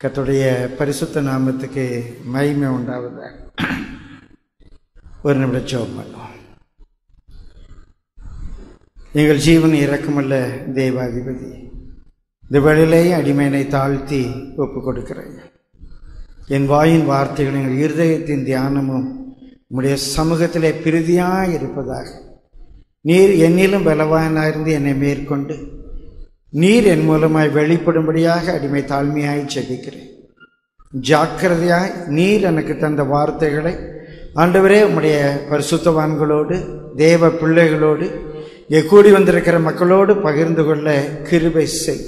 கர்த்தருடைய பரிசுத்த நாமத்துக்கு மகிமை உண்டாவதாக ஒரு நிமிடம் ஜெபம் பண்ணுவோம் எங்கள் ஜீவன் இறக்கமல்ல தேவாதிபதி இந்த வேளையிலே அடிமையினை தாழ்த்தி ஒப்பு கொடுக்கிறேன் என் வாயின் வார்த்தைகள் எங்கள் இருதயத்தின் தியானமும் உம்முடைய சமூகத்திலே பிரதியாய் இருப்பதாக நீர் என்னிலும் பலவானாயிருந்து என்னை மேற்கொண்டு நீர் என் மூலமாய் வெளிப்படும்படியாக அடிமை தாழ்மையாய் ஜெபிக்கிறேன் ஜாக்கிரதையாய் நீர் எனக்கு தந்த வார்த்தைகளை ஆண்டவரே உம்முடைய பரிசுத்தவான்களோடு தேவ பிள்ளைகளோடு இங்கே கூடி வந்திருக்கிற மக்களோடு பகிர்ந்து கொள்ள கிருபை செய்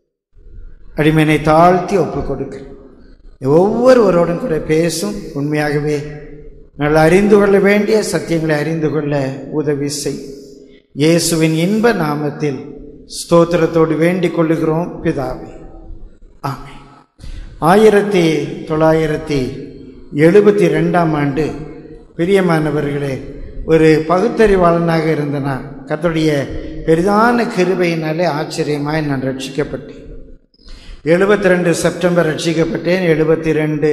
அடிமையை தாழ்த்தி ஒப்புக் கொடுக்கிறேன் ஒவ்வொருவரோடும் கூட பேசும் உண்மையாகவே நாங்கள் அறிந்து கொள்ள வேண்டிய சத்தியங்களை அறிந்து கொள்ள உதவி செய் இயேசுவின் இன்ப நாமத்தில் ஸ்தோத்திரத்தோடு வேண்டிக் கொள்ளுகிறோம் பிதாவே ஆமே ஆயிரத்தி தொள்ளாயிரத்தி எழுபத்தி ரெண்டாம் ஆண்டு பிரியமானவர்களே ஒரு பகுத்தறிவாளனாக இருந்த நான் கர்த்தருடைய பெரிதான கிருபையினாலே ஆச்சரியமாய் நான் ரட்சிக்கப்பட்டேன் எழுபத்தி ரெண்டு செப்டம்பர் ரட்சிக்கப்பட்டேன் எழுபத்தி ரெண்டு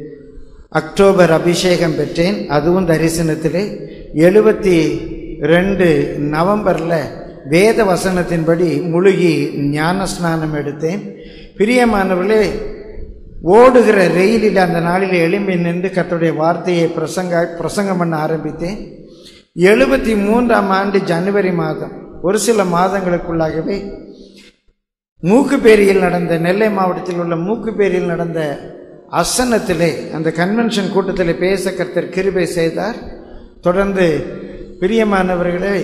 அக்டோபர் அபிஷேகம் பெற்றேன் அதுவும் தரிசனத்திலே எழுபத்தி ரெண்டு நவம்பரில் வேத வசனத்தின்படி முழுகி ஞான ஸ்நானம் எடுத்தேன் பிரியமானவர்களே ஓடுகிற ரெயிலில் அந்த நாளில் எழும்பி நின்று கர்த்தருடைய வார்த்தையை பிரசங்க பிரசங்கம் பண்ண ஆரம்பித்தேன் எழுபத்தி மூன்றாம் ஆண்டு ஜனவரி மாதம் ஒரு சில மாதங்களுக்குள்ளாகவே மூக்குப்பேரியில் நடந்த நெல்லை மாவட்டத்தில் உள்ள மூக்குப்பேரியில் நடந்த அசனத்திலே அந்த கன்வென்ஷன் கூட்டத்தில் பேச கர்த்தர் கிருபை செய்தார் தொடர்ந்து பிரியமானவர்களே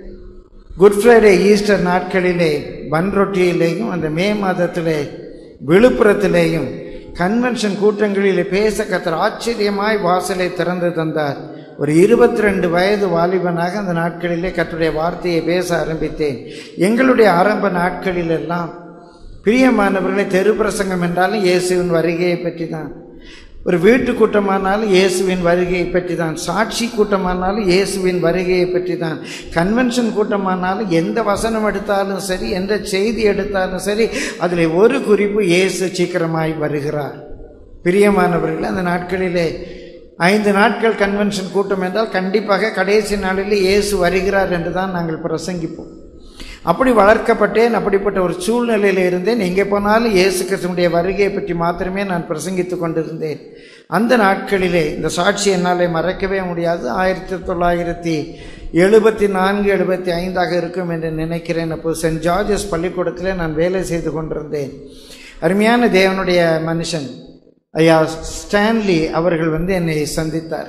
குட் ஃப்ரைடே ஈஸ்டர் நாட்களிலே பன்ரொட்டியிலேயும் அந்த மே மாதத்திலே விழுப்புரத்திலேயும் கன்வென்ஷன் கூட்டங்களிலே பேச கத்தர் ஆச்சரியமாய் வாசலை திறந்து தந்தார் ஒரு இருபத்தி ரெண்டு வயது வாலிபனாக அந்த நாட்களிலே கத்தருடைய வார்த்தையை பேச ஆரம்பித்தேன் எங்களுடைய ஆரம்ப நாட்களிலெல்லாம் பிரியமானவர்களை தெரு பிரசங்கம் என்றாலும் இயேசுவின் வருகையை பற்றி தான் ஒரு வீட்டு கூட்டமானாலும் இயேசுவின் வருகையை பற்றி தான் சாட்சி கூட்டமானாலும் இயேசுவின் வருகையை பற்றி தான் கன்வென்ஷன் கூட்டமானாலும் எந்த வசனம் எடுத்தாலும் சரி எந்த செய்தி எடுத்தாலும் சரி அதில் ஒரு குறிப்பு இயேசு சீக்கிரமாய் வருகிறார் பிரியமானவர்கள் அந்த நாட்களிலே ஐந்து நாட்கள் கன்வென்ஷன் கூட்டம் என்றால் கண்டிப்பாக கடைசி நாளில் இயேசு வருகிறார் என்று தான் நாங்கள் பிரசங்கிப்போம் அப்படி வளர்க்கப்பட்டேன் அப்படிப்பட்ட ஒரு சூழ்நிலையில் இருந்தேன் எங்கே போனாலும் இயேசு கிறிஸ்துவனுடைய வருகையை பற்றி மாத்திரமே நான் பிரசங்கித்து கொண்டிருந்தேன் அந்த நாட்களிலே இந்த சாட்சி என்னாலே மறக்கவே முடியாது ஆயிரத்தி தொள்ளாயிரத்தி எழுபத்தி நான்கு எழுபத்தி ஐந்தாக இருக்கும் என்று நினைக்கிறேன் அப்போது சென்ட் ஜார்ஜஸ் பள்ளிக்கூடத்தில் நான் வேலை செய்து கொண்டிருந்தேன் அருமையான தேவனுடைய மனுஷன் ஐயா ஸ்டான்லி அவர்கள் வந்து என்னை சந்தித்தார்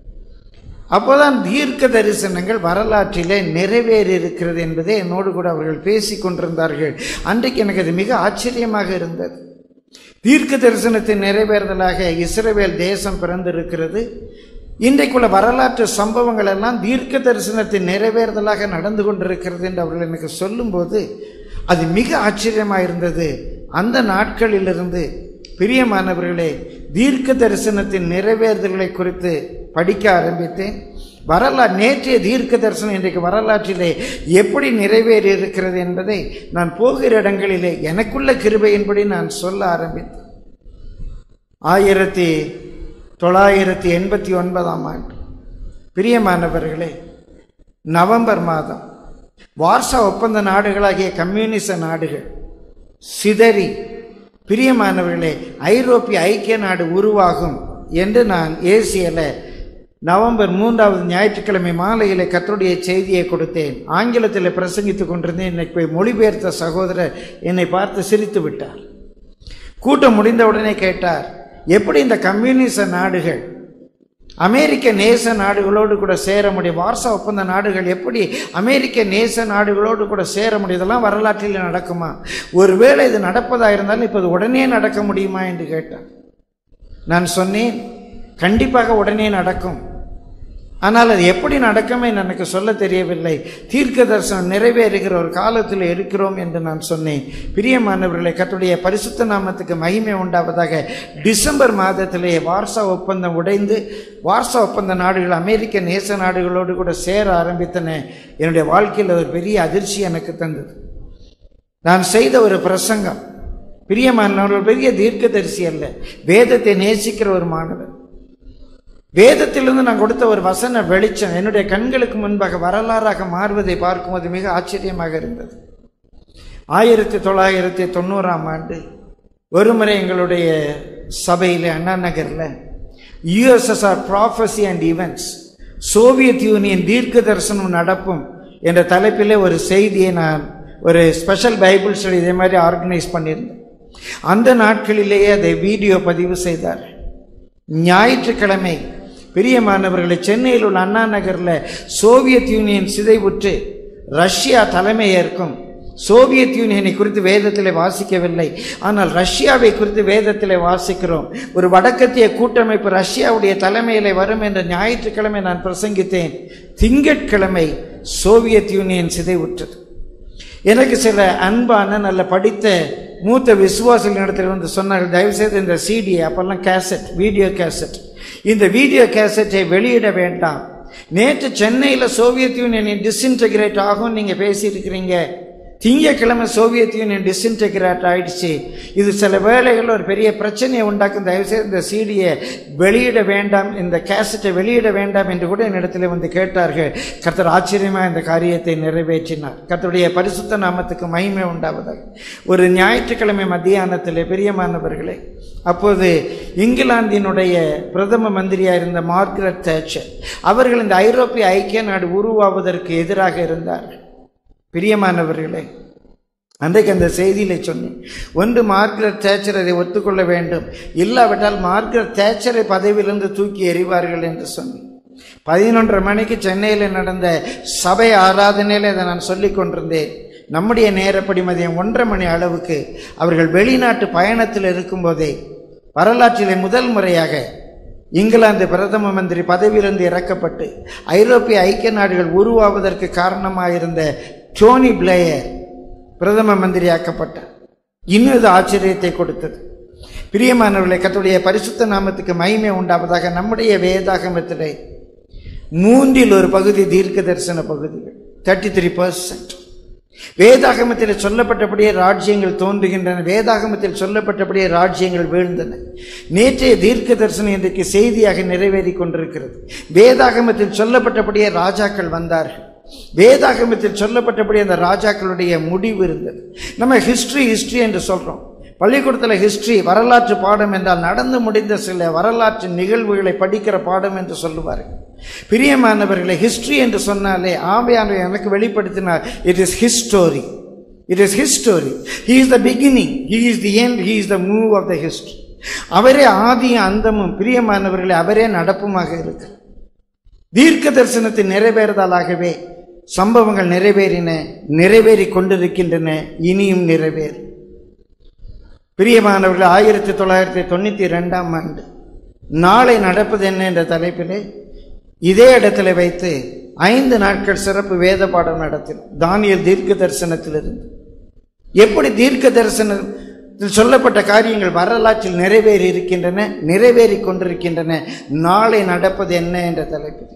அப்போதான் தீர்க்க தரிசனங்கள் வரலாற்றிலே நிறைவேறி இருக்கிறது என்பதை என்னோடு கூட அவர்கள் பேசி கொண்டிருந்தார்கள் அன்றைக்கு எனக்கு அது மிக ஆச்சரியமாக இருந்தது தீர்க்க தரிசனத்தின் நிறைவேறுதலாக இஸ்ரேல் தேசம் பிறந்திருக்கிறது இன்றைக்குள்ள வரலாற்று சம்பவங்கள் எல்லாம் தீர்க்க தரிசனத்தின் நிறைவேறுதலாக நடந்து கொண்டிருக்கிறது என்று அவர்கள் எனக்கு சொல்லும்போது அது மிக ஆச்சரியமாக இருந்தது அந்த நாட்களிலிருந்து பிரியமானவர்களே தீர்க்க தரிசனத்தின் நிறைவேறுதல்களை குறித்து படிக்க ஆரம்பித்தேன் வரலாறு நேற்றைய தீர்க்க தரிசனம் இன்றைக்கு வரலாற்றிலே எப்படி நிறைவேறி இருக்கிறது என்பதை நான் போகிற இடங்களிலே எனக்குள்ள கிருபையின்படி நான் சொல்ல ஆரம்பித்தேன் ஆயிரத்தி தொள்ளாயிரத்தி எண்பத்தி ஒன்பதாம் ஆண்டு பிரியமானவர்களே நவம்பர் மாதம் வார்சா ஒப்பந்த நாடுகளாகிய கம்யூனிச நாடுகள் சிதறி பிரியமானவர்களே ஐரோப்பிய ஐக்கிய நாடு உருவாகும் என்று நான் ஏசியில் நவம்பர் மூன்றாவது ஞாயிற்றுக்கிழமை மாலையில் கத்தருடைய செய்தியை கொடுத்தேன் ஆங்கிலத்தில் பிரசங்கித்துக் கொண்டிருந்தேன் இன்னைக்கு போய் மொழிபெயர்த்த சகோதரர் என்னை பார்த்து சிரித்து விட்டார் கூட்டம் முடிந்தவுடனே கேட்டார் எப்படி இந்த கம்யூனிச நாடுகள் அமெரிக்க நேச நாடுகளோடு கூட சேர முடியும் வார்சா ஒப்பந்த நாடுகள் எப்படி அமெரிக்க நேச நாடுகளோடு கூட சேர முடியும் இதெல்லாம் வரலாற்றில் நடக்குமா ஒருவேளை இது நடப்பதாக இருந்தாலும் இப்போ உடனே நடக்க முடியுமா என்று கேட்டார் நான் சொன்னேன் கண்டிப்பாக உடனே நடக்கும் ஆனால் அது எப்படி நடக்குமே எனக்கு சொல்ல தெரியவில்லை தீர்க்க தரிசனம் நிறைவேறுகிற ஒரு காலத்தில் இருக்கிறோம் என்று நான் சொன்னேன் பிரியமானவர்களை கத்துடைய பரிசுத்த நாமத்துக்கு மகிமை உண்டாவதாக டிசம்பர் மாதத்திலே வார்சா ஒப்பந்தம் உடைந்து வார்சா ஒப்பந்த நாடுகள் அமெரிக்க நேச நாடுகளோடு கூட சேர ஆரம்பித்தன என்னுடைய வாழ்க்கையில் ஒரு பெரிய அதிர்ச்சி எனக்கு தந்தது நான் செய்த ஒரு பிரசங்கம் பிரியமானவர் ஒரு பெரிய தீர்க்கதரிசி அல்ல வேதத்தை நேசிக்கிற ஒரு மாணவர் வேதத்திலிருந்து நான் கொடுத்த ஒரு வசன வெளிச்சம் என்னுடைய கண்களுக்கு முன்பாக வரலாறாக மாறுவதை பார்க்கும்போது மிக ஆச்சரியமாக இருந்தது ஆயிரத்தி தொள்ளாயிரத்தி தொண்ணூறாம் ஆண்டு ஒருமுறை எங்களுடைய சபையில் அண்ணா நகரில் USSR prophecy and events Soviet Union தீர்க்க தரிசனம் நடப்பும் என்ற தலைப்பில் ஒரு செய்தியை நான் ஒரு ஸ்பெஷல் பைபிள் ஸ்டடி இதே மாதிரி ஆர்கனைஸ் பண்ணியிருந்தேன் அந்த நாட்களிலேயே அதை வீடியோ பதிவு செய்தார் ஞாயிற்றுக்கிழமை பிரியமானவர்களை சென்னையில் உள்ள அண்ணா நகரில் சோவியத் யூனியன் சிதைவுற்று ரஷ்யா தலைமையேற்கும் சோவியத் யூனியனை குறித்து வேதத்தில் வாசிக்கவில்லை ஆனால் ரஷ்யாவை குறித்து வேதத்தில் வாசிக்கிறோம் ஒரு வடக்கத்திய கூட்டமைப்பு ரஷ்யாவுடைய தலைமையில் வரும் என்ற ஞாயிற்றுக்கிழமை நான் பிரசங்கித்தேன் திங்கட்கிழமை சோவியத் யூனியன் சிதைவுற்றது எனக்கு சில அன்பான நல்ல படித்த மூத்த விசுவாசிகள் இடத்துல வந்து சொன்னார்கள் தயவுசெய்து இந்த சிடி அப்பெல்லாம் கேசட் வீடியோ கேசட் இந்த வீடியோ கேசட்டை வெளியிட வேண்டாம் நேற்று சென்னையில் சோவியத் யூனியன் டிஸ்இன்டகிரேட் ஆகும் நீங்கள் பேசியிருக்கிறீங்க திங்கக்கிழமை சோவியத் யூனியன் டிஸ்இன்டகிரேட் ஆயிடுச்சு இது சில வேளைகளில் ஒரு பெரிய பிரச்சனையை உண்டாக்கும் தயவுசெய்து இந்த சீடியை வெளியிட வேண்டாம் இந்த கேசட்டை வெளியிட வேண்டாம் என்று கூட என்னிடத்தில் வந்து கேட்டார்கள் கர்த்தர் ஆச்சரியமாக இந்த காரியத்தை நிறைவேற்றினார் கர்த்தருடைய பரிசுத்த நாமத்துக்கு மகிமை உண்டாவதாக ஒரு ஞாயிற்றுக்கிழமை மத்தியானத்தில் பிரியமானவர்களே அப்போது இங்கிலாந்தினுடைய பிரதம மந்திரியாக இருந்த மார்கரெட் தேச்சர் அவர்கள் இந்த ஐரோப்பிய ஐக்கிய நாடு உருவாவதற்கு எதிராக இருந்தார்கள் பிரியமானவர்களே அன்றைக்கு அந்த செய்தியில சொன்னேன் ஒன்று மார்கரெட் தேச்சர் அதை ஒத்துக்கொள்ள வேண்டும் இல்லாவிட்டால் மார்கரெட் தேச்சரை பதவியிலிருந்து தூக்கி எறிவார்கள் என்று சொன்னேன் பதினொன்றரை மணிக்கு சென்னையில் நடந்த சபை ஆராதனையில் இதை நான் சொல்லிக் கொண்டிருந்தேன் நம்முடைய நேரப்படி மதியம் ஒன்றரை மணி அளவுக்கு அவர்கள் வெளிநாட்டு பயணத்தில் இருக்கும்போதே வரலாற்றிலே முதல் முறையாக இங்கிலாந்து பிரதம மந்திரி பதவியிலிருந்து இறக்கப்பட்டு ஐரோப்பிய ஐக்கிய நாடுகள் உருவாவதற்கு காரணமாயிருந்த டோனி பிளேயர் பிரதம மந்திரியாக்கப்பட்டார் இன்னும் இது ஆச்சரியத்தை கொடுத்தது பிரியமானவர்களை கத்துடைய பரிசுத்த நாமத்துக்கு மகிமை உண்டாவதாக நம்முடைய வேதாகமத்திலே மூன்றில் ஒரு பகுதி தீர்க்க தரிசன பகுதிகள் தேர்ட்டி த்ரீ பர்சன்ட் வேதாகமத்தில் சொல்லப்பட்டபடியே ராஜ்யங்கள் தோன்றுகின்றன வேதாகமத்தில் சொல்லப்பட்டபடியே ராஜ்யங்கள் வீழ்ந்தன நேற்றைய தீர்க்க தரிசனம் இன்றைக்கு செய்தியாக நிறைவேறி கொண்டிருக்கிறது வேதாகமத்தில் சொல்லப்பட்டபடியே ராஜாக்கள் வந்தார்கள் வேதாகமத்தில் சொல்லப்பட்டபடி அந்த ராஜாக்களுடைய முடிவு இருந்தது நம்ம ஹிஸ்ட்ரி ஹிஸ்ட்ரி என்று சொல்றோம் பள்ளிக்கூடத்தில் ஹிஸ்ட்ரி வரலாற்று பாடம் என்றால் நடந்து முடிந்த சில வரலாற்று நிகழ்வுகளை படிக்கிற பாடம் என்று சொல்லுவார்கள் பிரியமானவர்களை ஹிஸ்ட்ரி என்று சொன்னாலே ஆவியானவர் எனக்கு வெளிப்படுத்தினார் it is history it is history he is the beginning he is the end he is the move of the history அவரே ஆதியும் அந்தமும் பிரியமானவர்களை அவரே நடப்புமாக இருக்கிறார் தீர்க்க தரிசனத்தை நிறைவேறுதலாகவே சம்பவங்கள் நிறைவேறின நிறைவேறி கொண்டிருக்கின்றன இனியும் நிறைவேறும் பிரியமானவர்கள் ஆயிரத்தி தொள்ளாயிரத்தி தொண்ணூற்றி ரெண்டாம் ஆண்டு நாளை நடப்பது என்ன என்ற தலைப்பிலே இதே இடத்துல வைத்து ஐந்து நாட்கள் சிறப்பு வேத பாடம் நடத்தினோம் தானியல் தீர்க்க தரிசனத்திலிருந்து எப்படி தீர்க்க தரிசனத்தில் சொல்லப்பட்ட காரியங்கள் வரலாற்றில் நிறைவேறி இருக்கின்றன நிறைவேறி கொண்டிருக்கின்றன நாளை நடப்பது என்ன என்ற தலைப்பில்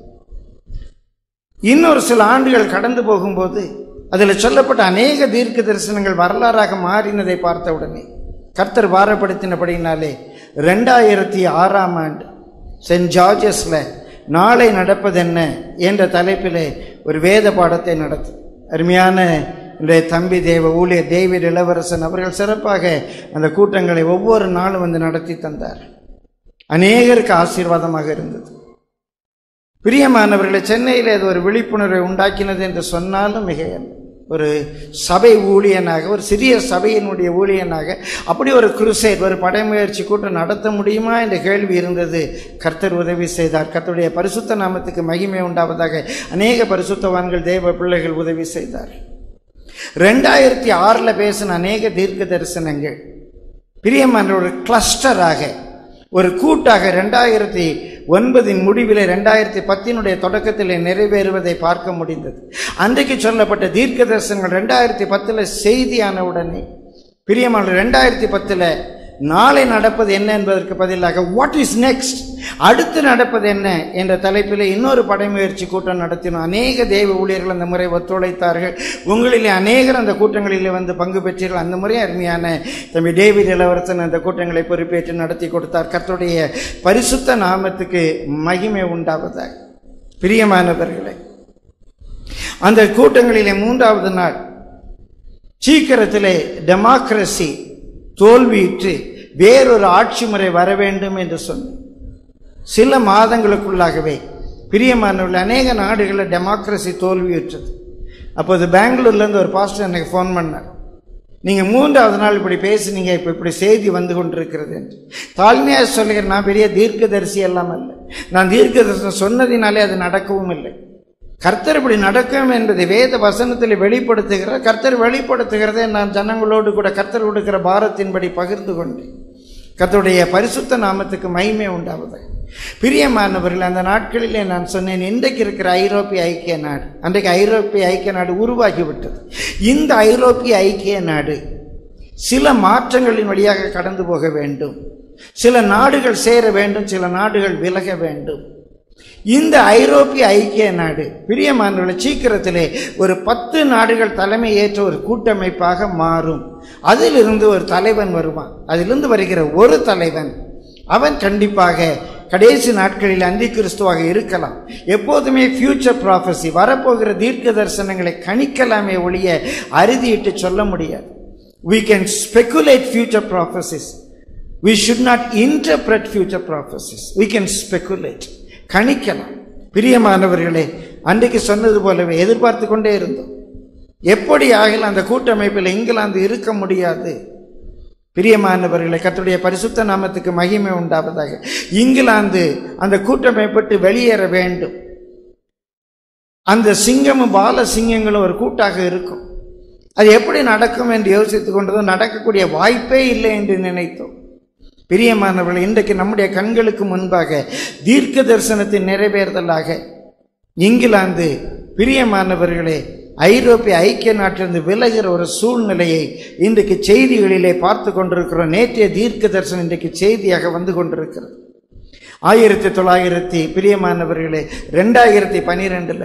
இன்னொரு சில ஆண்டுகள் கடந்து போகும்போது அதில் சொல்லப்பட்ட அநேக தீர்க்க தரிசனங்கள் வரலாறாக மாறினதை பார்த்த உடனே கர்த்தர் வாரப்படுத்தினபடினாலே ரெண்டாயிரத்தி ஆறாம் ஆண்டு சென்ட் ஜார்ஜஸில் நாளை நடப்பதென்ன என்ற தலைப்பிலே ஒரு வேத பாடத்தை நடத்து அருமையான இன்றைய தம்பி தேவ ஊழியர் டேவிட் இளவரசன் அவர்கள் சிறப்பாக அந்த கூட்டங்களை ஒவ்வொரு நாளும் வந்து நடத்தி தந்தார் அநேகருக்கு ஆசீர்வாதமாக இருந்தது பிரியமானவர்களை சென்னையில் இது ஒரு விழிப்புணர்வை உண்டாக்கினது என்று சொன்னாலும் மிகையல்ல ஒரு சபை ஊழியனாக ஒரு சிறிய சபையினுடைய ஊழியனாக அப்படி ஒரு குருசைட் ஒரு படைமுயற்சி கூட்டம் நடத்த முடியுமா என்ற கேள்வி இருந்தது கர்த்தர் உதவி செய்தார் கர்த்தருடைய பரிசுத்த நாமத்துக்கு மகிமை உண்டாவதாக அநேக பரிசுத்தவான்கள் தேவ பிள்ளைகள் உதவி செய்தார் ரெண்டாயிரத்தி ஆறில் பேசின அநேக தீர்க்க தரிசனங்கள் பிரியமான ஒரு கிளஸ்டராக ஒரு கூட்டாக ரெண்டாயிரத்தி ஒன்பதின் முடிவில் ரெண்டாயிரத்தி பத்தினுடைய தொடக்கத்தில் நிறைவேறுவதை பார்க்க முடிந்தது அன்றைக்கு சொல்லப்பட்ட தீர்க்க தரிசனங்கள் ரெண்டாயிரத்தி பத்தில் செய்தியான உடனே பிரியமான ரெண்டாயிரத்தி பத்தில் நாளை நடப்பது என்ன என்பதற்கு பதிலாக வாட் இஸ் நெக்ஸ்ட் அடுத்து நடப்பது என்ன என்ற தலைப்பில் இன்னொரு படைமுயற்சி கூட்டம் நடத்தினோம் அநேக தெய்வ ஊழியர்கள் அந்த முறை ஒத்துழைத்தார்கள் உங்களிலே அநேகர் அந்த கூட்டங்களிலே வந்து பங்கு பெற்றீர்கள் அந்த முறை அருமையான தம்பி டேவிட் இளவரசன் அந்த கூட்டங்களை பொறுப்பேற்று நடத்தி கொடுத்தார் கர்த்தருடைய பரிசுத்த நாமத்துக்கு மகிமை உண்டாவதாக பிரியமானவர்களே அந்த கூட்டங்களிலே மூன்றாவது நாள் சீக்கிரத்திலே டெமோக்ரசி தோல்வியுற்று வேறொரு ஆட்சி முறை வர வேண்டும் என்று சொன்னார் சில மாதங்களுக்குள்ளாகவே பிரியமானவர்கள் அநேக நாடுகளில் டெமோக்ரசி தோல்வியுற்றது அப்போது பெங்களூர்லேருந்து ஒரு பாஸ்டர் எனக்கு ஃபோன் பண்ணார் நீங்கள் மூன்றாவது நாள் இப்படி பேசுனீங்க இப்போ இப்படி செய்தி வந்து கொண்டிருக்கிறது என்று தாழ்மையாக சொல்லுகிறேன் நான் பெரிய தீர்க்கதரிசி எல்லாம் அல்ல நான் தீர்க்கதரிசனம் சொன்னதினாலே அது நடக்கவும் இல்லை கர்த்தர் இப்படி நடக்கும் என்பதை வேத வசனத்தில் வெளிப்படுத்துகிறார் கர்த்தர் வெளிப்படுத்துகிறதை நான் ஜனங்களோடு கூட கர்த்தர் கொடுக்கிற பாரத்தின்படி பகிர்ந்து கொண்டேன் கர்த்தருடைய பரிசுத்த நாமத்துக்கு மகிமை உண்டாவது பிரியமானவர்கள் அந்த நாட்களிலே நான் சொன்னேன் இன்றைக்கு இருக்கிற ஐரோப்பிய ஐக்கிய நாடு அன்றைக்கு ஐரோப்பிய ஐக்கிய நாடு உருவாகிவிட்டது இந்த ஐரோப்பிய ஐக்கிய நாடு சில மாற்றங்களின் வழியாக கடந்து போக வேண்டும் சில நாடுகள் சேர வேண்டும் சில நாடுகள் விலக வேண்டும் இந்த ஐரோப்பிய ஐக்கிய நாடு பிரியமானவர்களை சீக்கிரத்திலே ஒரு பத்து நாடுகள் தலைமை ஏற்ற ஒரு கூட்டமைப்பாக மாறும் அதிலிருந்து ஒரு தலைவன் வருவான் அதிலிருந்து வருகிற ஒரு தலைவன் அவன் கண்டிப்பாக கடைசி நாட்களில் அந்தி கிறிஸ்துவாக இருக்கலாம் எப்போதுமே ஃபியூச்சர் ப்ராஃபஸி வரப்போகிற தீர்க்க தரிசனங்களை கணிக்கலாமே ஒழிய அறுதியிட்டு சொல்ல முடியாது we can speculate future prophecies we should not interpret future prophecies we can speculate கணிக்கலாம் பிரியமானவர்களே அன்றைக்கு சொன்னது போலவே எதிர்பார்த்து கொண்டே இருந்தோம் எப்படி ஆகல அந்த கூட்டமைப்பில் இங்கிலாந்து இருக்க முடியாது பிரியமானவர்களை கர்த்தருடைய பரிசுத்த நாமத்துக்கு மகிமை உண்டாவதாக இங்கிலாந்து அந்த கூட்டமைப்பட்டு வெளியேற வேண்டும் அந்த சிங்கமும் பால சிங்கங்களும் ஒரு கூட்டாக இருக்கும் அது எப்படி நடக்கும் என்று யோசித்துக் கொண்டதும் நடக்கக்கூடிய வாய்ப்பே இல்லை என்று நினைத்தோம் பிரியமானவர்கள் இன்றைக்கு நம்முடைய கண்களுக்கு முன்பாக தீர்க்க தரிசனத்தின் நிறைவேறுதலாக இங்கிலாந்து பிரியமானவர்களே ஐரோப்பிய ஐக்கிய நாட்டிலிருந்து விலகிற ஒரு சூழ்நிலையை இன்றைக்கு செய்திகளிலே பார்த்து கொண்டிருக்கிறோம் நேற்றைய தீர்க்க தரிசனம் இன்றைக்கு செய்தியாக வந்து கொண்டிருக்கிறது ஆயிரத்தி தொள்ளாயிரத்தி பிரியமானவர்களே ரெண்டாயிரத்தி பன்னிரெண்டில்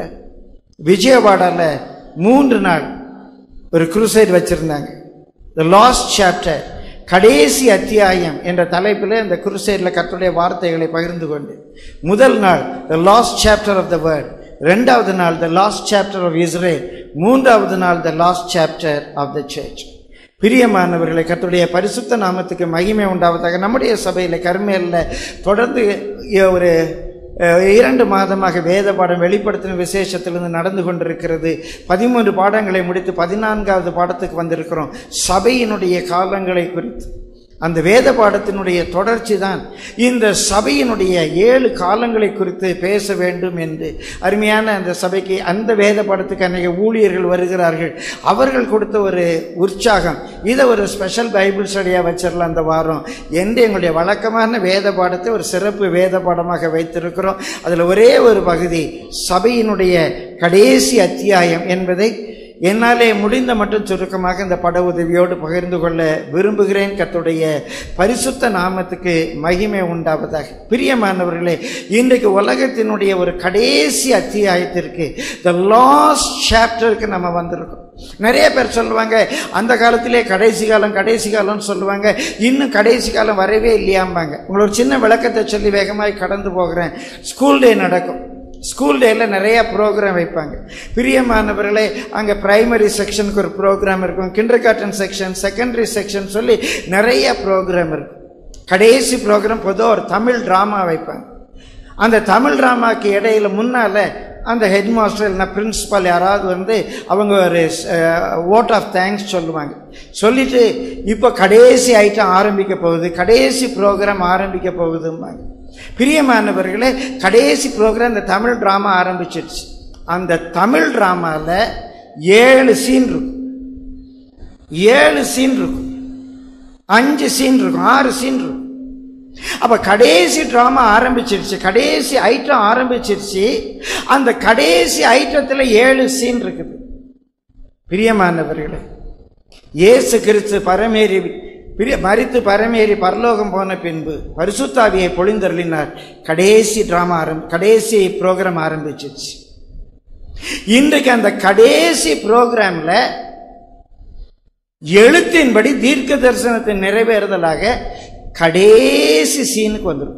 விஜயவாடால மூன்று நாள் ஒரு குருசைட் வச்சிருந்தாங்க த லாஸ்ட் சாப்டர் கடைசி அத்தியாயம் என்ற தலைப்பில் இந்த குருசைடில் கர்த்தருடைய வார்த்தைகளை பகிர்ந்து கொண்டு முதல் நாள் the last chapter of the word ரெண்டாவது நாள் the last chapter of Israel மூன்றாவது நாள் the last chapter of the church பிரியமானவர்களை கர்த்தருடைய பரிசுத்த நாமத்துக்கு மகிமை உண்டாவதாக நம்முடைய சபையில் கருமையில் தொடர்ந்து ஒரு அஹ், இரண்டு மாதமாக வேத பாடம் வெளிப்படுத்தின விசேஷத்திலிருந்து நடந்து கொண்டிருக்கிறது பதிமூன்று பாடங்களை முடித்து பதினான்காவது பாடத்துக்கு வந்திருக்கிறோம் சபையினுடைய காலங்களை குறித்து அந்த வேத பாடத்தினுடைய தொடர்ச்சி தான் இந்த சபையினுடைய ஏழு காலங்களை குறித்து பேச வேண்டும் என்று அருமையான அந்த சபைக்கு அந்த வேத பாடத்துக்கு அநேக ஊழியர்கள் வருகிறார்கள் அவர்கள் கொடுத்த ஒரு உற்சாகம் இதை ஒரு ஸ்பெஷல் பைபிள் ஸ்டடியாக வச்சிடலாம் அந்த வாரம் என்று எங்களுடைய வழக்கமான வேத பாடத்தை ஒரு சிறப்பு வேத பாடமாக வைத்திருக்கிறோம் அதில் ஒரே ஒரு பகுதி சபையினுடைய கடைசி அத்தியாயம் என்பதை என்னாலே முடிந்த மட்டும் சுருக்கமாக இந்த பட உதவியோடு பகிர்ந்து கொள்ள விரும்புகிறேன் கர்த்தருடைய பரிசுத்த நாமத்துக்கு மகிமை உண்டாவதாக பிரியமானவர்களே இன்றைக்கு உலகத்தினுடைய ஒரு கடைசி அத்தியாயத்திற்கு த லாஸ்ட் சாப்டருக்கு நம்ம வந்திருக்கோம் நிறைய பேர் சொல்லுவாங்க அந்த காலத்திலே கடைசி காலம் கடைசி காலம்னு சொல்லுவாங்க இன்னும் கடைசி காலம் வரவே இல்லையாம்பாங்க உங்களோட சின்ன விளக்கத்தை சொல்லி வேகமாய் கடந்து போகிறேன் ஸ்கூல் டே நடக்கும் ஸ்கூல் டேயில் நிறைய ப்ரோக்ராம் வைப்பாங்க பிரியமானவர்களே அங்கே பிரைமரி செக்ஷனுக்கு ஒரு ப்ரோக்ராம் இருக்கும் kindergarten section secondary section சொல்லி நிறைய ப்ரோக்ராம் இருக்கும் கடைசி ப்ரோக்ராம் பொதுவாக ஒரு தமிழ் ட்ராமா வைப்பாங்க அந்த தமிழ் ட்ராமாக்கு இடையில முன்னால் அந்த ஹெட் மாஸ்டர் இல்லைனா பிரின்சிபால் யாராவது வந்து அவங்க ஒரு ஓட் ஆஃப் தேங்க்ஸ் சொல்லுவாங்க சொல்லிட்டு இப்போ கடைசி ஐட்டம் ஆரம்பிக்க போகுது கடைசி ப்ரோக்ராம் ஆரம்பிக்க போகுதும்பாங்க பிரியமானவர்களே கடைசி ப்ரோக்ராம் இந்த தமிழ் ட்ராமா ஆரம்பிச்சிடுச்சு அந்த தமிழ் ட்ராமாவில் ஏழு சீன் இருக்கும் ஏழு சீன் இருக்கும் அஞ்சு சீன் இருக்கும் ஆறு சீன் இருக்கும் அப்ப கடைசி டிராமா ஆரம்பிச்சிருச்சு கடைசி ஐட்டம் ஆரம்பிச்சிருச்சு அந்த கடைசி ஐட்டத்தில் ஏழு சீன் இருக்குது பிரியமானவர்களே இயேசு கிறிஸ்து பரமேறி பிரிய மறித்து பரமேறி பரலோகம் போன பின்பு பரிசுத்தாவியை பொழிந்தருளினார் கடைசி டிராமா ஆரம்பி கடைசி ப்ரோக்ராம் ஆரம்பிச்சிருச்சு இன்றைக்கு அந்த கடைசி ப்ரோக்ராம்ல எழுத்தின்படி தீர்க்க தரிசனத்தை நிறைவேறுதலாக கடைசி சீனுக்கு வந்திருக்கும்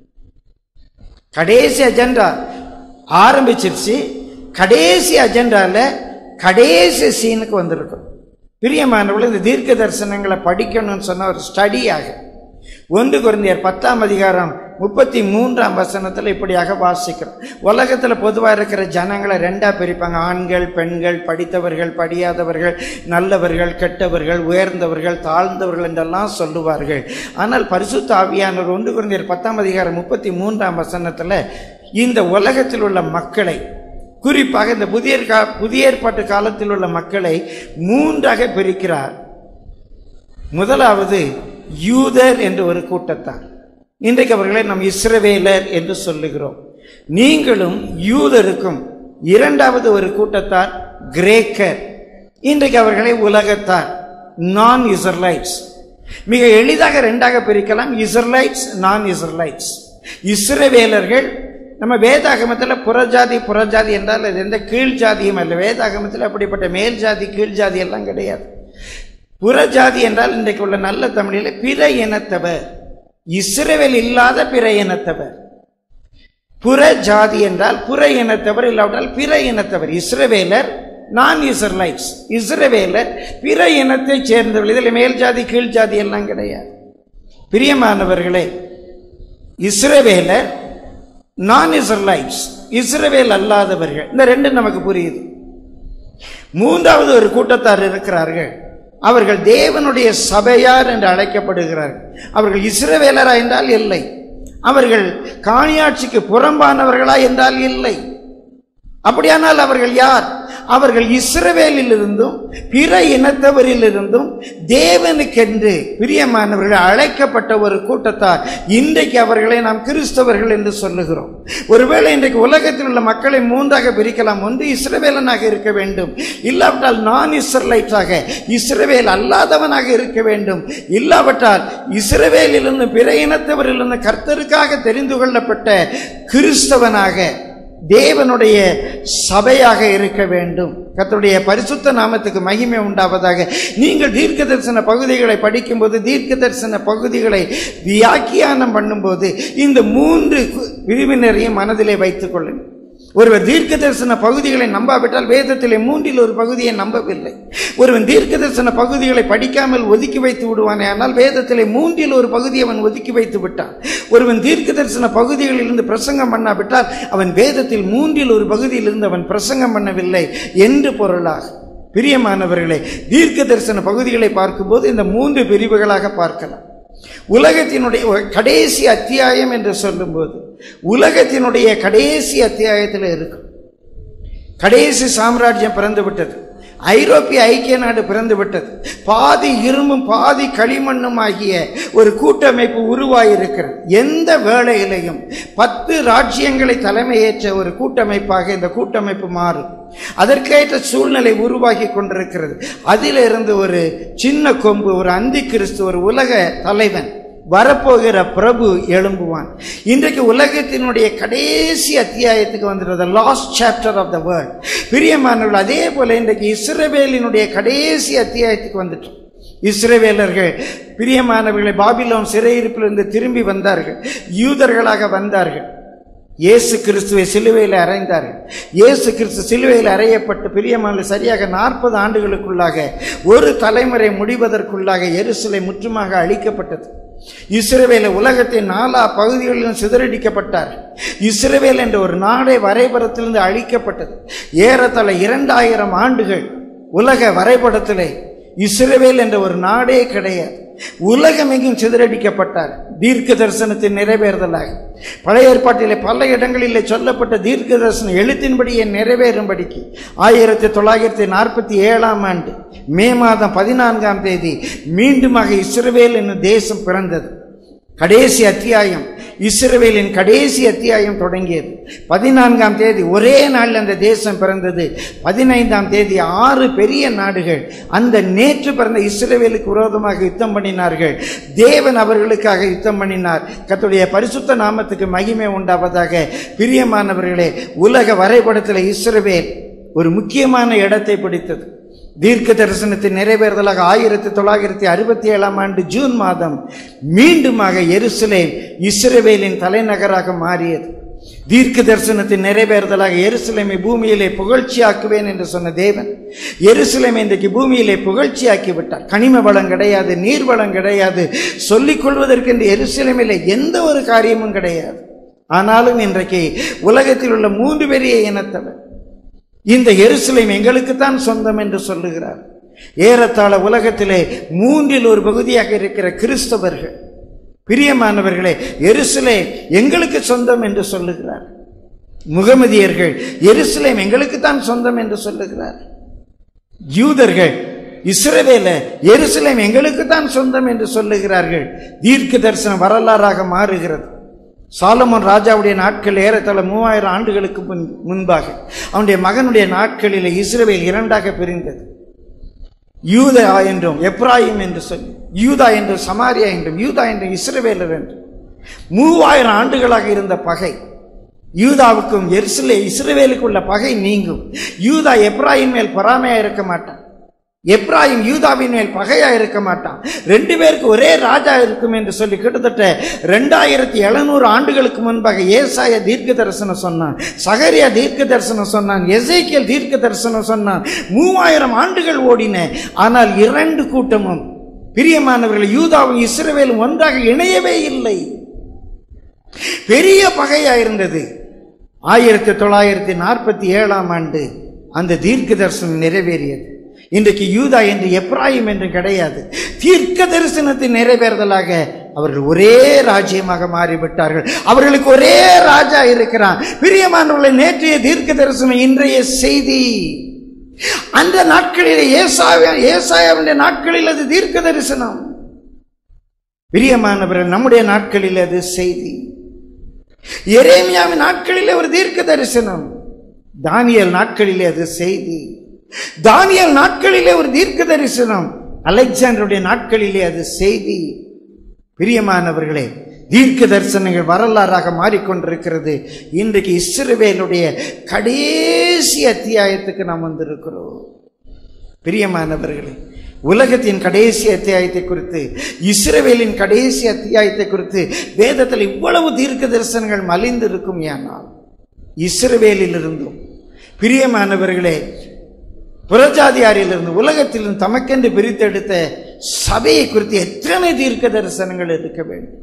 கடைசி அஜெண்டா ஆரம்பிச்சிருச்சு கடைசி அஜெண்டால கடைசி சீனுக்கு வந்திருக்கும் பிரியமானவர்கள் இந்த தீர்க்க தரிசனங்களை படிக்கணும்னு சொன்ன ஒரு ஸ்டடியாக ஒன்று குருந்தியர் பத்தாம் அதிகாரம் முப்பத்தி மூன்றாம் வசனத்தில் இப்படியாக வாசிக்கிறோம் உலகத்தில் பொதுவாக இருக்கிற ஜனங்களை ரெண்டா பிரிப்பாங்க ஆண்கள் பெண்கள் படித்தவர்கள் படியாதவர்கள் நல்லவர்கள் கெட்டவர்கள் உயர்ந்தவர்கள் தாழ்ந்தவர்கள் என்றெல்லாம் சொல்லுவார்கள் ஆனால் பரிசுத்த ஆவியானவர் ஒன்று குருந்தியர் பத்தாம் அதிகாரம் முப்பத்தி மூன்றாம் வசனத்தில் இந்த உலகத்தில் உள்ள மக்களை குறிப்பாக இந்த புதிய கா புதிய ஏற்பாட்டு காலத்தில் உள்ள மக்களை மூன்றாக பிரிக்கிறார் முதலாவது யூதர் என்ற ஒரு கூட்டத்தார் இன்றைக்கு அவர்களை நாம் இஸ்ரவேலர் என்று சொல்லுகிறோம் நீங்களும் யூதருக்கும் இரண்டாவது ஒரு கூட்டத்தார் கிரேக்கர் இன்றைக்கு அவர்களை உலகத்தார் நான் இஸ்ரலைட்ஸ் மிக எளிதாக ரெண்டாக பிரிக்கலாம் இஸ்ரலைட்ஸ் நான் இஸ்ரலைட்ஸ் இஸ்ரவேலர்கள் நம்ம வேதாகமத்தில் புறஜாதி புறஜாதி என்றால் அது எந்த கீழ் ஜாதியும் அல்ல வேதாகமத்தில் அப்படிப்பட்ட மேல் ஜாதி கீழ் ஜாதி எல்லாம் கிடையாது புறஜாதி என்றால் இன்றைக்கு உள்ள நல்ல தமிழில் பிற இனத்தவர் இஸ்ரவேல் இல்லாத பிற இனத்தவர் புற ஜாதி என்றால் புற இனத்தவர் இல்லாவிட்டால் பிற இனத்தவர் இஸ்ரவேலர் நான் இஸ்ரலைட்ஸ் இஸ்ரவேலர் பிற இனத்தை சேர்ந்தவர்கள் இதில் மேல் ஜாதி கீழ் ஜாதி எல்லாம் கிடையாது பிரியமானவர்களே இஸ்ரவேலர் நான் இஸ்ரலைட்ஸ் இஸ்ரவேல் அல்லாதவர்கள் இந்த ரெண்டு நமக்கு புரியுது மூன்றாவது ஒரு கூட்டத்தார் இருக்கிறார்கள் அவர்கள் தேவனுடைய சபையார் என்று அழைக்கப்படுகிறார்கள் அவர்கள் இஸ்ரவேலரா என்றால் இல்லை அவர்கள் காணியாட்சிக்கு புறம்பானவர்களா என்றால் இல்லை அப்படியானால் அவர்கள் யார் அவர்கள் இஸ்ரவேலிலிருந்தும் பிற இனத்தவரிலிருந்தும் தேவனுக்கென்று பிரியமானவர்கள் அழைக்கப்பட்ட ஒரு கூட்டத்தார் இன்றைக்கு அவர்களை நாம் கிறிஸ்தவர்கள் என்று சொல்லுகிறோம் ஒருவேளை இன்றைக்கு உலகத்தில் உள்ள மக்களை மூன்றாக பிரிக்கலாம் ஒன்று இஸ்ரவேலனாக இருக்க வேண்டும் இல்லாவிட்டால் நான் இஸ்ரலைட்டாக இஸ்ரவேல் அல்லாதவனாக இருக்க வேண்டும் இல்லாவிட்டால் இஸ்ரவேலிலிருந்து பிற இனத்தவரிலிருந்து கர்த்தருக்காக தெரிந்து கொள்ளப்பட்ட கிறிஸ்தவனாக தேவனுடைய சபையாக இருக்க வேண்டும் கர்த்தருடைய பரிசுத்த நாமத்துக்கு மகிமை உண்டாவதாக நீங்கள் தீர்க்க தரிசன பகுதிகளை படிக்கும்போது தீர்க்க தரிசன பகுதிகளை வியாக்கியானம் பண்ணும்போது இந்த மூன்று பிரிவினரையும் மனதிலே வைத்துக் கொள்ளுங்கள் ஒருவர் தீர்க்க தரிசன பகுதிகளை நம்பாவிட்டால் வேதத்திலே மூன்றில் ஒரு பகுதியை நம்பவில்லை ஒருவன் தீர்க்க தரிசன பகுதிகளை படிக்காமல் ஒதுக்கி வைத்து விடுவானே ஆனால் வேதத்திலே மூன்றில் ஒரு பகுதியை அவன் ஒதுக்கி வைத்து விட்டான் ஒருவன் தீர்க்க தரிசன பகுதிகளிலிருந்து பிரசங்கம் பண்ணாவிட்டால் அவன் வேதத்தில் மூன்றில் ஒரு பகுதியிலிருந்து அவன் பிரசங்கம் பண்ணவில்லை என்று பொருளாக பிரியமானவர்களே தீர்க்க தரிசன பகுதிகளை பார்க்கும்போது இந்த மூன்று பிரிவுகளாக பார்க்கலாம் உலகத்தினுடைய கடைசி அத்தியாயம் என்று சொல்லும்போது உலகத்தினுடைய கடைசி அத்தியாயத்தில் இருக்கும் கடைசி சாம்ராஜ்யம் பிறந்து விட்டது ஐரோப்பிய ஐக்கிய நாடு பிறந்து விட்டது பாதி இரும்பும் பாதி களிமண்ணும் ஆகிய ஒரு கூட்டமைப்பு உருவாயிருக்கிறது எந்த வேளையிலையும் பத்து ராஜ்யங்களை தலைமையேற்ற ஒரு கூட்டமைப்பாக இந்த கூட்டமைப்பு மாறும் அதற்கேற்ற சூழ்நிலை உருவாகி கொண்டிருக்கிறது அதிலிருந்து ஒரு சின்ன கொம்பு ஒரு அந்தி கிறிஸ்து ஒரு உலக தலைவன் வரப்போகிற பிரபு எழும்புவான் இன்றைக்கு உலகத்தினுடைய கடைசி அத்தியாயத்துக்கு வந்துடுறது last chapter of the world பிரியமானவர்கள் அதே போல இன்றைக்கு இஸ்ரவேலினுடைய கடைசி அத்தியாயத்துக்கு வந்துட்டோம் இஸ்ரவேலர்கள் பிரியமானவர்களை பாபிலோன் சிறையிருப்பிலிருந்து திரும்பி வந்தார்கள் யூதர்களாக வந்தார்கள் இயேசு கிறிஸ்துவை சிலுவையில் அறைந்தார்கள் இயேசு கிறிஸ்து சிலுவையில் அறையப்பட்டு பிரியமான சரியாக நாற்பது ஆண்டுகளுக்குள்ளாக ஒரு தலைமுறை முடிவதற்குள்ளாக எருசலை முற்றுமாக அழிக்கப்பட்டது இஸ்ரவேல உலகத்தின் நாலா பகுதிகளிலும் சிதறடிக்கப்பட்டார் இஸ்ரவேல் என்ற ஒரு நாடே வரைபடத்திலிருந்து அழிக்கப்பட்டது ஏறத்தாழ இரண்டாயிரம் ஆண்டுகள் உலக வரைபடத்திலே இஸ்ரவேல் என்ற ஒரு நாடே கிடையாது உலகம் எங்கும் சிதறடிக்கப்பட்டார் தீர்க்க தரிசனத்தின் நிறைவேறுதலாக பழைய ஏற்பாட்டிலே பல இடங்களிலே சொல்லப்பட்ட தீர்க்க தரிசனம் எழுத்தின்படியே நிறைவேறும்படிக்கு ஆயிரத்தி தொள்ளாயிரத்தி நாற்பத்தி ஏழாம் ஆண்டு மே மாதம் பதினான்காம் தேதி மீண்டுமாக இஸ்ரவேல் என்னும் தேசம் பிறந்தது கடைசி அத்தியாயம் இஸ்ரவேலின் கடைசி அத்தியாயம் தொடங்கியது பதினான்காம் தேதி ஒரே நாளில் அந்த தேசம் பிறந்தது பதினைந்தாம் தேதி ஆறு பெரிய நாடுகள் அந்த நேற்று பிறந்த இஸ்ரவேலுக்கு விரோதமாக யுத்தம் பண்ணினார்கள் தேவன் அவர்களுக்காக யுத்தம் பண்ணினார் கர்த்தருடைய பரிசுத்த நாமத்துக்கு மகிமை உண்டாவதாக பிரியமானவர்களே உலக வரைபடத்தில் இஸ்ரவேல் ஒரு முக்கியமான இடத்தை பிடித்தது தீர்க்க தரிசனத்தின் நிறைவேறுதலாக ஆயிரத்தி தொள்ளாயிரத்தி அறுபத்தி ஏழாம் ஆண்டு ஜூன் மாதம் மீண்டுமாக எருசலேம் இஸ்ரவேலின் தலைநகராக மாறியது தீர்க்க தரிசனத்தின் நிறைவேறுதலாக எருசலேமை பூமியிலே புகழ்ச்சியாக்குவேன் என்று சொன்ன தேவன் எருசலேமை இன்றைக்கு பூமியிலே புகழ்ச்சியாக்கி விட்டார் கனிம வளம் கிடையாது நீர் வளம் கிடையாது சொல்லிக் கொள்வதற்கென்று எருசலேமிலே எந்த ஒரு காரியமும் கிடையாது ஆனாலும் இன்றைக்கு உலகத்தில் உள்ள மூன்று பெரிய இனத்தவர் இந்த எருசலேம் எங்களுக்குத்தான் சொந்தம் என்று சொல்லுகிறார் ஏறத்தாழ உலகத்திலே மூன்றில் ஒரு பகுதியாக இருக்கிற கிறிஸ்தவர்கள் பிரியமானவர்களே எருசலேம் எங்களுக்கு சொந்தம் என்று சொல்லுகிறார் முகமதியர்கள் எருசலேம் எங்களுக்குத்தான் சொந்தம் என்று சொல்லுகிறார் யூதர்கள் இஸ்ரவேல எருசலேம் எங்களுக்குத்தான் சொந்தம் என்று சொல்லுகிறார்கள் தீர்க்க தரிசனம் வரலாறாக மாறுகிறது சாலமோன் ராஜாவுடைய நாட்கள் ஏறத்தாழ மூவாயிரம் ஆண்டுகளுக்கு முன் முன்பாக அவனுடைய மகனுடைய நாட்களில் இஸ்ரவேல் இரண்டாக பிரிந்தது யூதா என்றும் எப்ராயிம் என்று சொல்லி யூதா என்றும் சமாரியா என்றும் யூதா என்றும் இஸ்ரவேலர் என்றும் மூவாயிரம் ஆண்டுகளாக இருந்த பகை யூதாவுக்கும் எருசலே இஸ்ரவேலுக்கு உள்ள பகை நீங்கும் யூதா எப்ராயிம் மேல் பொறாமையா இருக்க மாட்டான் எப்ராயிம் யூதாவின் மேல் பகையா இருக்க மாட்டான் ரெண்டு பேருக்கு ஒரே ராஜா இருக்கும் என்று சொல்லி கிட்டத்தட்ட ரெண்டாயிரத்தி எழுநூறு ஆண்டுகளுக்கு முன்பாக ஏசாய தீர்க்க தரிசனம் சொன்னான் சகரியா தீர்க்க தரிசனம் சொன்னான் எசேக்கியல் தீர்க்க தரிசனம் சொன்னான் மூவாயிரம் ஆண்டுகள் ஓடின ஆனால் இரண்டு கூட்டமும் பிரியமானவர்கள் யூதாவும் இஸ்ரவேலும் ஒன்றாக இணையவே இல்லை பெரிய பகையா இருந்தது ஆயிரத்தி தொள்ளாயிரத்தி நாற்பத்தி ஏழாம் ஆண்டு அந்த தீர்க்க தரிசனம் நிறைவேறியது இன்றைக்கு யூதா என்று எப்ராயிம் என்று கிடையாது தீர்க்க தரிசனத்தின் நிறைவேறுதலாக அவர்கள் ஒரே ராஜ்யமாக மாறிவிட்டார்கள் அவர்களுக்கு ஒரே ராஜா இருக்கிறான் பிரியமானவர்களை நேற்றைய தீர்க்க தரிசனம் இன்றைய செய்தி அந்த நாட்களில் ஏசாய ஏசாயாவுடைய நாட்களில் அது தீர்க்க தரிசனம் பிரியமானவர்கள் நம்முடைய நாட்களில் அது செய்தி எரேமியாவின் நாட்களிலே ஒரு தீர்க்க தரிசனம் தானியல் நாட்களிலே அது செய்தி தானியல் நாட்களிலே ஒரு தீர்க்க தரிசனம் அலெக்சாண்டருடைய நாட்களிலே அது செய்தி பிரியமானவர்களே தீர்க்க தரிசனங்கள் வரலாறாக மாறிக்கொண்டிருக்கிறது இன்றைக்கு இஸ்ரவேலுடைய கடைசி அத்தியாயத்துக்கு நாம் வந்திருக்கிறோம் பிரியமானவர்களே உலகத்தின் கடைசி அத்தியாயத்தை குறித்து இஸ்ரவேலின் கடைசி அத்தியாயத்தை குறித்து வேதத்தில் இவ்வளவு தீர்க்க தரிசனங்கள் மலிந்து இருக்கும் ஏனால் இஸ்ரவேலிலிருந்தும் பிரியமானவர்களே புறஜாதியாரிலிருந்து உலகத்திலிருந்து தமக்கென்று பிரித்தெடுத்த சபையை குறித்து எத்தனை தீர்க்க தரிசனங்கள் இருக்க வேண்டும்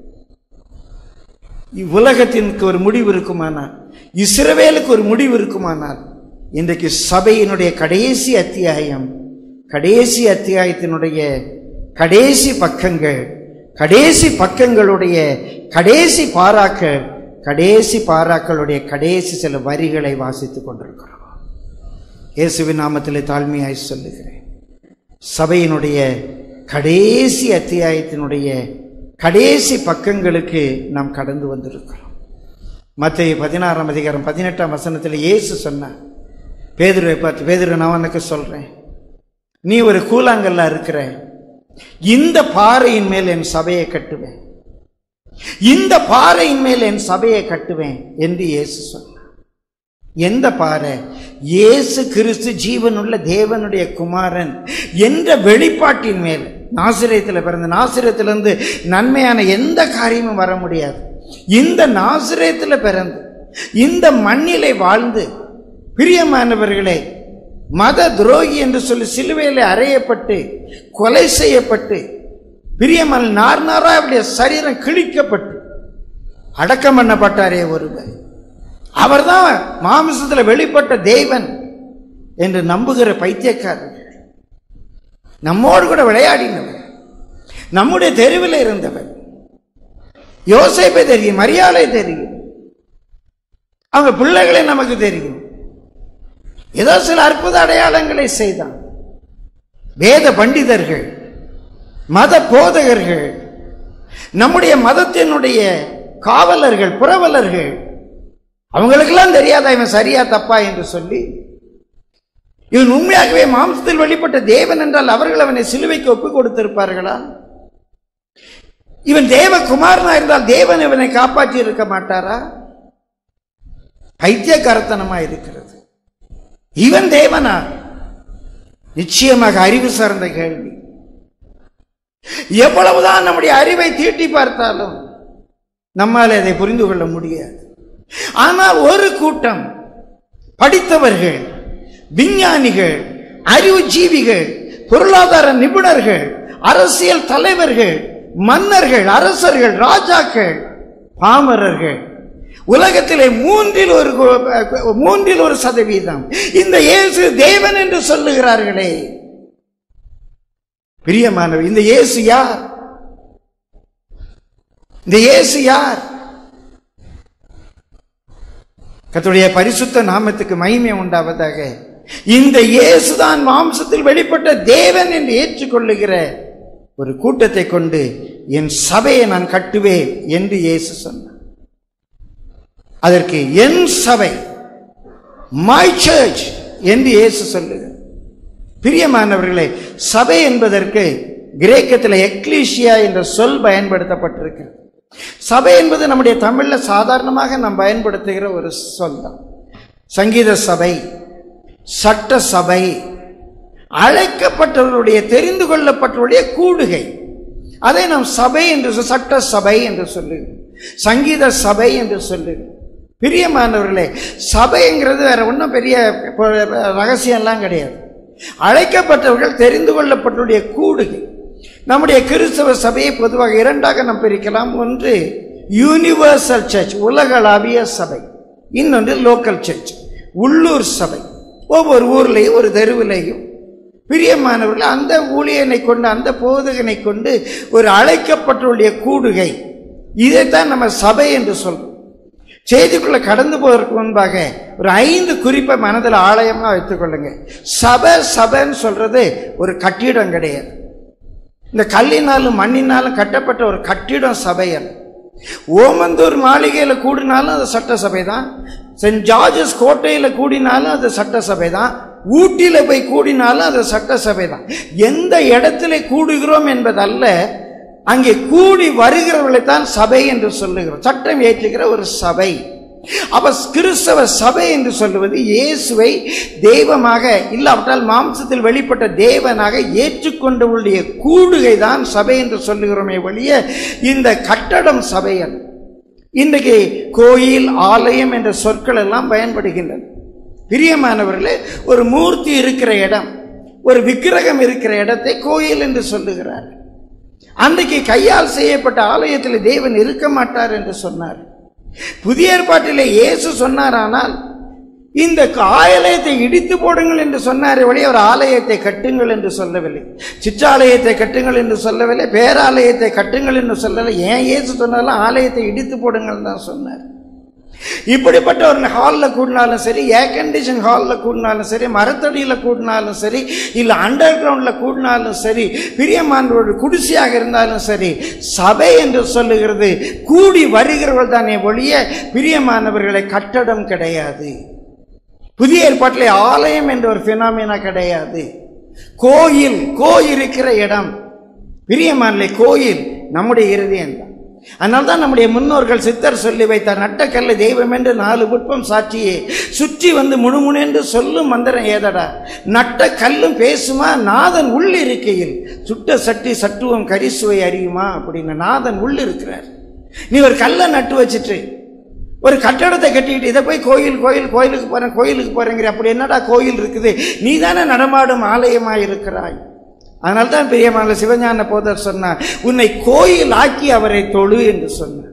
இவ்வுலகத்திற்கு ஒரு முடிவு இருக்குமானால் இஸ்ரவேலுக்கு ஒரு முடிவு இருக்குமானால் இன்றைக்கு சபையினுடைய கடைசி அத்தியாயம் கடைசி அத்தியாயத்தினுடைய கடைசி பக்கங்கள் கடைசி பக்கங்களுடைய கடைசி பாராக்கள் கடைசி பாராக்களுடைய கடைசி சில வரிகளை வாசித்துக் கொண்டிருக்கிறோம் இயேசுவின் நாமத்திலே தாழ்மையாய் சொல்லுகிறேன் சபையினுடைய கடைசி அத்தியாயத்தினுடைய கடைசி பக்கங்களுக்கு நாம் கடந்து வந்திருக்கிறோம் மத்திய பதினாறாம் அதிகாரம் பதினெட்டாம் வசனத்தில் இயேசு சொன்னார் பேதுருவை பார்த்து பேதுரு நான் உனக்கு சொல்றேன் நீ ஒரு கூழாங்கல்ல இருக்கிற இந்த பாறையின் மேல் என் சபையை கட்டுவேன் இந்த பாறையின் மேல் என் சபையை கட்டுவேன் என்று இயேசு சொன்னார் எந்த பாறை இயேசு கிறிஸ்து ஜீவனுள்ள தேவனுடைய குமாரன் என்ற வெளிப்பாட்டின் மேல் நாசிரியத்தில் பிறந்த நாசிரியத்திலிருந்து நன்மையான எந்த காரியமும் வர முடியாது இந்த நாசிரியத்தில் பிறந்து இந்த மண்ணிலே வாழ்ந்து பிரியமானவர்களே மத துரோகி என்று சொல்லி சிலுவையில் அறையப்பட்டு கொலை செய்யப்பட்டு பிரியமான நார் நாரா அவருடைய சரீரம் கிழிக்கப்பட்டு அடக்கம் பண்ணப்பட்டாரே ஒருவர் அவர்தான் மாமிசத்தில் வெளிப்பட்ட தேவன் என்று நம்புகிற பைத்தியக்காரர்கள் நம்மோடு கூட விளையாடினவர் நம்முடைய தெருவில் இருந்தவர் யோசேப்பை தெரியும் மரியாதை தெரியும் அவங்க பிள்ளைகளை நமக்கு தெரியும் ஏதோ சில அற்புத அடையாளங்களை செய்தான் வேத பண்டிதர்கள் மத போதகர்கள் நம்முடைய மதத்தினுடைய காவலர்கள் புரவலர்கள் அவங்களுக்கெல்லாம் தெரியாதா இவன் சரியா தப்பா என்று சொல்லி இவன் உண்மையாகவே மாம்சத்தில் வெளிப்பட்ட தேவன் என்றால் அவர்கள் அவனை சிலுவைக்கு ஒப்புக் கொடுத்திருப்பார்களா இவன் தேவகுமாரனா இருந்தால் தேவன் இவனை காப்பாற்றி இருக்க மாட்டாரா பைத்தியக்காரத்தனமா இருக்கிறது இவன் தேவனா நிச்சயமாக அறிவு சார்ந்த கேள்வி எவ்வளவுதான் நம்முடைய அறிவை தீட்டி பார்த்தாலும் நம்மால் அதை புரிந்து கொள்ள முடியாது ஆனால் ஒரு கூட்டம் படித்தவர்கள் விஞ்ஞானிகள் அறிவு ஜீவிகள் பொருளாதார நிபுணர்கள் அரசியல் தலைவர்கள் மன்னர்கள் அரசர்கள் ராஜாக்கள் பாமரர்கள் உலகத்திலே மூன்றில் ஒரு கு- மூன்றில் ஒரு சதவீதம் இந்த இயேசு தேவன் என்று சொல்லுகிறார்களே பிரியமானவர் இந்த இயேசு யார் இந்த இயேசு யார் கர்த்தருடைய பரிசுத்த நாமத்துக்கு மகிமை உண்டாவதாக இந்த இயேசுதான் மாம்சத்தில் வெளிப்பட்ட தேவன் என்று ஏற்றுக்கொள்ளுகிற ஒரு கூட்டத்தை கொண்டு என் சபையை நான் கட்டுவேன் என்று இயேசு சொன்னார் அதற்கு என் சபை மை சர்ச் என்று இயேசு சொல்லுகிறார் பிரியமானவர்களே சபை என்பதற்கு கிரேக்கத்தில் எக்லீஷியா என்ற சொல் பயன்படுத்தப்பட்டிருக்கிறது சபை என்பது நம்முடைய தமிழ்ல சாதாரணமாக நாம் பயன்படுத்துகிற ஒரு சொல் தான் சங்கீத சபை சட்ட சபை அழைக்கப்பட்டவர்களுடைய தெரிந்து கொள்ளப்பட்டவருடைய கூடுகை அதை நாம் சபை என்று சொ- சட்ட சபை என்று சொல்லுகிறோம் சங்கீத சபை என்று சொல்லுகிறோம் பிரியமானவர்களே சபைங்கிறது வேற ஒன்றும் பெரிய ப- ரகசியம்லாம் கிடையாது அழைக்கப்பட்டவர்கள் தெரிந்து கொள்ளப்பட்டவருடைய கூடுகை நம்முடைய கிறிஸ்தவ சபையை பொதுவாக இரண்டாக நாம் பிரிக்கலாம் ஒன்று யூனிவர்சல் சர்ச் உலகளாவிய சபை இன்னொன்று லோக்கல் சர்ச் உள்ளூர் சபை ஒவ்வொரு ஊர்லேயும் ஒரு தெருவிலேயும் பிரியமானவர்கள் அந்த ஊழியனை கொண்டு அந்த போதகனை கொண்டு ஒரு அழைக்கப்பட்டவருடைய கூடுகை இதைத்தான் நம்ம சபை என்று சொல்றோம் செய்திக்குள்ள கடந்து போவதற்கு முன்பாக ஒரு ஐந்து குறிப்பை மனதில் ஆலயமா வைத்துக் கொள்ளுங்க சபை சபைன்னு சொல்றது ஒரு கட்டிடம் கிடையாது இந்த கல்லினாலும் மண்ணினாலும் கட்டப்பட்ட ஒரு கட்டிடம் சபையல் ஓமந்தூர் மாளிகையில கூடினாலும் அது சட்டசபை தான் சென்ட் ஜார்ஜஸ் கோட்டையில கூடினாலும் அது சட்டசபை தான் ஊட்டியில போய் கூடினாலும் அது சட்டசபை தான் எந்த இடத்துல கூடுகிறோம் என்பதல்ல அங்கே கூடி வருகிறவர்களை தான் சபை என்று சொல்லுகிறோம் சட்டம் ஏற்றுகிற ஒரு சபை அப்ப கிறிஸ்தவ சபை என்று சொல்லுவது இயேசுவை தெய்வமாக இல்லாவிட்டால் மாம்சத்தில் வெளிப்பட்ட தேவனாக ஏற்றுக்கொண்டவருடைய கூடுகை தான் சபை என்று சொல்லுகிறோமே ஒழிய இந்த கட்டடம் சபையல் இன்றைக்கு கோயில் ஆலயம் என்ற சொற்கள் எல்லாம் பயன்படுகின்றன பிரியமானவர்களே ஒரு மூர்த்தி இருக்கிற இடம் ஒரு விக்கிரகம் இருக்கிற இடத்தை கோயில் என்று சொல்லுகிறார் அன்றைக்கு கையால் செய்யப்பட்ட ஆலயத்தில் தேவன் இருக்க மாட்டார் என்று சொன்னார் புதிய ஏற்பாட்டிலே இயேசு சொன்னாரானால் இந்த ஆலயத்தை இடித்து போடுங்கள் என்று சொன்னாரே வழி ஒரு ஆலயத்தை கட்டுங்கள் என்று சொல்லவில்லை சிற்றாலயத்தை கட்டுங்கள் என்று சொல்லவில்லை பேராலயத்தை கட்டுங்கள் என்று சொல்லவில்லை ஏன் இயேசு சொன்னாலும் ஆலயத்தை இடித்து போடுங்கள் தான் சொன்னார் இப்படிப்பட்ட ஒரு ஹாலில் கூடினாலும் சரி ஏர் கண்டிஷன் ஹாலில் கூடினாலும் சரி மரத்தடியில் கூடினாலும் சரி இல்லை அண்டர் கிரவுண்டில் கூடினாலும் சரி பிரியமானவர்கள் குடிசையாக இருந்தாலும் சரி சபை என்று சொல்லுகிறது கூடி வருகிறவர்கள் தானே ஒழிய பிரியமானவர்களை கட்டடம் கிடையாது புதிய ஏற்பாட்டில் ஆலயம் என்ற ஒரு பினாமினா கிடையாது கோயில் கோ இருக்கிற இடம் பிரியமானலை கோயில் நம்முடைய இருதயம் தான் அதனால தான் நம்முடைய முன்னோர்கள் சித்தர் சொல்லி வைத்தார் நட்டக்கல்ல தெய்வம் என்று நாலு புட்பம் சாட்சியே சுற்றி வந்து முணுமுணென்று சொல்லும் மந்திரம் ஏதடா நட்ட கல்லும் பேசுமா நாதன் உள் இருக்கையில் சுட்ட சட்டி சட்டுவம் கரிசுவை அறியுமா அப்படின்னு நாதன் உள் இருக்கிறார் நீ ஒரு கல்லை நட்டு வச்சிட்டு ஒரு கட்டடத்தை கட்டிக்கிட்டு இதை போய் கோயில் கோயில் கோயிலுக்கு போறேன் கோயிலுக்கு போறேங்கிற அப்படி என்னடா கோயில் இருக்குது நீ தானே நடமாடும் ஆலயமா இருக்கிறாய் அதனால தான் பிரியமான சிவஞான போதர் சொன்னார் உன்னை கோயில் ஆக்கி அவரை தொழு என்று சொன்னார்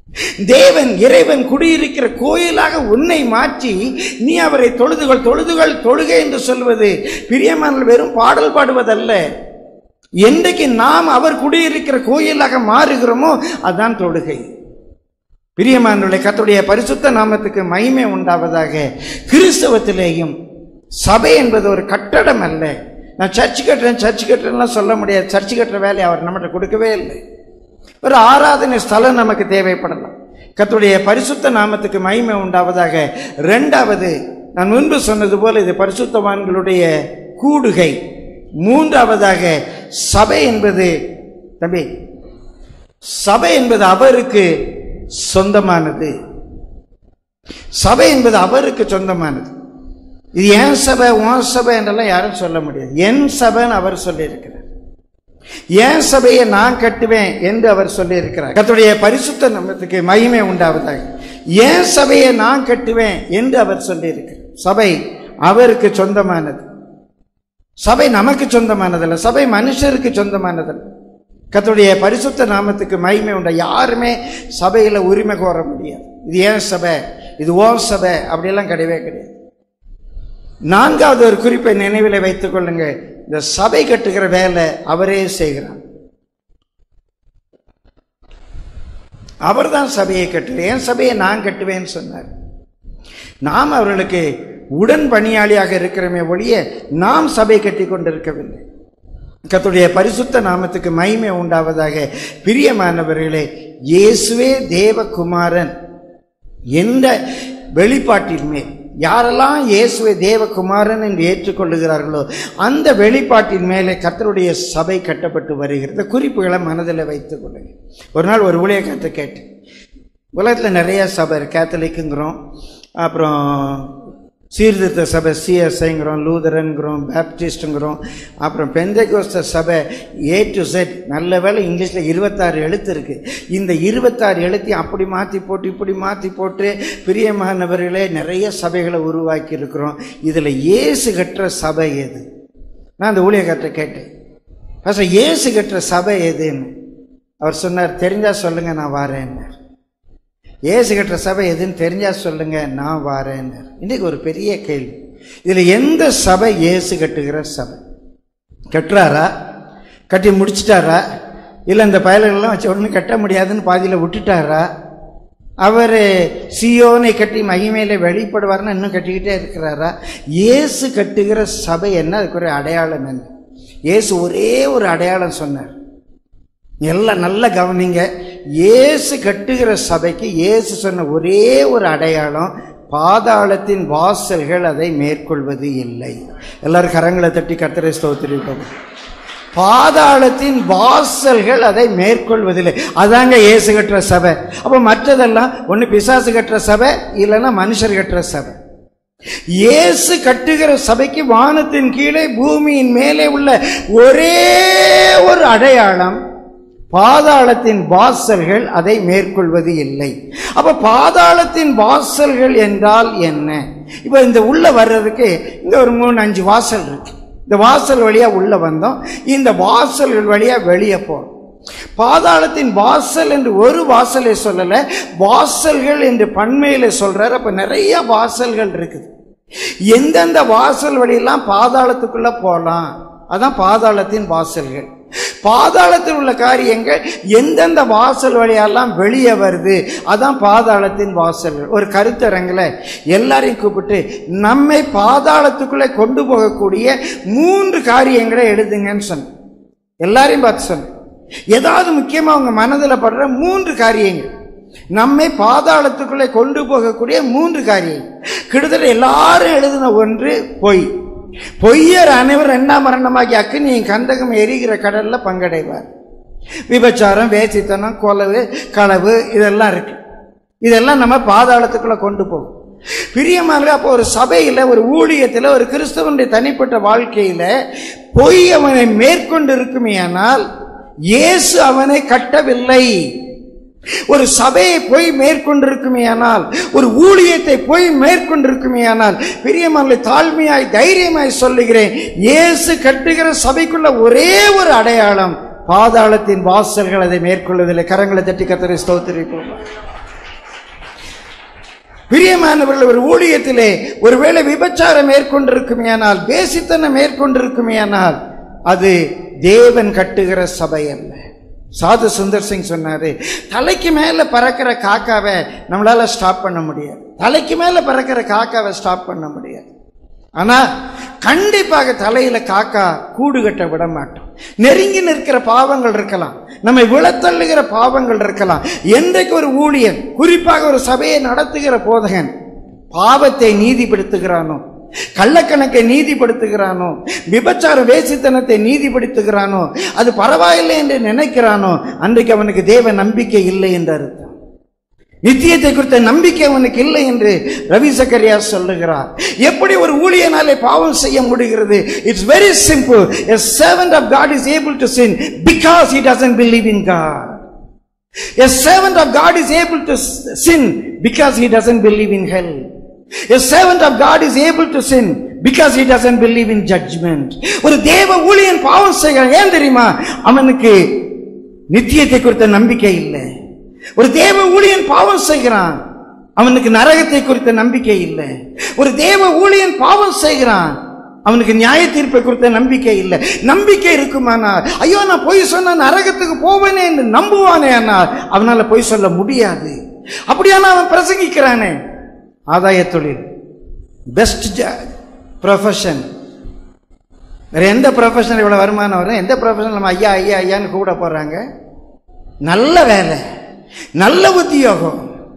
தேவன் இறைவன் குடியிருக்கிற கோயிலாக உன்னை மாற்றி நீ அவரை தொழுதுகள் தொழுதுகள் தொழுகை என்று சொல்வது பிரியமான வெறும் பாடல் பாடுவதல்ல என்றைக்கு நாம் அவர் குடியிருக்கிற கோயிலாக மாறுகிறோமோ அதுதான் தொழுகை பிரியமானுடைய கர்த்தருடைய பரிசுத்த நாமத்துக்கு மகிமை உண்டாவதாக கிறிஸ்தவத்திலேயும் சபை என்பது ஒரு கட்டடம் அல்ல நான் சர்ச் கட்டுறேன் சர்ச் கட்டுறேன்லாம் சொல்ல முடியாது சர்ச் கட்டுற வேலையை அவர் நம்மகிட்ட கொடுக்கவே இல்லை ஒரு ஆராதனை ஸ்தலம் நமக்கு தேவைப்படலாம் கர்த்தருடைய பரிசுத்த நாமத்துக்கு மகிமை உண்டாவதாக இரண்டாவது நான் முன்பு சொன்னது போல இது பரிசுத்தவான்களுடைய கூடுகை மூன்றாவதாக சபை என்பது தம்பி சபை என்பது அவருக்கு சொந்தமானது சபை என்பது அவருக்கு சொந்தமானது இது என் சபை உன் சபை என்றெல்லாம் யாரும் சொல்ல முடியாது என் சபைன்னு அவர் சொல்லியிருக்கிறார் என் சபையை நான் கட்டுவேன் என்று அவர் சொல்லியிருக்கிறார் கர்த்தருடைய பரிசுத்த நம்மத்துக்கு மகிமை உண்டாவதாக என் சபையை நான் கட்டுவேன் என்று அவர் சொல்லியிருக்கிறார் சபை அவருக்கு சொந்தமானது சபை நமக்கு சொந்தமானதல்ல சபை மனுஷருக்கு சொந்தமானதல்ல கர்த்தருடைய பரிசுத்த நாமத்துக்கு மகிமை உண்டா யாருமே சபையில் உரிமை கோர முடியாது இது ஏன் சபை இது ஓ சபை அப்படியெல்லாம் கிடையவே கிடையாது நான்காவது ஒரு குறிப்பை நினைவில் வைத்துக் கொள்ளுங்க இந்த சபை கட்டுகிற வேலை அவரே செய்கிறார் அவர்தான் சபையை கட்டுவேன் என் சபையை நான் கட்டுவேன்னு சொன்னார் நாம் அவர்களுக்கு உடன் பணியாளியாக இருக்கிறோமே ஒழிய நாம் சபை கட்டி கொண்டிருக்கவில்லை கர்த்தருடைய பரிசுத்த நாமத்துக்கு மகிமை உண்டாவதாக பிரியமானவர்களே இயேசுவே தேவகுமாரன் என்ற வெளிப்பாட்டின் மேல் யாரெல்லாம் இயேசுவை தேவகுமாரன் என்று ஏற்றுக்கொள்ளுகிறார்களோ அந்த வெளிப்பாட்டின் மேலே கர்த்தருடைய சபை கட்டப்பட்டு வருகிறது குறிப்புகளை மனதில் வைத்துக் கொள்ளுங்க ஒரு நாள் ஒரு ஊழியக்காரத்தை கேட்டேன் உலகத்தில் நிறைய சபை இருக்கு. கேத்தலிக்குங்கிறோம் அப்புறம் சீர்திருத்த சபை சிஎஸ்ஐங்கிறோம் லூதரன்கிறோம் பேப்டிஸ்ட்டுங்கிறோம் அப்புறம் பெந்தைகோஸ்த சபை ஏ டு செட் நல்ல வேளை இங்கிலீஷில் இருபத்தாறு எழுத்து இருக்குது இந்த இருபத்தாறு எழுத்தையும் அப்படி மாற்றி போட்டு இப்படி மாற்றி போட்டு பிரியமானவர்களே நிறைய சபைகளை உருவாக்கி இருக்கிறோம் இதில் இயேசு கட்டுற சபை எது நான் அந்த ஊழியக்கார்ட்ட கேட்டேன் ஃபஸ்ட் இயேசு கட்டுற சபை எதுன்னு அவர் சொன்னார் தெரிஞ்சா சொல்லுங்க நான் வாரேன்னார் இயேசு கட்டுற சபை எதுன்னு தெரிஞ்சா சொல்லுங்க நான் வாரேன்னார் இன்னைக்கு ஒரு பெரிய கேள்வி இதுல எந்த சபை இயேசு கட்டுகிற சபை கட்டுறாரா கட்டி முடிச்சிட்டாரா இல்லை இந்த பயல்கள்லாம் வச்சு ஒன்றும் கட்ட முடியாதுன்னு பாதியில் விட்டுட்டாரா அவர் சியோனை கட்டி மகிமையில வெளிப்படுவார்னு இன்னும் கட்டிக்கிட்டே இருக்கிறாரா இயேசு கட்டுகிற சபை என்ன அதுக்கு ஒரு அடையாளம் என்ன இயேசு ஒரே ஒரு அடையாளம் சொன்னார் எல்லாம் நல்ல கவனிங்க இயேசு கட்டுகிற சபைக்கு இயேசு சொன்ன ஒரே ஒரு அடையாளம் பாதாளத்தின் வாசல்கள் அதை மேற்கொள்வது இல்லை எல்லாரும் கரங்களை தட்டி கர்த்தரை ஸ்தோத்திரிப்போம் பாதாளத்தின் வாசல்கள் அதை மேற்கொள்வதில்லை அதாங்க இயேசு கட்டுற சபை அப்ப மற்றதெல்லாம் ஒண்ணு பிசாசு கட்டுற சபை இல்லைன்னா மனுஷர் கட்டுற சபை இயேசு கட்டுகிற சபைக்கு வானத்தின் கீழே பூமியின் மேலே உள்ள ஒரே ஒரு அடையாளம் பாதாளத்தின் வாசல்கள் அதை மேற்கொள்வது இல்லை அப்ப பாதாளத்தின் வாசல்கள் என்றால் என்ன இப்ப இந்த உள்ள வர்றதுக்கு இந்த ஒரு மூணு அஞ்சு வாசல் இருக்கு இந்த வாசல் வழியா உள்ள வந்தோம் இந்த வாசல்கள் வழியா வெளியே போறோம் பாதாளத்தின் வாசல் என்று ஒரு வாசலை சொல்லல வாசல்கள் என்று பண்மையில சொல்றாரு அப்ப நிறைய வாசல்கள் இருக்குது எந்தெந்த வாசல் வழியெல்லாம் பாதாளத்துக்குள்ள போகலாம் அதான் பாதாளத்தின் வாசல்கள் பாதாளத்தில் உள்ள காரியங்கள் எந்தெந்த வாசல் வழியெல்லாம் வெளியே வருது அதான் பாதாளத்தின் வாசல்கள் ஒரு கருத்தரங்கில் எல்லாரையும் கூப்பிட்டு நம்மை பாதாளத்துக்குள்ளே கொண்டு போகக்கூடிய மூன்று காரியங்களை எழுதுங்கன்னு சொன்னேன் எல்லாரையும் பார்த்து சொன்னேன் ஏதாவது முக்கியமாக உங்க மனதில் படுற மூன்று காரியங்கள் நம்மை பாதாளத்துக்குள்ளே கொண்டு போகக்கூடிய மூன்று காரியங்கள் கிட்டத்தட்ட எல்லாரும் எழுதின ஒன்று பொய் பொய்யர் அனைவர் இரண்டாம் மரணமாகி அக்னியின் கந்தகம் எரிகிற கடல்ல பங்கடைவார் விபச்சாரம் வேசித்தனம் கொலவு களவு இதெல்லாம் இருக்கு இதெல்லாம் நம்ம பாதாளத்துக்குள்ள கொண்டு போகும் பிரியமாக அப்போ ஒரு சபையில் ஒரு ஊழியத்தில் ஒரு கிறிஸ்தவனுடைய தனிப்பட்ட வாழ்க்கையில பொய் அவனை மேற்கொண்டு இருக்குமேயானால் இயேசு அவனை கட்டவில்லை ஒரு சபையை போய் மேற்கொண்டிருக்குமேயானால் ஒரு ஊழியத்தை போய் மேற்கொண்டிருக்குமேயானால் பெரியமல்ல தாழ்மையாய் தைரியமாய் சொல்லுகிறேன் இயேசு கட்டுகிற சபைக்குள்ள ஒரே ஒரு அடையாளம் பாதாளத்தின் வாசல்கள் அதை மேற்கொள்வதில்லை கரங்களை தட்டி கத்தரை ஸ்தோத்திரிப்போம் பிரியமானவர்கள் ஒரு ஊழியத்திலே ஒருவேளை விபச்சாரம் மேற்கொண்டிருக்குமேயானால் பேசித்தனம் மேற்கொண்டிருக்குமேயானால் அது தேவன் கட்டுகிற சபை அல்ல சாது சுந்தர் சிங் சொன்னாரு தலைக்கு மேல பறக்கிற காக்காவை நம்மளால ஸ்டாப் பண்ண முடியாது தலைக்கு மேல பறக்கிற காக்காவை ஸ்டாப் பண்ண முடியாது ஆனா கண்டிப்பாக தலையில காக்கா கூடு கட்ட விட மாட்டோம் நெருங்கி நிற்கிற பாவங்கள் இருக்கலாம் நம்மை விழத்தள்ளுகிற பாவங்கள் இருக்கலாம் என்றைக்கு ஒரு ஊழியன் குறிப்பாக ஒரு சபையை நடத்துகிற போதகன் பாவத்தை நீதிப்படுத்துகிறானோ கள்ளக்கணக்கை நீதிப்படுத்துகிறானோ விபச்சார வேசித்தனத்தை நீதிப்படுத்துகிறானோ அது பரவாயில்லை என்று நினைக்கிறானோ அன்றைக்கு அவனுக்கு தேவ நம்பிக்கை இல்லை என்று அர்த்தம் நித்தியத்தை குறித்த நம்பிக்கை அவனுக்கு இல்லை என்று ரவி சக்கரியா சொல்லுகிறார் எப்படி ஒரு ஊழியனாலே பாவம் செய்ய முடிகிறது it's very simple a servant of god is able to sin because he doesn't believe in god a servant of god is able to sin because he doesn't believe in hell a servant of god is able to sin because he doesn't believe in judgment ஒரு தேவ ஊழியன் பாவம் செய்கிறான் ஏன் தெரியுமா அவனுக்கு நித்தியத்தை குறித்த நம்பிக்கை இல்லை ஒரு தேவ ஊழியன் பாவம் செய்கிறான் அவனுக்கு நரகத்தை குறித்த நம்பிக்கை இல்லை ஒரு தேவ ஊழியன் பாவம் செய்கிறான் அவனுக்கு நியாய தீர்ப்பை குறித்த நம்பிக்கை இல்லை நம்பிக்கை இருக்குமானால் ஐயோ நான் பொய் சொன்னா நரகத்துக்கு போவேனே என்று நம்புவானே ஆனால் அவனால பொய் சொல்ல முடியாது அப்படியானா அவன் பிரசங்கிக்கிறானே ஆதாய தொழில் பெஸ்ட் ப்ரொஃபஷன் வேற எந்த ப்ரொஃபஷன் இவ்வளவு வருமானம் வரும் எந்த ப்ரொஃபஷன் நம்ம ஐயா ஐயா ஐயான்னு கூட போறாங்க நல்ல வேலை நல்ல உத்தியோகம்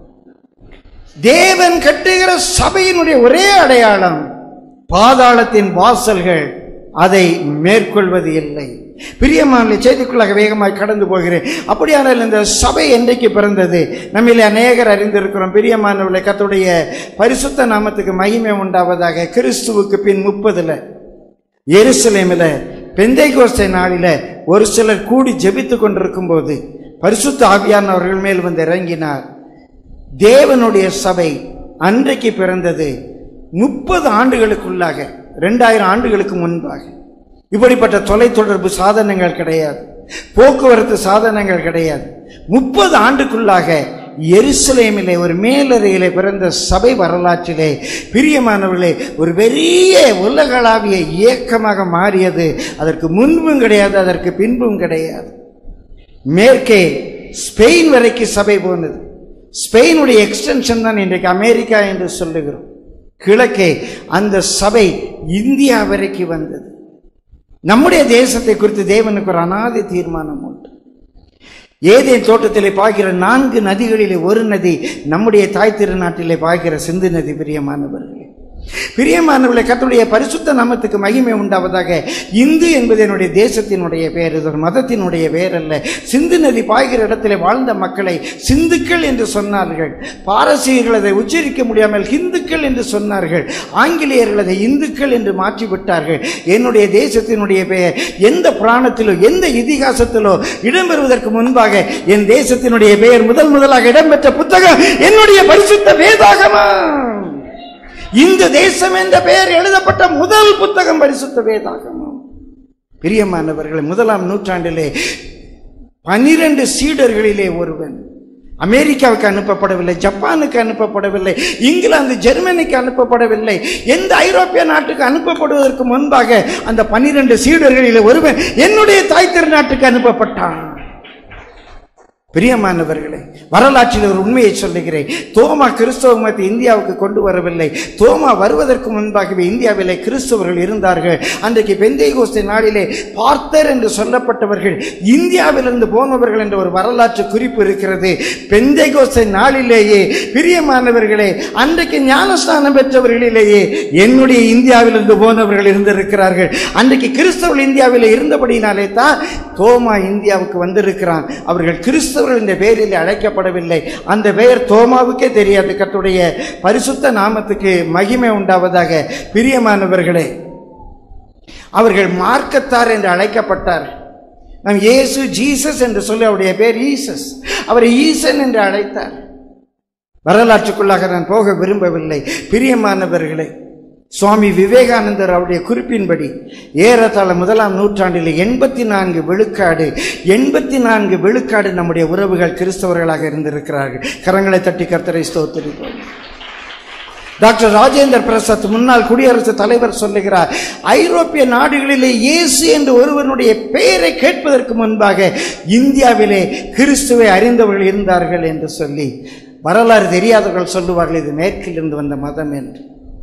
தேவன் கட்டுகிற சபையினுடைய ஒரே அடையாளம் பாதாளத்தின் வாசல்கள் அதை மேற்கொள்வது இல்லை பிரியமான செய்திக்குள்ளாக வேகமாய் கடந்து போகிறேன் அப்படியானால் இந்த சபை என்றைக்கு பிறந்தது நம்மில் அநேகர் அறிந்திருக்கிறோம் பிரியமானவர்களை கத்துடைய பரிசுத்த நாமத்துக்கு மகிமை உண்டாவதாக கிறிஸ்துவுக்கு பின் முப்பதுல எருசலேமில் பெந்தைகோஸ்தை நாளில ஒரு சிலர் கூடி ஜெபித்து கொண்டிருக்கும் போது பரிசுத்த ஆவியானவர்கள் மேல் வந்து இறங்கினார் தேவனுடைய சபை அன்றைக்கு பிறந்தது முப்பது ஆண்டுகளுக்குள்ளாக ரெண்டாயிரம் ஆண்டுகளுக்கு முன்பாக இப்படிப்பட்ட தொலைத்தொடர்பு சாதனங்கள் கிடையாது போக்குவரத்து சாதனங்கள் கிடையாது முப்பது ஆண்டுக்குள்ளாக எருசலேமிலே ஒரு மேலறையிலே பிறந்த சபை வரலாற்றிலே பிரியமானவர்களே ஒரு பெரிய உலகளாவிய இயக்கமாக மாறியது அதற்கு முன்பும் கிடையாது அதற்கு பின்பும் கிடையாது மேற்கே ஸ்பெயின் வரைக்கும் சபை போனது ஸ்பெயினுடைய எக்ஸ்டென்ஷன் தான் இன்றைக்கு அமெரிக்கா என்று சொல்லுகிறோம் கிழக்கே அந்த சபை இந்தியா வரைக்கும் வந்தது நம்முடைய தேசத்தை குறித்து தேவனுக்கு ஒரு அனாதி தீர்மானம் உண்டு ஏதேன் தோட்டத்திலே பாய்கிற நான்கு நதிகளிலே ஒரு நதி நம்முடைய தாய் திருநாட்டிலே பாய்கிற சிந்து நதி பிரியமானவர்களே பிரியமானவர்களை கர்த்தருடைய பரிசுத்த நாமத்துக்கு மகிமை உண்டாவதாக இந்து என்பது என்னுடைய தேசத்தினுடைய பெயர் இது ஒரு மதத்தினுடைய பெயர் அல்ல சிந்து நதி பாய்கிற இடத்திலே வாழ்ந்த மக்களை சிந்துக்கள் என்று சொன்னார்கள் பாரசீகர்கள் அதை உச்சரிக்க முடியாமல் ஹிந்துக்கள் என்று சொன்னார்கள் ஆங்கிலேயர்கள் அதை இந்துக்கள் என்று மாற்றி விட்டார்கள் என்னுடைய தேசத்தினுடைய பெயர் எந்த புராணத்திலோ எந்த இதிகாசத்திலோ இடம்பெறுவதற்கு முன்பாக என் தேசத்தினுடைய பெயர் முதல் முதலாக இடம்பெற்ற புத்தகம் என்னுடைய பரிசுத்த வேதாகமா இந்த தேசம் என்ற பெயர் எழுதப்பட்ட முதல் புத்தகம் பரிசுத்த வேதாகமம் பிரியமானவர்களை முதலாம் நூற்றாண்டிலே பனிரெண்டு சீடர்களிலே ஒருவன் அமெரிக்காவுக்கு அனுப்பப்படவில்லை ஜப்பானுக்கு அனுப்பப்படவில்லை இங்கிலாந்து ஜெர்மனிக்கு அனுப்பப்படவில்லை எந்த ஐரோப்பிய நாட்டுக்கு அனுப்பப்படுவதற்கு முன்பாக அந்த பனிரெண்டு சீடர்களிலே ஒருவன் என்னுடைய தாய் திருநாட்டுக்கு அனுப்பப்பட்டான் பிரியமானவர்களே வரலாற்றில் ஒரு உண்மையை சொல்லுகிறேன் தோமா கிறிஸ்தவ மதத்தை இந்தியாவுக்கு கொண்டு வரவில்லை தோமா வருவதற்கு முன்பாகவே இந்தியாவிலே கிறிஸ்தவர்கள் இருந்தார்கள் அன்றைக்கு பெந்தைகோஸ்தை நாளிலே பார்த்தர் என்று சொல்லப்பட்டவர்கள் இந்தியாவிலிருந்து போனவர்கள் என்ற ஒரு வரலாற்று குறிப்பு இருக்கிறது பெந்தைகோஸ்தை நாளிலேயே பிரியமானவர்களே அன்றைக்கு ஞானஸ்தானம் பெற்றவர்களிலேயே என்னுடைய இந்தியாவிலிருந்து போனவர்கள் இருந்திருக்கிறார்கள் அன்றைக்கு கிறிஸ்தவர்கள் இந்தியாவிலே இருந்தபடினாலே தான் தோமா இந்தியாவுக்கு வந்திருக்கிறான் அவர்கள் கிறிஸ்தவர்கள் என்ற பெயரில் அழைக்கப்படவில்லை அந்த பெயர் தோமாவுக்கே தெரியாது கர்த்தருடைய பரிசுத்த நாமத்துக்கு மகிமை உண்டாவதாக பிரியமானவர்களே அவர்கள் மார்க்கத்தார் என்று அழைக்கப்பட்டார் நம் இயேசு ஜீசஸ் என்று சொல்லி அவருடைய பேர் ஈசஸ் அவரை ஈசன் என்று அழைத்தார் வரலாற்றுக்குள்ளாக நான் போக விரும்பவில்லை பிரியமானவர்களே சுவாமி விவேகானந்தர் அவருடைய குறிப்பின்படி ஏறத்தாழ முதலாம் நூற்றாண்டில் எண்பத்தி நான்கு விழுக்காடு எண்பத்தி நான்கு விழுக்காடு நம்முடைய உறவுகள் கிறிஸ்தவர்களாக இருந்திருக்கிறார்கள் கரங்களை தட்டி கர்த்தரை ஸ்தோத்திரிப்போம் டாக்டர் ராஜேந்தர் பிரசாத் முன்னாள் குடியரசுத் தலைவர் சொல்லுகிறார் ஐரோப்பிய நாடுகளிலே இயேசு என்று ஒருவனுடைய பெயரை கேட்பதற்கு முன்பாக இந்தியாவிலே கிறிஸ்துவை அறிந்தவர்கள் இருந்தார்கள் என்று சொல்லி வரலாறு தெரியாதவர்கள் சொல்லுவார்கள் இது மேற்கிலிருந்து வந்த மதம் என்று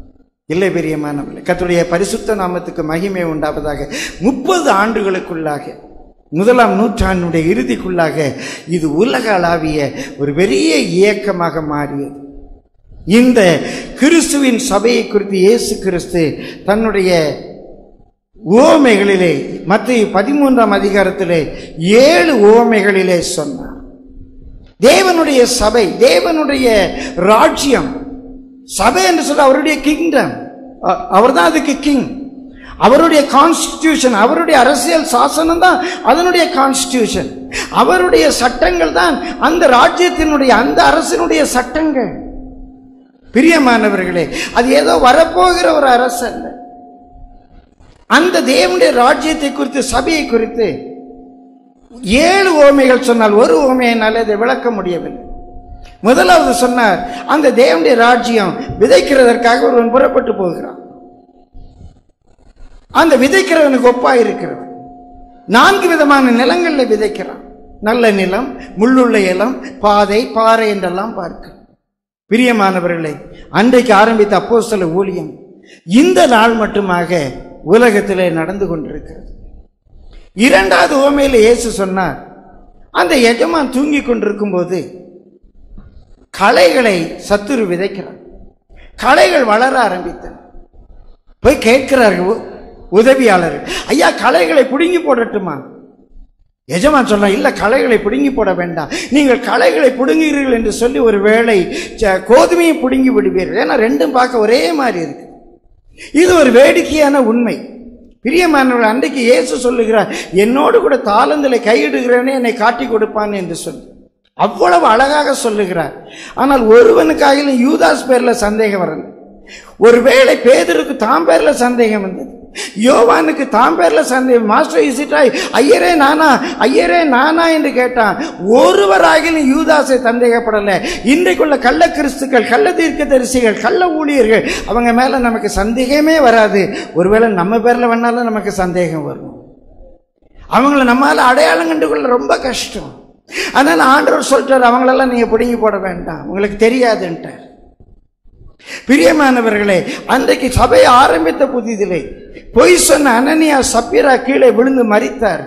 இல்லை பெரியமானவர்களே கர்த்தருடைய பரிசுத்த நாமத்துக்கு மகிமை உண்டாவதாக முப்பது ஆண்டுகளுக்குள்ளாக முதலாம் நூற்றாண்டுடைய இறுதிக்குள்ளாக இது உலகளாவிய ஒரு பெரிய இயக்கமாக மாறியது இந்த கிறிஸ்துவின் சபையை குறித்து இயேசு கிறிஸ்து தன்னுடைய ஓமைகளிலே மத்திய பதிமூன்றாம் அதிகாரத்திலே ஏழு ஓமைகளிலே சொன்னார் தேவனுடைய சபை தேவனுடைய ராஜ்யம் சபை என்று சொல்ல அவருடைய கிங்டம் அவர் தான் அதுக்கு கிங் அவருடைய கான்ஸ்டிடியூஷன் அவருடைய அரசியல் சாசனம் தான் அதனுடைய கான்ஸ்டிடியூஷன் அவருடைய சட்டங்கள் தான் அந்த ராஜ்யத்தினுடைய அந்த அரசினுடைய சட்டங்கள் பிரியமானவர்களே அது ஏதோ வரப்போகிற ஒரு அரசு அல்ல அந்த தேவனுடைய ராஜ்யத்தை குறித்து சபையை குறித்து ஏழு ஓமைகள் சொன்னால் ஒரு ஓமையினால் இதை விளக்க முடியவில்லை முதலாவது சொன்னார் அந்த தேவனுடைய ராஜ்யம் விதைக்கிறதற்காக ஒருவன் புறப்பட்டு போகிறான் அந்த விதைக்கிறவனுக்கு ஒப்பா இருக்கிறது நான்கு விதமான நிலங்களில் விதைக்கிறான் நல்ல நிலம் முள்ளுள்ள இலம் பாதை பாறை என்றெல்லாம் பார்க்க பிரியமானவர்களே அன்றைக்கு ஆரம்பித்த அப்போஸ்தல ஊழியம் இந்த நாள் மட்டுமாக உலகத்திலே நடந்து கொண்டிருக்கிறது இரண்டாவது ஓமையில் இயேசு சொன்னார் அந்த எஜமான் தூங்கி கொண்டிருக்கும் போது களைகளை சத்துரு விதைக்கிறார் களைகள் வளர ஆரம்பித்தன போய் கேட்கிறார்கள் உ- உதவியாளர்கள் ஐயா களைகளை பிடுங்கி போடட்டுமா எஜமான் சொல்ல இல்ல களைகளை பிடுங்கி போட வேண்டாம் நீங்கள் களைகளை பிடுங்குகிறீர்கள் என்று சொல்லி ஒரு வேளை ச- கோதுமையை பிடுங்கி விடுவீர்கள் ஏன்னா ரெண்டும் பார்க்க ஒரே மாதிரி இருக்கு இது ஒரு வேடிக்கையான உண்மை பிரியமானவர்கள் அன்றைக்கு இயேசு சொல்லுகிறார் என்னோடு கூட தாளந்தில கையிடுகிறவனே என்னை காட்டி கொடுப்பான் என்று சொல்லி அவ்வளவு அழகாக சொல்லுகிறார் ஆனால் ஒருவனுக்காகிலும் யூதாஸ் பேர்ல சந்தேகம் வரல ஒருவேளை பேதருக்கு தாம் பேர்ல சந்தேகம் வந்தது யோவானுக்கு தாம் பேர்ல சந்தேகம் மாஸ்டர் இசிட்டாய் ஐயரே நானா ஐயரே நானா என்று கேட்டான் ஒருவராகிலும் யூதாசை சந்தேகப்படல இன்றைக்குள்ள கள்ள கிறிஸ்துக்கள் கள்ள தீர்க்கதரிசிகள் கள்ள ஊழியர்கள் அவங்க மேல நமக்கு சந்தேகமே வராது ஒருவேளை நம்ம பேர்ல வேணாலும் நமக்கு சந்தேகம் வரும் அவங்கள நம்மால அடையாளம் கண்டு கொள்ள ரொம்ப கஷ்டம் அதனால ஆண்டவர் சொல்லிட்டார் அவங்களெல்லாம் நீங்க பிடுங்கி போட வேண்டாம் உங்களுக்கு தெரியாதுன்ட்டார் பிரியமானவர்களே அன்றைக்கு சபையை ஆரம்பித்த புதிதிலே பொய் சொன்ன அனனியா சப்பீரா கீழே விழுந்து மரித்தார்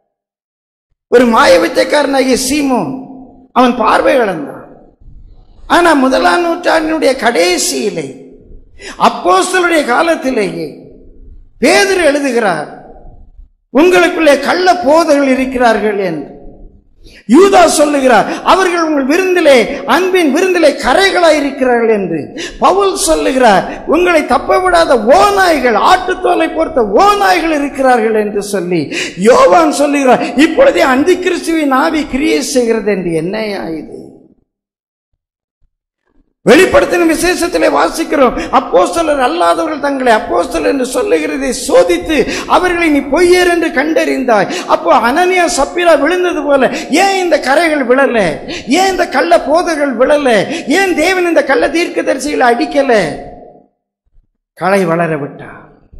ஒரு மாயவித்தைக்காரனாகிய சீமோ அவன் பார்வை இழந்தான் ஆனா முதலாம் நூற்றாண்டினுடைய கடைசியிலே அப்போஸ்தலருடைய காலத்திலேயே பேதர் எழுதுகிறார் உங்களுக்குள்ளே கள்ள போதர்கள் இருக்கிறார்கள் என்று யூதா சொல்லுகிறார் அவர்கள் உங்கள் விருந்திலே அன்பின் விருந்திலே கரைகளாய் இருக்கிறார்கள் என்று பவுல் சொல்லுகிறார் உங்களை தப்ப விடாத ஓநாய்கள் ஆட்டுத்தோலை பொறுத்த ஓநாய்கள் இருக்கிறார்கள் என்று சொல்லி யோவான் சொல்லுகிறார் இப்பொழுதே அந்தி கிறிஸ்துவின் ஆவி கிரியை செய்கிறது என்று என்னையா இது வெளிப்படுத்தின விசேஷத்திலே வாசிக்கிறோம் அப்போஸ்தலர் அல்லாதவர்கள் தங்களை அப்போஸ்தலர் என்று சொல்லுகிறதை சோதித்து அவர்களை நீ பொய்யர் என்று கண்டறிந்தாய் அப்போ அனனியா சப்பிரா விழுந்தது போல ஏன் இந்த கரைகள் விழல ஏன் இந்த கள்ள போதைகள் விழல ஏன் தேவன் இந்த கள்ள தீர்க்கதரிசிகளை அடிக்கல களை வளர விட்டா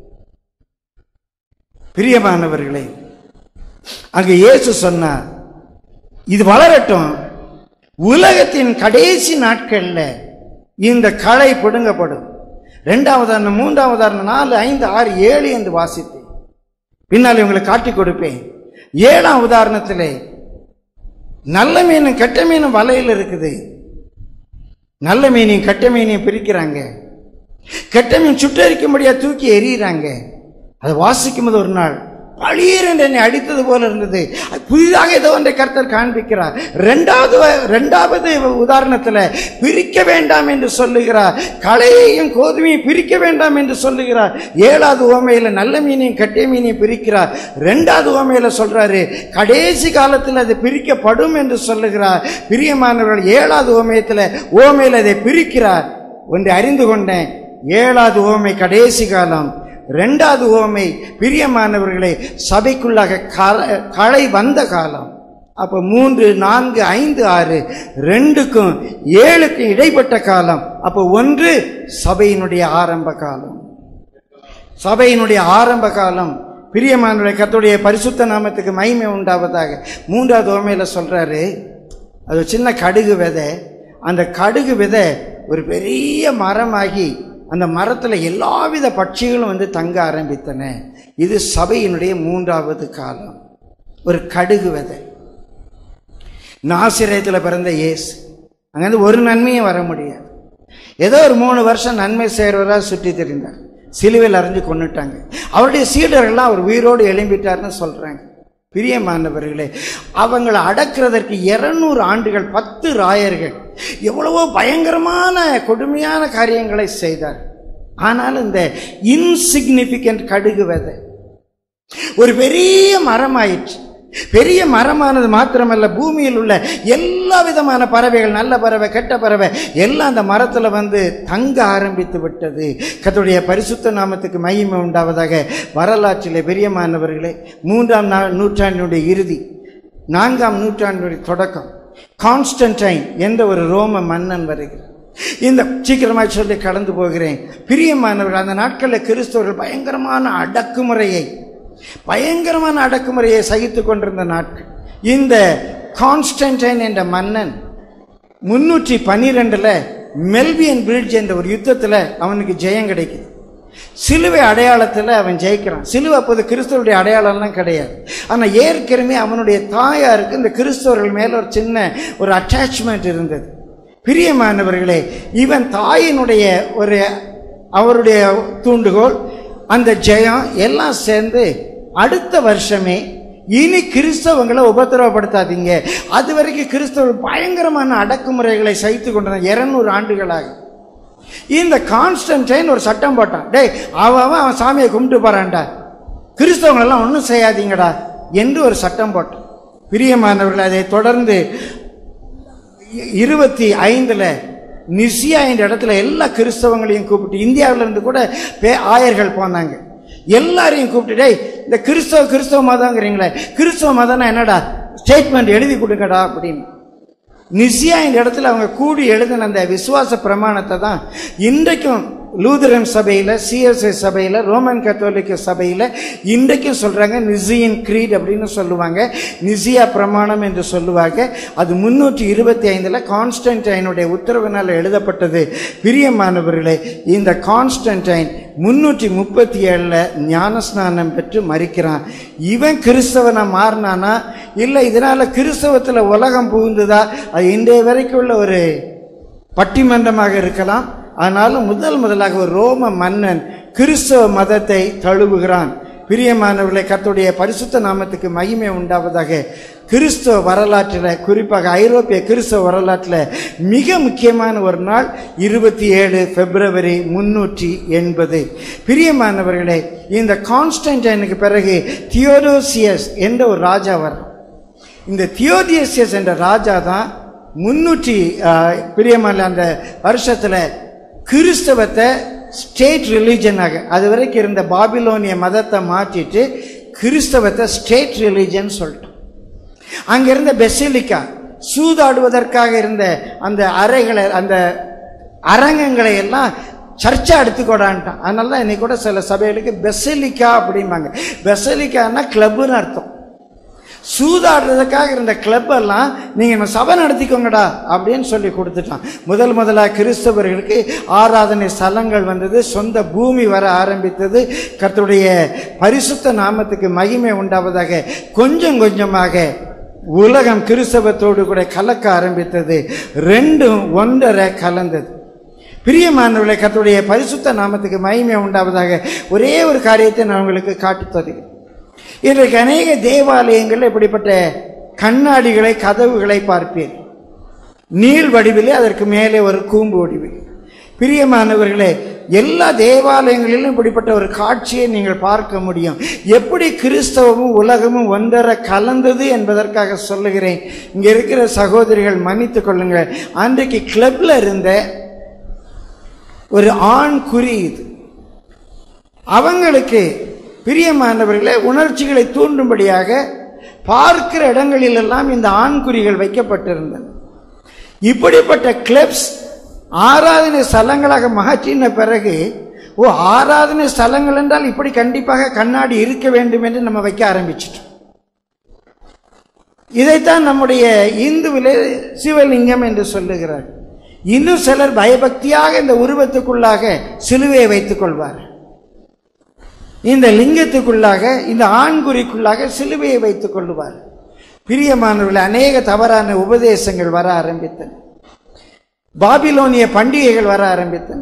பிரியமானவர்களே அங்க இயேசு சொன்னார் இது வளரட்டும் உலகத்தின் கடைசி நாட்கள்ல இந்த களை பிடுங்கப்படும் ரெண்டாவது மூன்றாவது நாலு ஐந்து ஆறு ஏழு என்று வாசித்தேன் பின்னால் உங்களுக்கு காட்டி கொடுப்பேன் ஏழாம் உதாரணத்திலே நல்ல மீனும் கெட்ட மீனும் வலையில் இருக்குது நல்ல மீனையும் கெட்ட மீனையும் பிரிக்கிறாங்க கெட்ட மீன் சுட்டரிக்கும்படியா தூக்கி எறிகிறாங்க அதை வாசிக்கும் போது ஒரு நாள் பளீர் என்று என்னை அடித்தது போல இருந்தது அது புதிதாக ஏதோ ஒன்றை கர்த்தர் காண்பிக்கிறார் ரெண்டாவது வ- ரெண்டாவது உதாரணத்தில் பிரிக்க வேண்டாம் என்று சொல்லுகிறார் களையையும் கோதுமையும் பிரிக்க வேண்டாம் என்று சொல்லுகிறார் ஏழாவது ஓமையில நல்ல மீனையும் கட்டிய மீனையும் பிரிக்கிறார் ரெண்டாவது ஓமையில சொல்றாரு கடைசி காலத்தில் அது பிரிக்கப்படும் என்று சொல்லுகிறார் பிரியமானவர்கள் ஏழாவது ஓமயத்தில் ஓமையில் அதை பிரிக்கிறார் ஒன்று அறிந்து கொண்டேன் ஏழாவது ஓமை கடைசி காலம் ரெண்டாவது ஓமை பிரியமானவர்களே சபைக்குள்ளாக கள- களை வந்த காலம் அப்ப மூன்று நான்கு ஐந்து ஆறு ரெண்டுக்கும் ஏழுக்கும் இடைப்பட்ட காலம் அப்ப ஒன்று சபையினுடைய ஆரம்ப காலம் சபையினுடைய ஆரம்ப காலம் பிரியமானுடைய கர்த்தருடைய பரிசுத்த நாமத்துக்கு மகிமை உண்டாவதாக மூன்றாவது ஓமையில சொல்றாரு அது ஒரு சின்ன கடுகு விதை அந்த கடுகு விதை ஒரு பெரிய மரமாகி அந்த மரத்தில் எல்லாவித பட்சிகளும் வந்து தங்க ஆரம்பித்தன இது சபையினுடைய மூன்றாவது காலம் ஒரு கடுகு விதை நாசிரியத்தில் பிறந்த இயேசு அங்கேருந்து ஒரு நன்மையும் வர முடியாது ஏதோ ஒரு மூணு வருஷம் நன்மை செய்கிறவராக சுற்றி தெரிந்தார் சிலுவையில் அறிஞ்சு கொண்டுட்டாங்க அவருடைய சீடர்கள்லாம் அவர் உயிரோடு எழும்பிட்டார்னு சொல்கிறாங்க பிரியமானவர்களே அவங்களை அடக்கிறதற்கு இருநூறு ஆண்டுகள் பத்து ராயர்கள் எவ்வளவோ பயங்கரமான கொடுமையான காரியங்களை செய்தார் ஆனால் இந்த இன்சிக்னிஃபிகண்ட் கடுகு விதை ஒரு பெரிய மரம் ஆயிற்று பெரிய மரமானது மாத்திரமல்ல பூமியில் உள்ள எல்லா விதமான பறவைகள் நல்ல பறவை கெட்ட பறவை எல்லாம் அந்த மரத்தில் வந்து தங்க ஆரம்பித்து விட்டது கர்த்தருடைய பரிசுத்த நாமத்துக்கு மகிமை உண்டாவதாக வரலாற்றிலே பெரியமானவர்களே மூன்றாம் நா நூற்றாண்டினுடைய இறுதி நான்காம் நூற்றாண்டினுடைய தொடக்கம் கான்ஸ்டன்டைன் என்ற ஒரு ரோம மன்னன் வருகிறார் இந்த சீக்கிரமாக சொல்லி கடந்து போகிறேன் பிரியமானவர்கள் அந்த நாட்களில் கிறிஸ்தவர்கள் பயங்கரமான அடக்குமுறையை பயங்கரமான அடக்குமுறையை சகித்து கொண்டிருந்த நாட்கள் இந்த கான்ஸ்டன்டைன் என்ற மன்னன் முன்னூற்றி பன்னிரெண்டில் மெல்வியன் பிரிட்ஜ் என்ற ஒரு யுத்தத்தில் அவனுக்கு ஜெயம் கிடைக்குது சிலுவை அடையாளத்தில் அவன் ஜெயிக்கிறான் சிலுவை அப்போது கிறிஸ்தவருடைய அடையாளம்லாம் கிடையாது ஆனால் ஏற்கனவே அவனுடைய தாயாருக்கு இந்த கிறிஸ்தவர்கள் மேலே ஒரு சின்ன ஒரு அட்டாச்மெண்ட் இருந்தது பிரியமானவர்களே இவன் தாயினுடைய ஒரு அவருடைய தூண்டுகோல் அந்த ஜெயம் எல்லாம் சேர்ந்து அடுத்த வருஷமே இனி கிறிஸ்தவங்களை உபத்திரவப்படுத்தாதீங்க அது வரைக்கும் கிறிஸ்தவர்கள் பயங்கரமான அடக்குமுறைகளை சகித்து கொண்டிருந்த இருநூறு ஆண்டுகளாக இந்த கான்ஸ்டன்டைன் ஒரு சட்டம் போட்டான் டேய் அவன் அவன் அவன் சாமியை கும்பிட்டு போறான்டா கிறிஸ்தவங்களெல்லாம் ஒன்றும் செய்யாதீங்கடா என்று ஒரு சட்டம் போட்டான் பிரியமானவர்கள் அதை தொடர்ந்து இருபத்தி ஐந்துல நிசியா என்ற இடத்துல எல்லா கிறிஸ்தவங்களையும் கூப்பிட்டு இந்தியாவில இருந்து கூட பே ஆயர்கள் போனாங்க எல்லாரையும் கூப்பிட்டு டேய் இந்த கிறிஸ்தவ கிறிஸ்தவ மதங்கிறீங்களே கிறிஸ்தவ மதம்னா என்னடா ஸ்டேட்மெண்ட் எழுதி கொடுங்கடா அப்படின்னு நிசியா இந்த இடத்துல அவங்க கூடி எழுதின அந்த விசுவாச பிரமாணத்தை தான் இன்றைக்கும் லூதரன் சபையில் சிஎஸ்ஐ சபையில் ரோமன் கத்தோலிக்க சபையில் இன்றைக்கும் சொல்கிறாங்க நிசியன் கிரீட் அப்படின்னு சொல்லுவாங்க நிசியா பிரமாணம் என்று சொல்லுவாங்க அது முன்னூற்றி இருபத்தி ஐந்தில் கான்ஸ்டன்டைனுடைய உத்தரவினால் எழுதப்பட்டது பிரியமானவர்களே இந்த கான்ஸ்டன்டைன் முன்னூற்றி முப்பத்தி ஏழில் ஞானஸ்நானம் பெற்று மறிக்கிறான் இவன் கிறிஸ்தவனை மாறினானா இல்லை இதனால் கிறிஸ்தவத்தில் உலகம் புகுந்துதா அது இன்றைய வரைக்கும் உள்ள ஒரு பட்டிமன்றமாக இருக்கலாம் ஆனாலும் முதல் முதலாக ஒரு ரோம மன்னன் கிறிஸ்தவ மதத்தை தழுவுகிறான் பிரியமானவர்களை கர்த்தருடைய பரிசுத்த நாமத்துக்கு மகிமை உண்டாவதாக கிறிஸ்தவ வரலாற்றில் குறிப்பாக ஐரோப்பிய கிறிஸ்தவ வரலாற்றில் மிக முக்கியமான ஒரு நாள் இருபத்தி ஏழு பிப்ரவரி முன்னூற்றி எண்பது பிரியமானவர்களே இந்த கான்ஸ்டன்டைனுக்கு பிறகு தியோடோசியஸ் என்ற ஒரு ராஜா வரும் இந்த தியோடியசியஸ் என்ற ராஜா தான் முன்னூற்றி பிரியமான அந்த வருஷத்தில் கிறிஸ்தவத்தை ஸ்டேட் ரிலீஜனாக அது வரைக்கும் இருந்த பாபிலோனிய மதத்தை மாற்றிட்டு கிறிஸ்தவத்தை ஸ்டேட் ரிலீஜன் சொல்லிட்டோம் அங்க இருந்த பெசிலிக்கா சூதாடுவதற்காக இருந்த அந்த அறைகளை அந்த அரங்கங்களை எல்லாம் சர்ச்சா எடுத்துக்கோடான்ட்டான் அதனால தான் இன்னைக்கு கூட சில சபைகளுக்கு பெசலிக்கா அப்படிம்பாங்க பெசலிக்கான்னா கிளப்புன்னு அர்த்தம் சூதாடுறதுக்காக இருந்த கிளப் எல்லாம் நீங்க நம்ம சபை நடத்திக்கோங்கடா அப்படின்னு சொல்லி கொடுத்துட்டான் முதல் முதலாக கிறிஸ்தவர்களுக்கு ஆராதனை ஸ்தலங்கள் வந்தது சொந்த பூமி வர ஆரம்பித்தது கர்த்தருடைய பரிசுத்த நாமத்துக்கு மகிமை உண்டாவதாக கொஞ்சம் கொஞ்சமாக உலகம் கிறிஸ்தவத்தோடு கூட கலக்க ஆரம்பித்தது ரெண்டும் ஒன்றரை கலந்தது பிரியமானவர்களை கர்த்தருடைய பரிசுத்த நாமத்துக்கு மகிமை உண்டாவதாக ஒரே ஒரு காரியத்தை நான் உங்களுக்கு காட்டித் தருகிறேன் இன்றைக்கு அநேக தேவாலயங்கள் இப்படிப்பட்ட கண்ணாடிகளை கதவுகளை பார்ப்பேன் நீள் வடிவிலே அதற்கு மேலே ஒரு கூம்பு வடிவில் பிரியமானவர்களே எல்லா தேவாலயங்களிலும் இப்படிப்பட்ட ஒரு காட்சியை நீங்கள் பார்க்க முடியும் எப்படி கிறிஸ்தவமும் உலகமும் ஒன்றரை கலந்தது என்பதற்காக சொல்லுகிறேன் இங்க இருக்கிற சகோதரிகள் மன்னித்துக் கொள்ளுங்கள் அன்றைக்கு கிளப்ல இருந்த ஒரு ஆண் குறி இது அவங்களுக்கு பிரியமானவர்களே உணர்ச்சிகளை தூண்டும்படியாக பார்க்கிற இடங்களிலெல்லாம் இந்த ஆண்குறிகள் வைக்கப்பட்டிருந்தன இப்படிப்பட்ட கிளப்ஸ் ஆராதனை ஸ்தலங்களாக மாற்றின பிறகு ஓ ஆராதனை ஸ்தலங்கள் என்றால் இப்படி கண்டிப்பாக கண்ணாடி இருக்க வேண்டும் என்று நம்ம வைக்க ஆரம்பிச்சிட்டோம் இதைத்தான் நம்முடைய இந்துவிலே சிவலிங்கம் என்று சொல்லுகிறார் இன்னும் சிலர் பயபக்தியாக இந்த உருவத்துக்குள்ளாக சிலுவையை வைத்துக் கொள்வார் இந்த லிங்கத்துக்குள்ளாக இந்த ஆண்குறிக்குள்ளாக சிலுவையை வைத்துக் கொள்ளுவார் பிரியமானவர்கள் அநேக தவறான உபதேசங்கள் வர ஆரம்பித்தன பாபிலோனிய பண்டிகைகள் வர ஆரம்பித்தன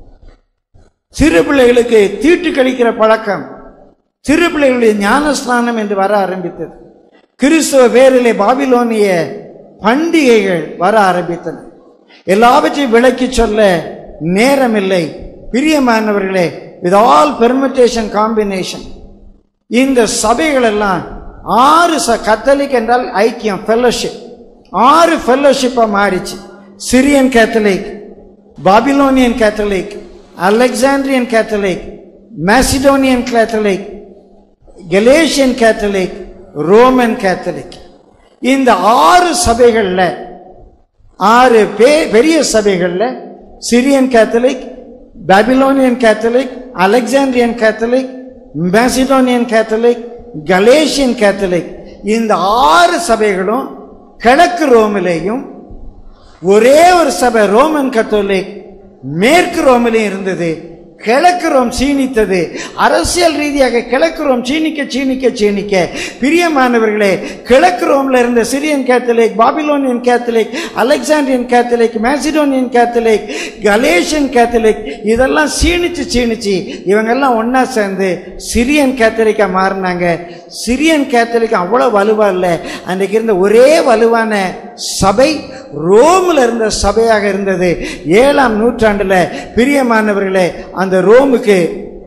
சிறு பிள்ளைகளுக்கு தீட்டு கழிக்கிற பழக்கம் சிறு பிள்ளைகளுடைய ஞானஸ்நானம் என்று வர ஆரம்பித்தது கிறிஸ்துவ பேரிலே பாபிலோனிய பண்டிகைகள் வர ஆரம்பித்தன எல்லாவற்றையும் விளக்கி சொல்ல நேரமில்லை பிரியமானவர்களே வித் ஆல் பெர்மிட்டேஷன் காம்பினேஷன் இந்த சபைகள் எல்லாம் ஆறு ச கத்தலிக் என்றால் ஐக்கியம் ஃபெல்லோஷிப் ஆறு ஃபெல்லோஷிப்பாக மாறிச்சு Syrian Catholic Babylonian Catholic Alexandrian Catholic Macedonian Catholic Galatian Catholic Roman Catholic இந்த ஆறு சபைகளில் ஆறு பே பெரிய சபைகளில் Syrian Catholic Babylonian Catholic Alexandrian Catholic Macedonian Catholic Galatian Catholic இந்த ஆறு சபைகளும் கிழக்கு ரோமிலேயும் ஒரே ஒரு சபை ரோமன் கத்தோலிக் மேற்கு ரோமிலையும் இருந்தது கிழக்கு ரோம் சீனித்தது அரசியல் ரீதியாக கிழக்கு ரோம் சீனிக்க சீனிக்க சீனிக்க பிரியமானவர்களே கிழக்கு ரோம்ல இருந்த Syrian Catholic Babylonian Catholic Alexandrian Catholic Macedonian Catholic Galatian Catholic இதெல்லாம் சீனிச்சு சீனிச்சு இவங்கெல்லாம் ஒண்ணா சேர்ந்து சிரியன் கேத்தலிக்கா மாறினாங்க சிரியன் கேத்தலிக் அவ்வளவு வலுவா இல்லை அன்றைக்கு இருந்த ஒரே வலுவான சபை ரோமில் இருந்த சபையாக இருந்தது ஏழாம் நூற்றாண்டுல பிரியமானவர்களே அந்த ரோமுக்கு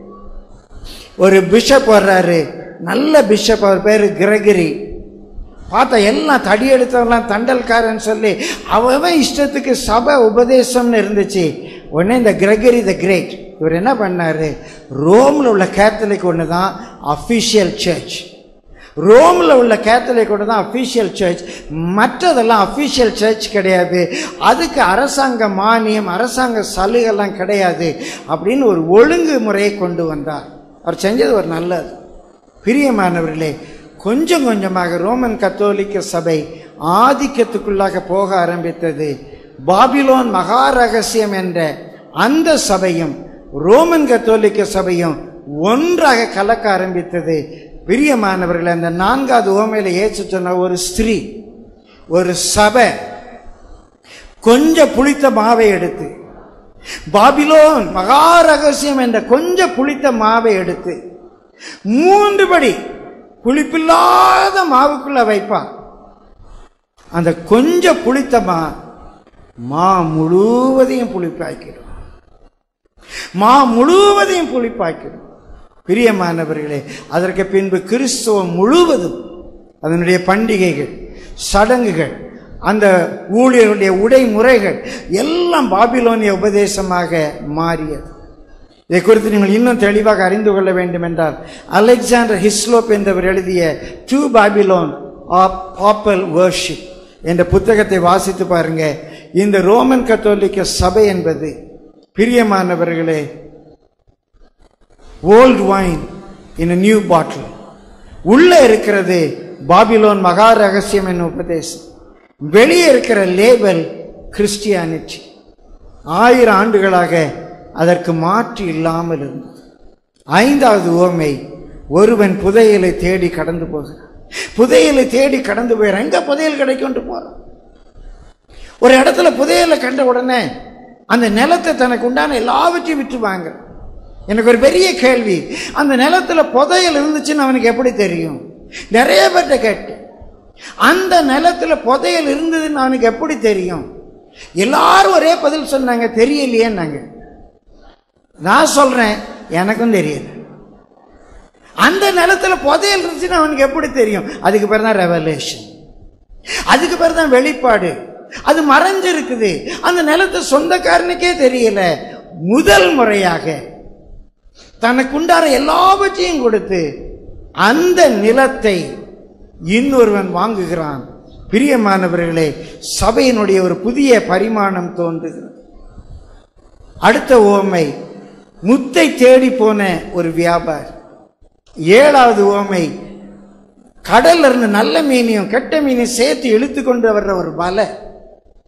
ஒரு பிஷப் வர்றாரு நல்ல பிஷப் அவர் பேரு கிரகரி பார்த்தா எல்லாம் தடி எடுத்தவெல்லாம் தண்டல்காரன் சொல்லி அவன் இஷ்டத்துக்கு சபை உபதேசம்னு இருந்துச்சு உடனே இந்த கிரகரி த கிரேட் இவர் என்ன பண்ணாரு ரோமில் உள்ள கேத்தலிக் ஒன்று தான் அஃபிஷியல் சர்ச் ரோமில் உள்ள கேத்தலிக்கோட தான் அஃபீஷியல் சர்ச் மற்றதெல்லாம் அஃபீஷியல் சர்ச் கிடையாது அதுக்கு அரசாங்க மானியம் அரசாங்க சலுகைலாம் கிடையாது அப்படின்னு ஒரு ஒழுங்கு முறையை கொண்டு வந்தார் அவர் செஞ்சது ஒரு நல்லது பிரியமானவர்களே கொஞ்சம் கொஞ்சமாக ரோமன் கத்தோலிக்க சபை ஆதிக்கத்துக்குள்ளாக போக ஆரம்பித்தது பாபிலோன் மகா ரகசியம் என்ற அந்த சபையும் ரோமன் கத்தோலிக்க சபையும் ஒன்றாக கலக்க ஆரம்பித்தது பிரியமானவர்கள் அந்த நான்காவது ஓமையில ஏற்று சொன்ன ஒரு ஸ்திரீ ஒரு சபை கொஞ்சம் புளித்த மாவை எடுத்து பாபிலோன் மகா ரகசியம் என்ற கொஞ்சம் புளித்த மாவை எடுத்து மூன்று படி புளிப்பில்லாத மாவுக்குள்ள வைப்பா அந்த கொஞ்சம் புளித்த மா மா முழுவதையும் புளிப்பாக்கிடும் மா முழுவதையும் புளிப்பாக்கிடும் பிரியமானவர்களே அதற்கு பின்பு கிறிஸ்துவம் முழுவதும் அதனுடைய பண்டிகைகள் சடங்குகள் அந்த ஊழியர்களுடைய உடைமுறைகள் எல்லாம் பாபிலோனிய உபதேசமாக மாறியது இதை குறித்து நீங்கள் இன்னும் தெளிவாக அறிந்து கொள்ள வேண்டும் என்றால் அலெக்சாண்டர் ஹிஸ்லோப் என்பவர் எழுதிய two Babylon of papal worship என்ற புத்தகத்தை வாசித்து பாருங்க இந்த ரோமன் கத்தோலிக்க சபை என்பது பிரியமானவர்களே old wine in new bottle உள்ள இருக்கிறது பாபிலோன் மகா ரகசியம் என்னும் உபதேசம் வெளியே இருக்கிற லேபல் கிறிஸ்டியானிட்டி ஆயிரம் ஆண்டுகளாக அதற்கு மாற்று இல்லாமல் இருந்தது ஐந்தாவது ஓமை ஒருவன் புதையலை தேடி கடந்து போகிறான் புதையலை தேடி கடந்து போயிறான் எங்க புதையல் கிடைக்கும்ட்டு போறான் ஒரு இடத்துல புதையலை கண்ட உடனே அந்த நிலத்தை தனக்கு உண்டான எல்லாவற்றையும் விற்று வாங்குறான் எனக்கு ஒரு பெரிய கேள்வி அந்த நிலத்துல புதையல் இருந்துச்சுன்னு அவனுக்கு எப்படி தெரியும் நிறைய பேர்கிட்ட கேட்டு அந்த நிலத்துல புதையல் இருந்ததுன்னு அவனுக்கு எப்படி தெரியும் எல்லாரும் ஒரே பதில் சொன்னாங்க தெரியலையேன்னாங்க நான் சொல்றேன் எனக்கும் தெரியல அந்த நிலத்துல புதையல் இருந்துச்சுன்னு அவனுக்கு எப்படி தெரியும் அதுக்கு பேர் தான் ரெவலேஷன் அதுக்கு பேர் தான் வெளிப்பாடு அது மறைஞ்சிருக்குது அந்த நிலத்தை சொந்தக்காரனுக்கே தெரியல முதல் முறையாக தனக்குண்டான எல்லாவற்றையும் கொடுத்து அந்த நிலத்தை இன்னொருவன் வாங்குகிறான் பிரியமானவர்களே சபையினுடைய ஒரு புதிய பரிமாணம் தோன்றுகிறது அடுத்த ஓமை முத்தை தேடி போன ஒரு வியாபாரி ஏழாவது ஓமை கடல்ல இருந்து நல்ல மீனையும் கெட்ட மீனையும் சேர்த்து இழுத்து கொண்டு வர்ற ஒரு வலை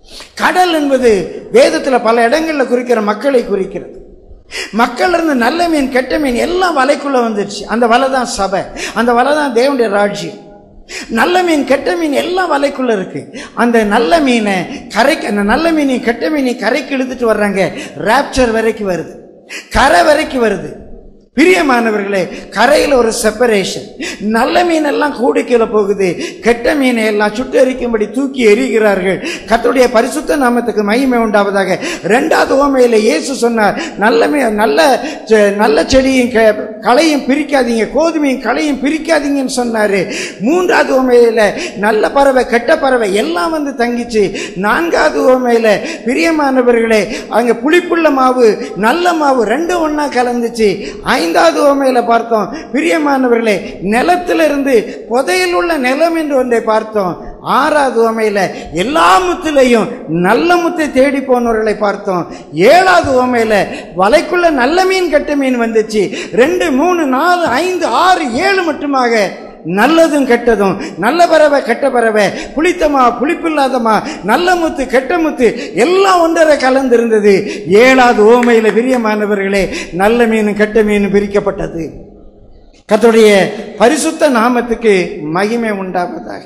கடல் என்பது வேதத்தில் பல இடங்களில் குறிக்கிற மக்களை குறிக்கிறது மக்கள் இருந்து நல்ல மீன் கெட்ட மீன் எல்லாம் வலைக்குள்ள வந்துருச்சு அந்த வலை தான் சபை அந்த வலை தான் தேவனுடைய ராஜ்யம் நல்ல மீன் கெட்ட மீன் எல்லாம் வலைக்குள்ள இருக்கு அந்த நல்ல மீனை கரைக்கு அந்த நல்ல மீனையும் கெட்ட மீனையும் கரைக்கு இழுத்துட்டு வர்றாங்க ராப்சர் வரைக்கும் வருது கரை வரைக்கும் வருது பிரியமானவர்களே கரையில் ஒரு செப்பரேஷன் நல்ல மீனெல்லாம் கூடைக்குள்ள போகுது கெட்ட மீனை எல்லாம் சுட்டெரிக்கும்படி தூக்கி எறிகிறார்கள் கர்த்தருடைய பரிசுத்த நாமத்துக்கு மகிமை உண்டாவதாக ரெண்டாவது ஓமையில இயேசு சொன்னார் நல்ல மீ நல்ல செ- நல்ல செடியும் க- களையும் பிரிக்காதீங்க கோதுமையும் களையும் பிரிக்காதீங்கன்னு சொன்னாரு மூன்றாவது ஓமையில நல்ல பறவை கெட்ட பறவை எல்லாம் வந்து தங்கிச்சு நான்காவது ஓமையில பிரியமானவர்களே அங்க புளிப்புள்ள மாவு நல்ல மாவு ரெண்டும் ஒண்ணா கலந்துச்சு ஐந்தாவது ஓமையில பார்த்தோம் பிரியமானவர்களே நிலத்திலிருந்து புதையில் உள்ள நிலம் என்று ஒன்றை பார்த்தோம் ஆறாவது ஓமையில எல்லா முத்திலையும் நல்ல முத்தை தேடி போனவர்களை பார்த்தோம் ஏழாவது ஓமையில வலைக்குள்ள நல்ல மீன் கெட்ட மீன் வந்துச்சு ரெண்டு மூணு நாலு ஐந்து ஆறு ஏழு மட்டுமாக நல்லதும் கெட்டதும் நல்ல பறவை கெட்ட பறவை புளித்தமா புளிப்பில்லாதமா நல்ல முத்து கெட்ட முத்து எல்லாம் ஒன்றரை கலந்திருந்தது ஏழாவது ஓமையில பிரியமானவர்களே நல்ல மீனும் கெட்ட மீனும் பிரிக்கப்பட்டது கர்த்தருடைய பரிசுத்த நாமத்துக்கு மகிமை உண்டாவதாக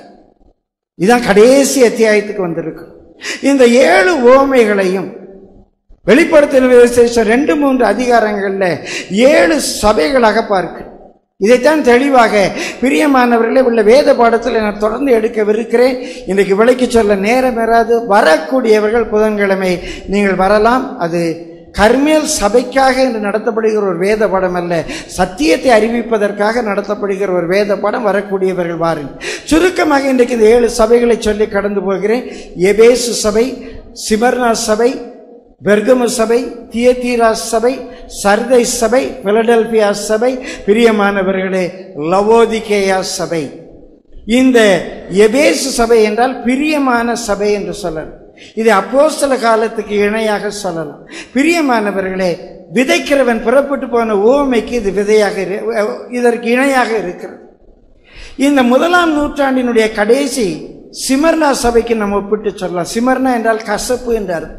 இதான் கடைசி அத்தியாயத்துக்கு வந்திருக்கு இந்த ஏழு ஓமைகளையும் வெளிப்படுத்தின விசேஷம் ரெண்டு மூன்று அதிகாரங்கள்ல ஏழு சபைகளாக பார்க்க இதைத்தான் தெளிவாக பிரியமானவர்களே உள்ள வேத பாடத்தில் நான் தொடர்ந்து எடுக்கவிருக்கிறேன் இன்றைக்கு விலைக்கு சொல்ல நேரம் வராது வரக்கூடியவர்கள் புதன்கிழமை நீங்கள் வரலாம் அது கர்மேல் சபைக்காக இன்று நடத்தப்படுகிற ஒரு வேத பாடம் அல்ல சத்தியத்தை அறிவிப்பதற்காக நடத்தப்படுகிற ஒரு வேத பாடம் வரக்கூடியவர்கள் வாருங்கள் சுருக்கமாக இன்றைக்கு இந்த ஏழு சபைகளை சொல்லி கடந்து போகிறேன் எபேசு சபை சிமர்னா சபை பெர்கமு சபை தியத்தீரா சபை சர்தை சபை பிலடெல்பியா சபை பிரியமானவர்களே லவோதிகேயா சபை இந்த எபேசு சபை என்றால் பிரியமான சபை என்று சொல்லலாம் இது அப்போஸ்தல காலத்துக்கு இணையாக சொல்லலாம் பிரியமானவர்களே விதைக்கிறவன் புறப்பட்டு போன ஓமைக்கு இது விதையாக இரு- இதற்கு இணையாக இருக்கிறது இந்த முதலாம் நூற்றாண்டினுடைய கடைசி சிமர்னா சபைக்கு நம்ம ஒப்பிட்டு சொல்லலாம் சிமர்னா என்றால் கசப்பு என்று அர்த்தம்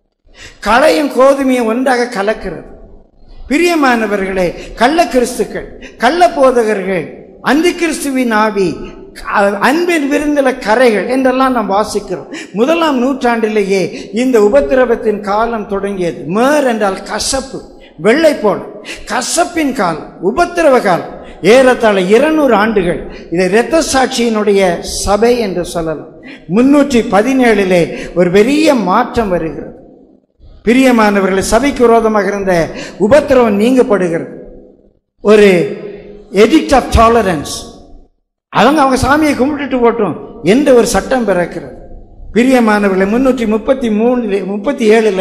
களையும் கோதுமையும் ஒன்றாக கலக்கிறது பிரியமானவர்களே கள்ள கிறிஸ்துக்கள் கள்ள போதகர்கள் அந்தி கிறிஸ்துவின் ஆவி அ- அன்பின் விருந்தில கரைகள் என்றெல்லாம் நாம் வாசிக்கிறோம் முதலாம் நூற்றாண்டிலேயே இந்த உபத்திரவத்தின் காலம் தொடங்கியது மேர் என்றால் கசப்பு வெள்ளை போல கசப்பின் காலம் உபத்திரவ காலம் ஏறத்தாழ இருநூறு ஆண்டுகள் இதை இரத்த சாட்சியினுடைய சபை என்று சொல்லலாம் முன்னூற்றி பதினேழிலே ஒரு பெரிய மாற்றம் வருகிறது பிரியமானவர்களை சபைக்கு விரோதமாக இருந்த உபத்திரவம் நீங்கப்படுகிறது ஒரு எடிக்ட் ஆஃப் டாலரன்ஸ் அவங்க அவங்க சாமியை கும்பிட்டுட்டு போட்டும் என்ற ஒரு சட்டம் பிறக்கிறது பிரியமானவர்களை முன்னூற்றி முப்பத்தி மூணுல முப்பத்தி ஏழுல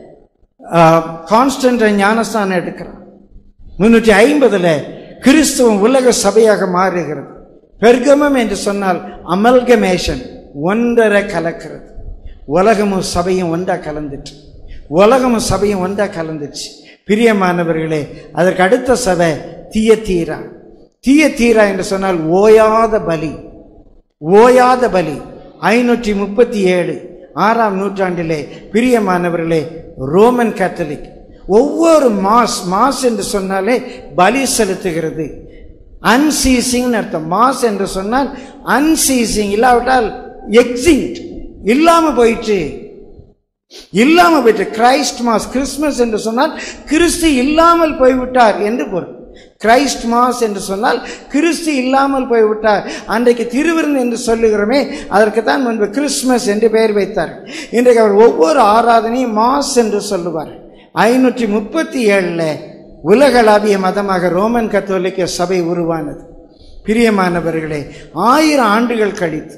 கான்ஸ்டன்ட் ஞானஸ்தானம் எடுக்கிறான் முன்னூற்றி ஐம்பதுல கிறிஸ்துவம் உலக சபையாக மாறுகிறது பெர்கமம் என்று சொன்னால் அமல்கமேஷன் ஒன்றரை கலக்கிறது உலகமும் சபையும் ஒன்றா கலந்துட்டு உலகமும் சபையும் ஒன்றா கலந்துச்சு பிரியமானவர்களே அதற்கு அடுத்த சபை தீயத்தீரா தீயத்தீரா என்று சொன்னால் ஓயாத பலி ஓயாத பலி ஐநூற்றி முப்பத்தி ஏழு ஆறாம் நூற்றாண்டிலே பிரியமானவர்களே ரோமன் கேத்தலிக் ஒவ்வொரு மாஸ் மாஸ் என்று சொன்னாலே பலி செலுத்துகிறது அன்சீசிங் அர்த்தம் மாஸ் என்று சொன்னால் அன்சீசிங் இல்லாவிட்டால் எக்ஸிங்ட் இல்லாம போயிட்டு இல்லாம போயிட்டு கிரைஸ்ட் மாஸ் கிறிஸ்மஸ் என்று சொன்னால் கிறிஸ்து இல்லாமல் போய்விட்டார் என்று பொருள் கிரைஸ்ட் மாஸ் என்று சொன்னால் கிறிஸ்து இல்லாமல் போய்விட்டார் அன்றைக்கு திருவிருந்து என்று சொல்லுகிறோமே அதற்கு தான் முன்பு கிறிஸ்மஸ் என்று பெயர் வைத்தார் இன்றைக்கு அவர் ஒவ்வொரு ஆராதனையும் மாஸ் என்று சொல்லுவார் ஐநூற்றி முப்பத்தி ஏழுல உலகளாவிய மதமாக ரோமன் கத்தோலிக்க சபை உருவானது பிரியமானவர்களே ஆயிரம் ஆண்டுகள் கழித்து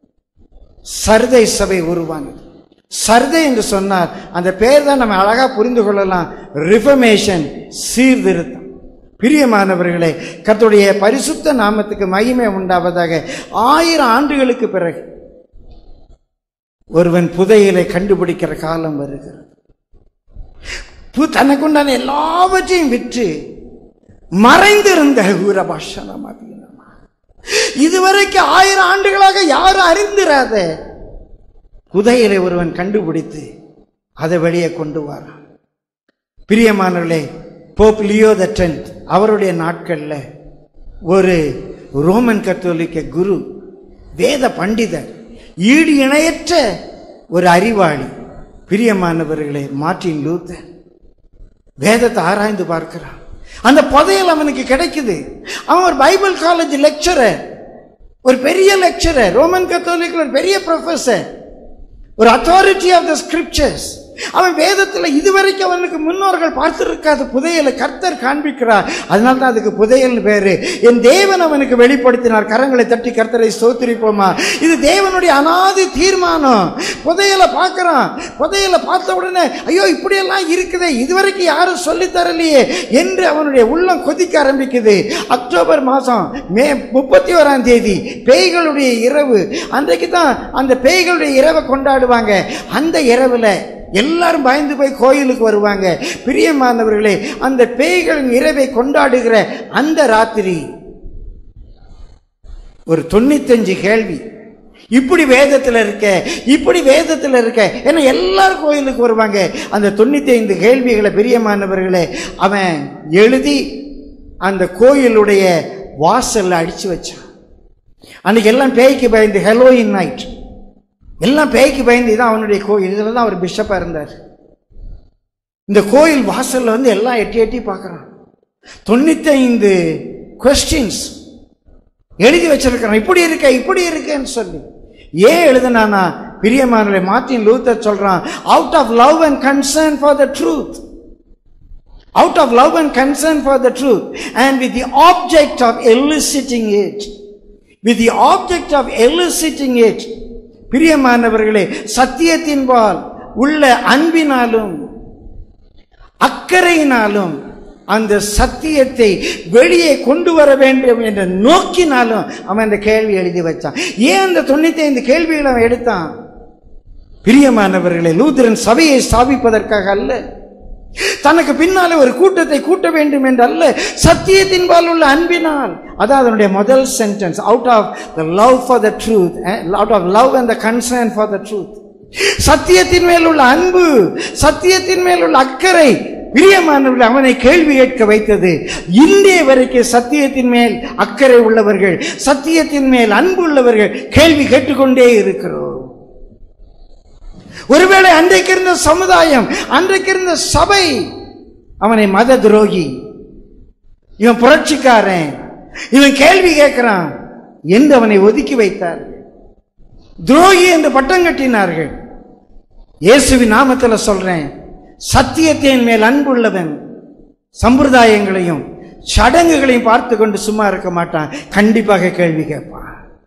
சர்தை சபை உருவானது சர்தை என்று சொன்னார் அந்த பெயர் தான் நம்ம அழகா புரிந்து கொள்ளலாம் ரிஃபர்மேஷன் சீர்திருத்தம் பிரியமானவர்களே கர்த்தருடைய பரிசுத்த நாமத்துக்கு மகிமை உண்டாவதாக ஆயிரம் ஆண்டுகளுக்கு பிறகு ஒருவன் புதையலை கண்டுபிடிக்கிற காலம் வருகிறது பு- தனக்குண்டான எல்லாவற்றையும் விற்று மறைந்திருந்த ஊரபாஷனம் அப்படின்னா இதுவரைக்கும் ஆயிரம் ஆண்டுகளாக யாரும் அறிந்திராத புதையலை ஒருவன் கண்டுபிடித்து அதை வெளியே கொண்டு வரான் பிரியமானவர்களே போப் லியோ த டென்த் அவருடைய நாட்களில் ஒரு ரோமன் கத்தோலிக்க குரு வேத பண்டிதர் ஈடு இணையற்ற ஒரு அறிவாளி பிரியமானவர்களே மார்ட்டின் லூத்தர் வேதத்தை ஆராய்ந்து பார்க்கிறான் அந்த புதையல் அவனுக்கு கிடைக்குது அவன் ஒரு பைபிள் காலேஜ் லெக்சரர் ஒரு பெரிய லெக்சரர் ரோமன் கத்தோலிக்கில் ஒரு பெரிய ப்ரொஃபஸர் ஒரு அத்தாரிட்டி ஆஃப் த ஸ்கிரிப்சர்ஸ் அவன் வேதத்தில் இதுவரைக்கும் அவனுக்கு முன்னோர்கள் பார்த்திருக்காத புதையலை கர்த்தர் காண்பிக்கிறார் அதனால தான் அதுக்கு புதையல்னு பேரு என் தேவன் அவனுக்கு வெளிப்படுத்தினார் கரங்களை தட்டி கர்த்தரை ஸ்தோத்திரிப்போமா இது தேவனுடைய அனாதி தீர்மானம் புதையலை பார்க்கறான் புதையலை பார்த்த உடனே ஐயோ இப்படியெல்லாம் இருக்குதே இதுவரைக்கும் யாரும் சொல்லித் தரலையே என்று அவனுடைய உள்ளம் கொதிக்க ஆரம்பிக்குது அக்டோபர் மாதம் மே முப்பத்தி ஓராம் தேதி பேய்களுடைய இரவு அன்றைக்கு தான் அந்த பேய்களுடைய இரவை கொண்டாடுவாங்க அந்த இரவில் எல்லாரும் பயந்து போய் கோயிலுக்கு வருவாங்க பிரியமானவர்களே அந்த பேய்களின் இரவை கொண்டாடுகிற அந்த ராத்திரி ஒரு தொண்ணூத்தஞ்சு கேள்வி இப்படி வேதத்தில் இருக்க இப்படி வேதத்தில் இருக்க ஏன்னா எல்லாரும் கோயிலுக்கு வருவாங்க அந்த தொண்ணூத்தி ஐந்து கேள்விகளை பிரியமானவர்களே அவன் எழுதி அந்த கோயிலுடைய வாசல்ல அடிச்சு வச்சான் அன்னைக்கு எல்லாம் பேய்க்கு பயந்து ஹெலோயின் நைட் எல்லாம் பேய்க்கு பயந்து தான் அவனுடைய கோயில் இதில் தான் அவர் பிஷப்பாக இருந்தார் இந்த கோயில் வாசல்ல வந்து எல்லாம் எட்டி எட்டி பார்க்குறான் தொண்ணூத்தைந்து கொஸ்டின்ஸ் எழுதி வச்சிருக்கிறான் இப்படி இருக்க இப்படி இருக்கேன்னு சொல்லி ஏன் எழுதுனானா பிரியமானவரை மார்ட்டின் லூத்தர் சொல்றான் out of love and concern for the truth out of love and concern for the truth and with the object of eliciting it with the object of eliciting it பிரியமானவர்களே சத்தியத்தின்பால் உள்ள அன்பினாலும் அக்கறையினாலும் அந்த சத்தியத்தை வெளியே கொண்டு வர வேண்டும் என்ற நோக்கினாலும் அவன் அந்த கேள்வி எழுதி வச்சான் ஏன் அந்த தொண்ணூத்தி ஐந்து கேள்விகளை அவன் எடுத்தான் பிரியமானவர்களே லூதரன் சபையை ஸ்தாபிப்பதற்காக அல்ல தனக்கு பின்னாலே ஒரு கூட்டத்தை கூட்ட வேண்டும் என்று அல்ல சத்தியத்தின்பால் உள்ள அன்பினால் அதான் அதனுடைய முதல் sentence out of the love for the truth out of love and the concern for the truth சத்தியத்தின் மேல் உள்ள அன்பு சத்தியத்தின் மேல் உள்ள அக்கறை பிரியமானவர்கள் அவனை கேள்வி கேட்க வைத்தது இந்திய வரைக்கும் சத்தியத்தின் மேல் அக்கறை உள்ளவர்கள் சத்தியத்தின் மேல் அன்பு உள்ளவர்கள் கேள்வி கேட்டுக்கொண்டே இருக்கிறோம் ஒருவேளை அன்றைக்கு இருந்த சமுதாயம் அன்றைக்கு இருந்த சபை அவனை மத துரோகி இவன் புரட்சிக்காரன் இவன் கேள்வி கேட்கிறான் என்று அவனை ஒதுக்கி வைத்தார்கள் துரோகி என்று பட்டம் கட்டினார்கள் இயேசுவின் நாமத்துல சொல்றேன் சத்தியத்தின் மேல் அன்புள்ளவன் சம்பிரதாயங்களையும் சடங்குகளையும் பார்த்து கொண்டு சும்மா இருக்க மாட்டான் கண்டிப்பாக கேள்வி கேட்பான்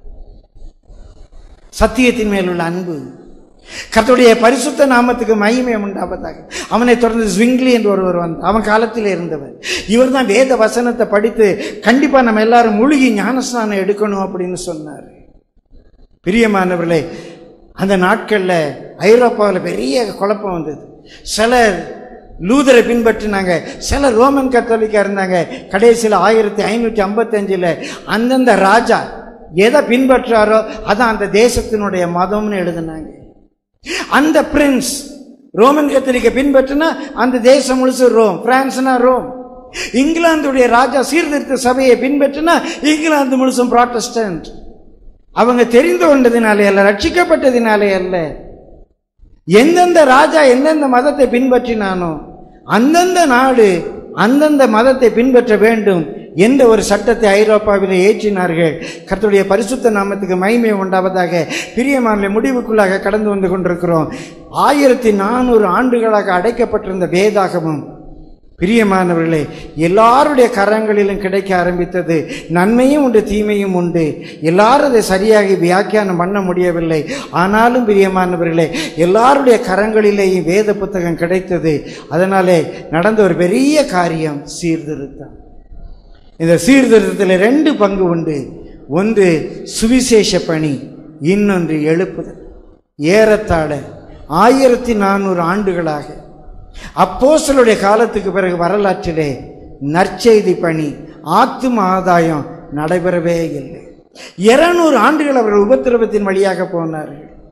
சத்தியத்தின் மேல் உள்ள அன்பு கர்த்தருடைய பரிசுத்த நாமத்துக்கு மகிமை உண்டாவதாக அவனை தொடர்ந்து ஸ்விங்லி என்று ஒருவர் வந்தார் அவன் காலத்தில் இருந்தவர் இவர் தான் வேத வசனத்தை படித்து கண்டிப்பா நம்ம எல்லாரும் முழுகி ஞானஸ்நானம் எடுக்கணும் அப்படின்னு சொன்னார் பிரியமானவர்களே அந்த நாட்களில் ஐரோப்பாவில் பெரிய குழப்பம் வந்தது சிலர் லூதரை பின்பற்றினாங்க சிலர் ரோமன் கத்தோலிக்கா இருந்தாங்க கடைசியில் ஆயிரத்தி ஐநூற்றி ஐம்பத்தஞ்சில் அந்தந்த ராஜா எதை பின்பற்றாரோ அதான் அந்த தேசத்தினுடைய மதம்னு எழுதினாங்க அந்த பிரின்ஸ் ரோமன் கத்தோலிக்க பின்பற்றினா அந்த தேசம் முழுசு ரோம் பிரான்ஸ்னா ரோம் இங்கிலாந்துடைய ராஜா சீர்திருத்த சபையை பின்பற்றினா இங்கிலாந்து முழுசும் ப்ராட்டஸ்டன்ட் அவங்க தெரிந்து கொண்டதினாலே அல்ல ரட்சிக்கப்பட்டதினாலே அல்ல எந்தெந்த ராஜா எந்தெந்த மதத்தை பின்பற்றினானோ அந்தந்த நாடு அந்தந்த மதத்தை பின்பற்ற வேண்டும் என்ற ஒரு சட்டத்தை ஐரோப்பாவில் ஏற்றினார்கள் கர்த்தருடைய பரிசுத்த நாமத்துக்கு மகிமை உண்டாவதாக பிரியமான முடிவுக்குள்ளாக கடந்து வந்து கொண்டிருக்கிறோம் ஆயிரத்தி நானூறு ஆண்டுகளாக அடைக்கப்பட்டிருந்த வேதாகமும் பிரியமானவர்களே எல்லாருடைய கரங்களிலும் கிடைக்க ஆரம்பித்தது நன்மையும் உண்டு தீமையும் உண்டு எல்லாரும் அதை சரியாக வியாக்கியானம் பண்ண முடியவில்லை ஆனாலும் பிரியமானவர்களே எல்லாருடைய கரங்களிலேயும் வேத புத்தகம் கிடைத்தது அதனாலே நடந்த ஒரு பெரிய காரியம் சீர்திருத்தம் இந்த சீர்திருத்தத்தில் ரெண்டு பங்கு உண்டு ஒன்று சுவிசேஷ பணி இன்னொன்று எழுப்புதல் ஏறத்தாழ ஆயிரத்தி நானூறு ஆண்டுகளாக அப்போஸ்தலருடைய காலத்துக்கு பிறகு வரலாற்றிலே நற்செய்தி பணி ஆத்தும ஆதாயம் நடைபெறவே இல்லை இருநூறு ஆண்டுகள் அவர்கள் உபத்திரவத்தின் வழியாக போனார்கள்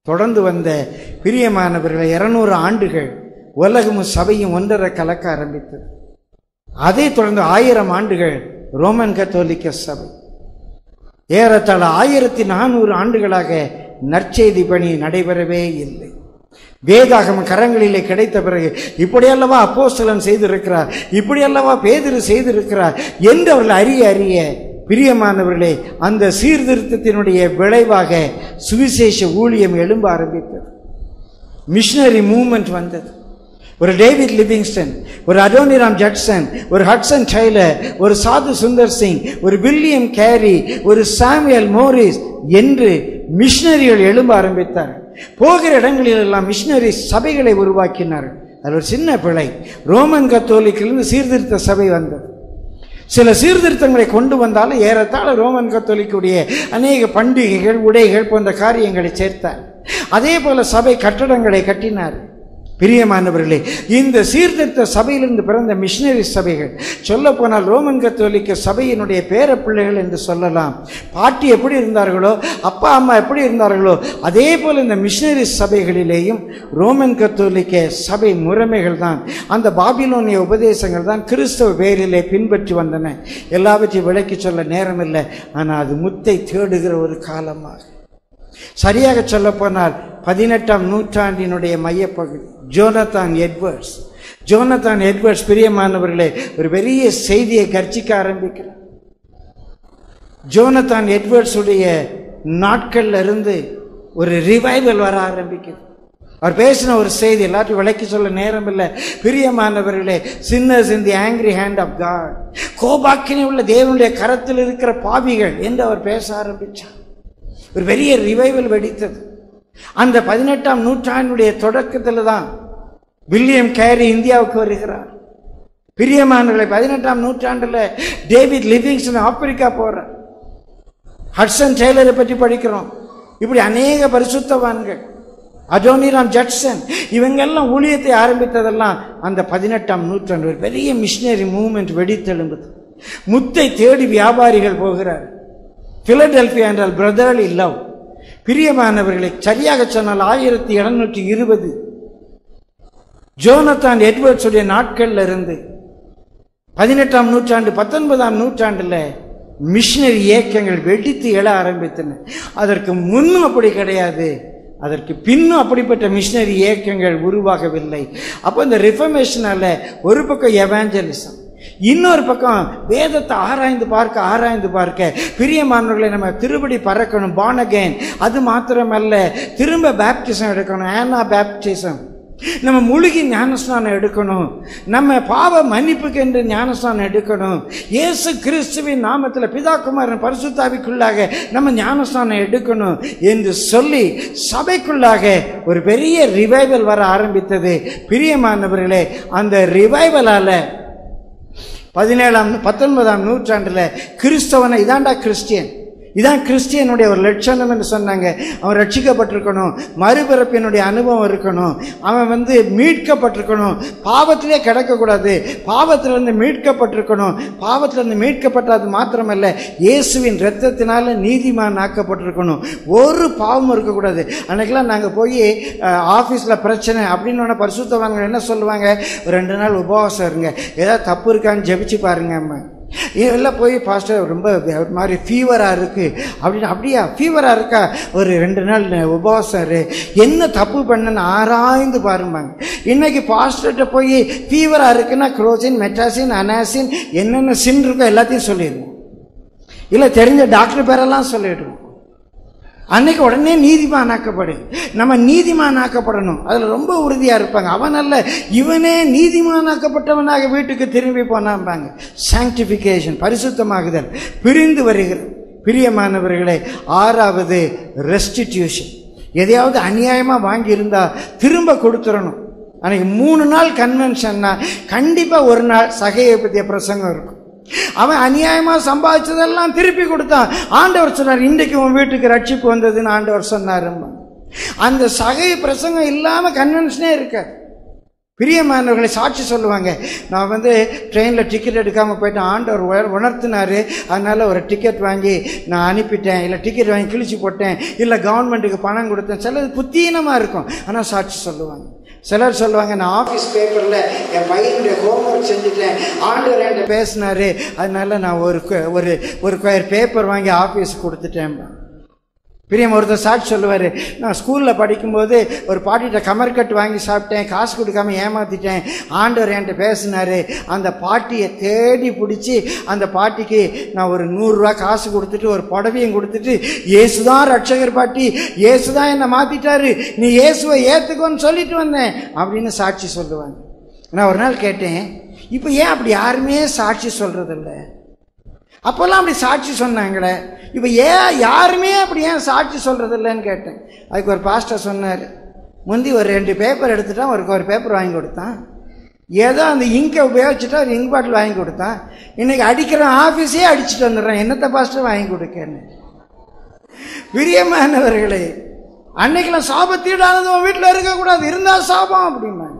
தொடர்ந்து வந்த பிரியமானவர்களை இருநூறு ஆண்டுகள் உலகமும் சபையும் ஒன்றரை கலக்க ஆரம்பித்தது அதை தொடர்ந்து ஆயிரம் ஆண்டுகள் ரோமன் கத்தோலிக்க சபை ஏறத்தாழ ஆயிரத்தி நானூறு ஆண்டுகளாக நற்செய்தி பணி நடைபெறவே இல்லை வேதாகம கரங்களிலே கிடைத்த பிறகு இப்படியல்லவா அப்போஸ்தலன் செய்திருக்கிறார் இப்படியல்லவா பேதிரு செய்திருக்கிறார் என்று அவர்கள் அறிய அறிய பிரியமானவர்களே அந்த சீர்திருத்தத்தினுடைய விளைவாக சுவிசேஷ ஊழியம் எழும்ப ஆரம்பித்தது மிஷனரி மூவ்மெண்ட் வந்தது ஒரு டேவிட் லிவிங்ஸ்டன் ஒரு அடோனிராம் ஜட்சன் ஒரு ஹட்சன் டெய்லர் ஒரு சாது சுந்தர் சிங் ஒரு வில்லியம் கேரி ஒரு சாமுவேல் மோரிஸ் என்று மிஷனரிகள் எழும்ப ஆரம்பித்தார் போகிற இடங்களில் எல்லாம் மிஷனரி சபைகளை உருவாக்கினார்கள் அது ஒரு சின்ன பிழை ரோமன் கத்தோலிக்கிலிருந்து சீர்திருத்த சபை வந்தது சில சீர்திருத்தங்களை கொண்டு வந்தாலும் ஏறத்தாழ ரோமன் கத்தோலிக்குடைய அநேக பண்டிகைகள் உடைகள் போன்ற காரியங்களை சேர்த்தார் அதே போல சபை கட்டடங்களை கட்டினார் பிரியமானவர்களே இந்த சீர்திருத்த சபையிலிருந்து பிறந்த மிஷினரி சபைகள் சொல்ல போனால் ரோமன் கத்தோலிக்க சபையினுடைய பேர பிள்ளைகள் என்று சொல்லலாம் பாட்டி எப்படி இருந்தார்களோ அப்பா அம்மா எப்படி இருந்தார்களோ அதே போல இந்த மிஷினரி சபைகளிலேயும் ரோமன் கத்தோலிக்க சபை முறைமைகள் தான் அந்த பாபிலோனிய உபதேசங்கள் தான் கிறிஸ்தவ பேரிலே பின்பற்றி வந்தன எல்லாவற்றையும் விளக்கி சொல்ல நேரமில்லை ஆனால் அது முத்தை தேடுகிற ஒரு காலமாக சரியாக சொல்லப்போனால் பதினெட்டாம் நூற்றாண்டினுடைய மையப்பகுதி ஜோனத்தான் எட்வர்ட்ஸ் ஜோனத்தான் எட்வர்ட்ஸ் பிரியமானவர்களே ஒரு பெரிய செய்தியை கர்ச்சிக்க ஆரம்பிக்கிறார் ஜோனத்தான் எட்வர்ட்ஸ் உடைய நாட்கள்ல இருந்து ஒரு ரிவைவல் வர ஆரம்பிக்குது அவர் பேசின ஒரு செய்தி எல்லாத்தையும் விளக்கி சொல்ல நேரம் இல்லை பிரியமானவர்களே sinners in the angry hand of God கோபாக்கினை உள்ள தேவனுடைய கரத்தில் இருக்கிற பாவிகள் என்று அவர் பேச ஆரம்பித்தார் ஒரு பெரிய ரிவைவல் வெடித்தது அந்த பதினெட்டாம் நூற்றாண்டுடைய தொடக்கத்தில் தான் வில்லியம் கேரி இந்தியாவுக்கு வருகிறார் பிரியமானவர்களை பதினெட்டாம் நூற்றாண்டுல டேவிட் லிவிங்ஸ்டன் ஆப்பிரிக்கா போறார் ஹட்சன் டெய்லரை பற்றி படிக்கிறோம் இப்படி அநேக பரிசுத்தவான்கள் அஜோனிராம் ஜட்சன் இவங்கெல்லாம் ஊழியத்தை ஆரம்பித்ததெல்லாம் அந்த பதினெட்டாம் நூற்றாண்டு ஒரு பெரிய மிஷினரி மூவ்மெண்ட் வெடித்தெழும்புது முத்தை தேடி வியாபாரிகள் போகிறார் பிலடெல்பியா என்றால் பிரதர்லி லவ் பிரியமானவர்களை சரியாக சொன்னால் ஆயிரத்தி எழுநூற்றி இருபது ஜோனத்தான் எட்வர்ட்ஸுடைய நாட்கள்ல இருந்து பதினெட்டாம் நூற்றாண்டு பத்தொன்பதாம் நூற்றாண்டுல மிஷினரி இயக்கங்கள் வெடித்து எழ ஆரம்பித்தன அதற்கு முன்னும் அப்படி கிடையாது அதற்கு பின்னும் அப்படிப்பட்ட மிஷினரி இயக்கங்கள் உருவாகவில்லை அப்போ இந்த ரிஃபர்மேஷனால ஒரு பக்கம் எவாஞ்சலிசம் இன்னொரு பக்கம் வேதத்தை ஆராய்ந்து பார்க்க ஆராய்ந்து பார்க்க பிரியமானவர்களை நம்ம திருப்படி பறக்கணும் பானகேன் அது மாத்திரமல்ல திரும்ப பேப்டிசம் எடுக்கணும் ஆனா பேப்டிசம் நம்ம முழுகி ஞானஸ்நானம் எடுக்கணும் நம்ம பாவ மன்னிப்புக்கு என்று ஞானஸ்நானம் எடுக்கணும் இயேசு கிறிஸ்துவின் நாமத்தில் பிதாகுமாரன் பரிசுத்தாவிக்குள்ளாக நம்ம ஞானஸ்நானம் எடுக்கணும் என்று சொல்லி சபைக்குள்ளாக ஒரு பெரிய ரிவைவல் வர ஆரம்பித்தது பிரியமானவர்களே அந்த ரிவைவலால பதினேழாம் பத்தொன்பதாம் நூற்றாண்டுல கிறிஸ்தவனை இதாண்டா கிறிஸ்டியன் இதான் கிறிஸ்டியனுடைய ஒரு லட்சணம் என்று சொன்னாங்க அவன் ரட்சிக்கப்பட்டிருக்கணும் மறுபிறப்பினுடைய அனுபவம் இருக்கணும் அவன் வந்து மீட்கப்பட்டிருக்கணும் பாவத்திலே கிடக்கக்கூடாது பாவத்திலிருந்து மீட்கப்பட்டிருக்கணும் பாவத்திலிருந்து மீட்கப்பட்டது மாத்திரமல்ல இயேசுவின் இரத்தத்தினால நீதிமான் ஆக்கப்பட்டிருக்கணும் ஒரு பாவமும் இருக்கக்கூடாது அன்னைக்கெல்லாம் நாங்கள் போய் ஆஃபீஸில் பிரச்சனை அப்படின்னு ஒன்று பரிசுத்தவாங்க என்ன சொல்லுவாங்க ஒரு ரெண்டு நாள் உபவாசம் இருங்க ஏதாவது தப்பு இருக்கான்னு ஜெபிச்சு பாருங்க அம்மா எல்லாம் போய் பாஸ்டர் ரொம்ப ஒரு மாதிரி ஃபீவராக இருக்குது அப்படின்னு அப்படியா ஃபீவராக இருக்கா ஒரு ரெண்டு நாள் உபவாசம் இரு என்ன தப்பு பண்ணன்னு ஆராய்ந்து பாருமாங்க இன்னைக்கு பாஸ்டர்கிட்ட போய் ஃபீவராக இருக்குன்னா குரோசின் மெட்ராசின் அனாசின் என்னென்ன சின் இருக்கோ எல்லாத்தையும் சொல்லிடுவோம் இல்லை தெரிஞ்ச டாக்டர் பேரெல்லாம் சொல்லிடுவோம் அன்னைக்கு உடனே நீதிமானாக்கப்படு நம்ம நீதிமானாக்கப்படணும் அதில் ரொம்ப உறுதியாக இருப்பாங்க அவன் அல்ல இவனே நீதிமானாக்கப்பட்டவனாக வீட்டுக்கு திரும்பி போனாம்பாங்க சாங்டிஃபிகேஷன் பரிசுத்தமாகுதல் பிரிந்து வருகிறது பிரியமானவர்களே ஆறாவது ரெஸ்டிடியூஷன் எதையாவது அநியாயமாக வாங்கியிருந்தா திரும்ப கொடுத்துடணும் அன்னைக்கு மூணு நாள் கன்வென்ஷன்னா கண்டிப்பாக ஒரு நாள் சகையை பற்றிய பிரசங்கம் இருக்கும் அவன் அநியாயமா சம்பாதிச்சதெல்லாம் திருப்பி கொடுத்தான் ஆண்டவர் சொன்னார் இன்றைக்கு உன் வீட்டுக்கு ரட்சிப்பு வந்ததுன்னு ஆண்டவர் சொன்னார் அந்த சகை பிரசங்கம் இல்லாம கன்வென்ஷனே இருக்காது பிரியமானவர்களை சாட்சி சொல்லுவாங்க நான் வந்து ட்ரெயினில் டிக்கெட் எடுக்காமல் போயிட்டேன் ஆண்டவர் உணர் உணர்த்தினாரு அதனால் ஒரு டிக்கெட் வாங்கி நான் அனுப்பிட்டேன் இல்லை டிக்கெட் வாங்கி கிழிச்சு போட்டேன் இல்லை கவர்மெண்ட்டுக்கு பணம் கொடுத்தேன் சிலது புத்தீனமாக இருக்கும் ஆனால் சாட்சி சொல்லுவாங்க சிலர் சொல்லுவாங்க நான் ஆஃபீஸ் பேப்பரில் என் பையனுடைய ஹோம்ஒர்க் செஞ்சுட்டேன் ஆண்டவர் என்கிட்ட பேசினாரு அதனால நான் ஒரு கு- ஒரு ஒரு கொயர் பேப்பர் வாங்கி ஆஃபீஸுக்கு கொடுத்துட்டேன் பிரியம் ஒருத்தர் சாட்சி சொல்லுவார் நான் ஸ்கூலில் படிக்கும்போது ஒரு பாட்டிகிட்ட கமர்கட்டு வாங்கி சாப்பிட்டேன் காசு கொடுக்காம ஏமாத்திட்டேன் ஆண்டவர் என்கிட்ட பேசினாரு அந்த பாட்டியை தேடி பிடிச்சி அந்த பாட்டிக்கு நான் ஒரு நூறுரூவா காசு கொடுத்துட்டு ஒரு புடவையும் கொடுத்துட்டு இயேசுதான் ரட்சகர் பாட்டி இயேசுதான் என்னை மாற்றிட்டாரு நீ இயேசுவை ஏற்றுக்கோன்னு சொல்லிட்டு வந்தேன் அப்படின்னு சாட்சி சொல்லுவாங்க நான் ஒரு நாள் கேட்டேன் இப்போ ஏன் அப்படி யாருமே சாட்சி சொல்கிறதில்ல அப்போல்லாம் அப்படி சாட்சி சொன்னாங்களே இப்போ ஏன் யாருமே அப்படி ஏன் சாட்சி சொல்கிறது இல்லைன்னு கேட்டேன் அதுக்கு ஒரு பாஸ்டர் சொன்னார் முந்தி ஒரு ரெண்டு பேப்பர் எடுத்துட்டான் ஒரு ஒரு பேப்பர் வாங்கி கொடுத்தான் ஏதோ அந்த இங்கை உபயோகிச்சுட்டா ஒரு இங்க் பாட்டில் வாங்கி கொடுத்தான் இன்னைக்கு அடிக்கிற ஆஃபீஸே அடிச்சுட்டு வந்துடுறேன் என்னத்தை பாஸ்டர் வாங்கி கொடுக்கன்னு பிரியமானவர்களே அன்னைக்கெல்லாம் சாபத்தீடானது உன் வீட்டில் இருக்கக்கூடாது இருந்தால் சாபம் அப்படிம்பாங்க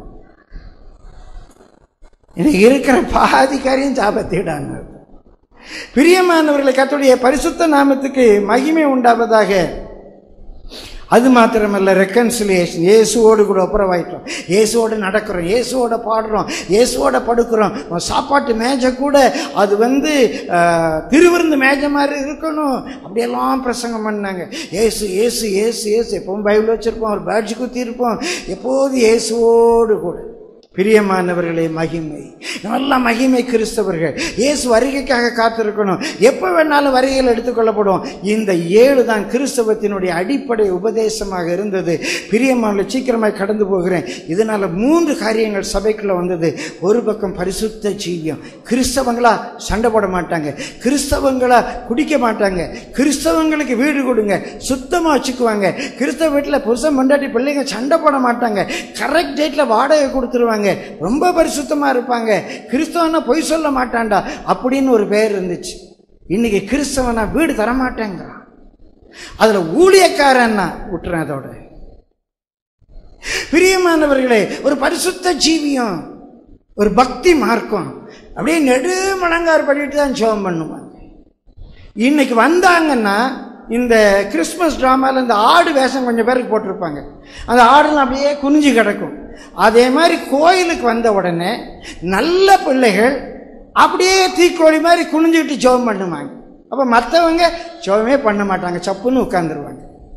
இன்னைக்கு இருக்கிற பாதி காரியம் சாபத்தீடாங்க பிரியமானவர்களை கர்த்தருடைய பரிசுத்த நாமத்துக்கு மகிமை உண்டாவதாக அது மாத்திரமல்ல ரெக்கன்சிலியேஷன் இயேசுவோடு கூட ஒப்புரவாயிட்டோம் இயேசுவோடு நடக்கிறோம் இயேசுவோட பாடுறோம் இயேசுவோட படுக்கிறோம் உன் சாப்பாட்டு மேஜை கூட அது வந்து ஆஹ், திருவிருந்து மேஜை மாதிரி இருக்கணும் அப்படியெல்லாம் பிரசங்கம் பண்ணாங்க இயேசு இயேசு இயேசு இயேசு எப்பவும் பைபிள் வச்சிருப்போம் ஒரு பேட்ஜ் குத்தி இருப்போம் எப்போது இயேசுவோடு கூட பிரியமானவர்களே மகிமை நல்ல மகிமை கிறிஸ்தவர்கள் இயேசு வருகைக்காக காத்திருக்கணும் எப்போ வேணாலும் வருகையில் எடுத்துக்கொள்ளப்படும் இந்த ஏழு தான் கிறிஸ்தவத்தினுடைய அடிப்படை உபதேசமாக இருந்தது பிரியமான சீக்கிரமாக கடந்து போகிறேன் இதனால மூன்று காரியங்கள் சபைக்குள்ள வந்தது ஒரு பக்கம் பரிசுத்த ஜீவியம் கிறிஸ்தவங்களா சண்டை போட மாட்டாங்க கிறிஸ்தவங்களா குடிக்க மாட்டாங்க கிறிஸ்தவங்களுக்கு வீடு கொடுங்க சுத்தமாக வச்சுக்குவாங்க கிறிஸ்தவ வீட்டில் புருஷன் பொண்டாட்டி பிள்ளைங்க சண்டை போட மாட்டாங்க கரெக்ட் டேட்டில் வாடகை கொடுத்துருவாங்க ரொம்ப பரிசுத்தமாக இருப்பாங்க கிறிஸ்தவனா பொய் சொல்ல மாட்டான்டா அப்படின்னு ஒரு பேர் இருந்துச்சு இன்னைக்கு கிறிஸ்தவனா வீடு தரமாட்டேங்கிறான் அதில் ஊழியக்காரன்னா விட்டுறேன் அதோட பிரியமானவர்களே ஒரு பரிசுத்த ஜீவியம் ஒரு பக்தி மார்க்கம் அப்படியே நெடு மடங்கார் பண்ணிட்டு தான் ஜெபம் பண்ணுவாங்க இன்னைக்கு வந்தாங்கன்னா இந்த கிறிஸ்மஸ் ட்ராமாவில் இந்த ஆடு வேஷம் கொஞ்சம் பேருக்கு போட்டிருப்பாங்க அந்த ஆடுலாம் அப்படியே குனிஞ்சு கிடக்கும் அதே மாதிரி கோயிலுக்கு வந்த உடனே நல்ல பிள்ளைகள் அப்படியே தீக்கோழி மாதிரி குனிஞ்சுக்கிட்டு ஜெபம் பண்ணுவாங்க அப்போ மற்றவங்க ஜெபமே பண்ண மாட்டாங்க சப்புன்னு உட்காந்துருவாங்க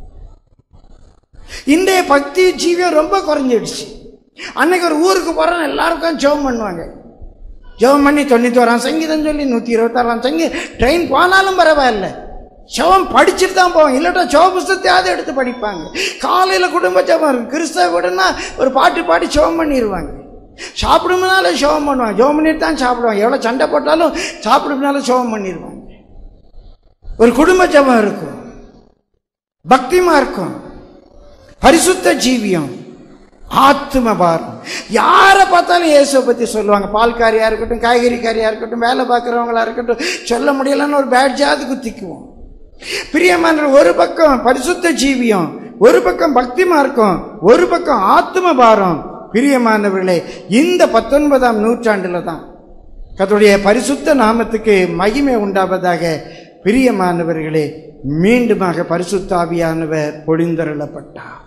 இன்றைய பக்தி ஜீவியம் ரொம்ப குறைஞ்சிடுச்சு அன்னைக்கு ஒரு ஊருக்கு போகிறோம் எல்லாரும் உட்காந்து ஜெபம் பண்ணுவாங்க ஜெபம் பண்ணி தொண்ணூத்தோராம் சங்கீதம் சொல்லி நூற்றி இருபத்தாறாம் சங்கீதம் ட்ரெயின் போனாலும் பரவாயில்ல ஜெபம் படிச்சுட்டு தான் போவாங்க இல்லாட்டா ஜெப புஸ்தத்தையாவது எடுத்து படிப்பாங்க காலையில் குடும்ப ஜெபம் இருக்கு கிறிஸ்தவ கூடனா ஒரு பாட்டு பாடி ஜெபம் பண்ணிடுவாங்க சாப்பிடுமுனால ஜெபம் பண்ணுவாங்க ஜெபம் பண்ணிட்டு தான் சாப்பிடுவாங்க எவ்வளோ சண்டை போட்டாலும் சாப்பிடுமுனால ஜெபம் பண்ணிடுவாங்க ஒரு குடும்ப ஜெபம் இருக்கும் பக்திமா இருக்கும் பரிசுத்த ஜீவியம் ஆத்ம பாரம் யாரை பார்த்தாலும் இயேசுவை பற்றி சொல்லுவாங்க பால்காரியாக இருக்கட்டும் காய்கறிக்காரியாக இருக்கட்டும் வேலை பார்க்குறவங்களா இருக்கட்டும் சொல்ல முடியலன்னு ஒரு பேட்ஜாவது குத்திக்குவோம் பிரியமான ஒரு பக்கம் பரிசுத்த ஜீவியம் ஒரு பக்கம் பக்தி மார்க்கம் ஒரு பக்கம் ஆத்ம பாரம் பிரியமானவர்களே இந்த பத்தொன்பதாம் நூற்றாண்டுல தான் கர்த்தருடைய பரிசுத்த நாமத்துக்கு மகிமை உண்டாவதாக பிரியமானவர்களே மீண்டுமாக பரிசுத்தாவியானவர் பொழிந்தருளப்பட்டார்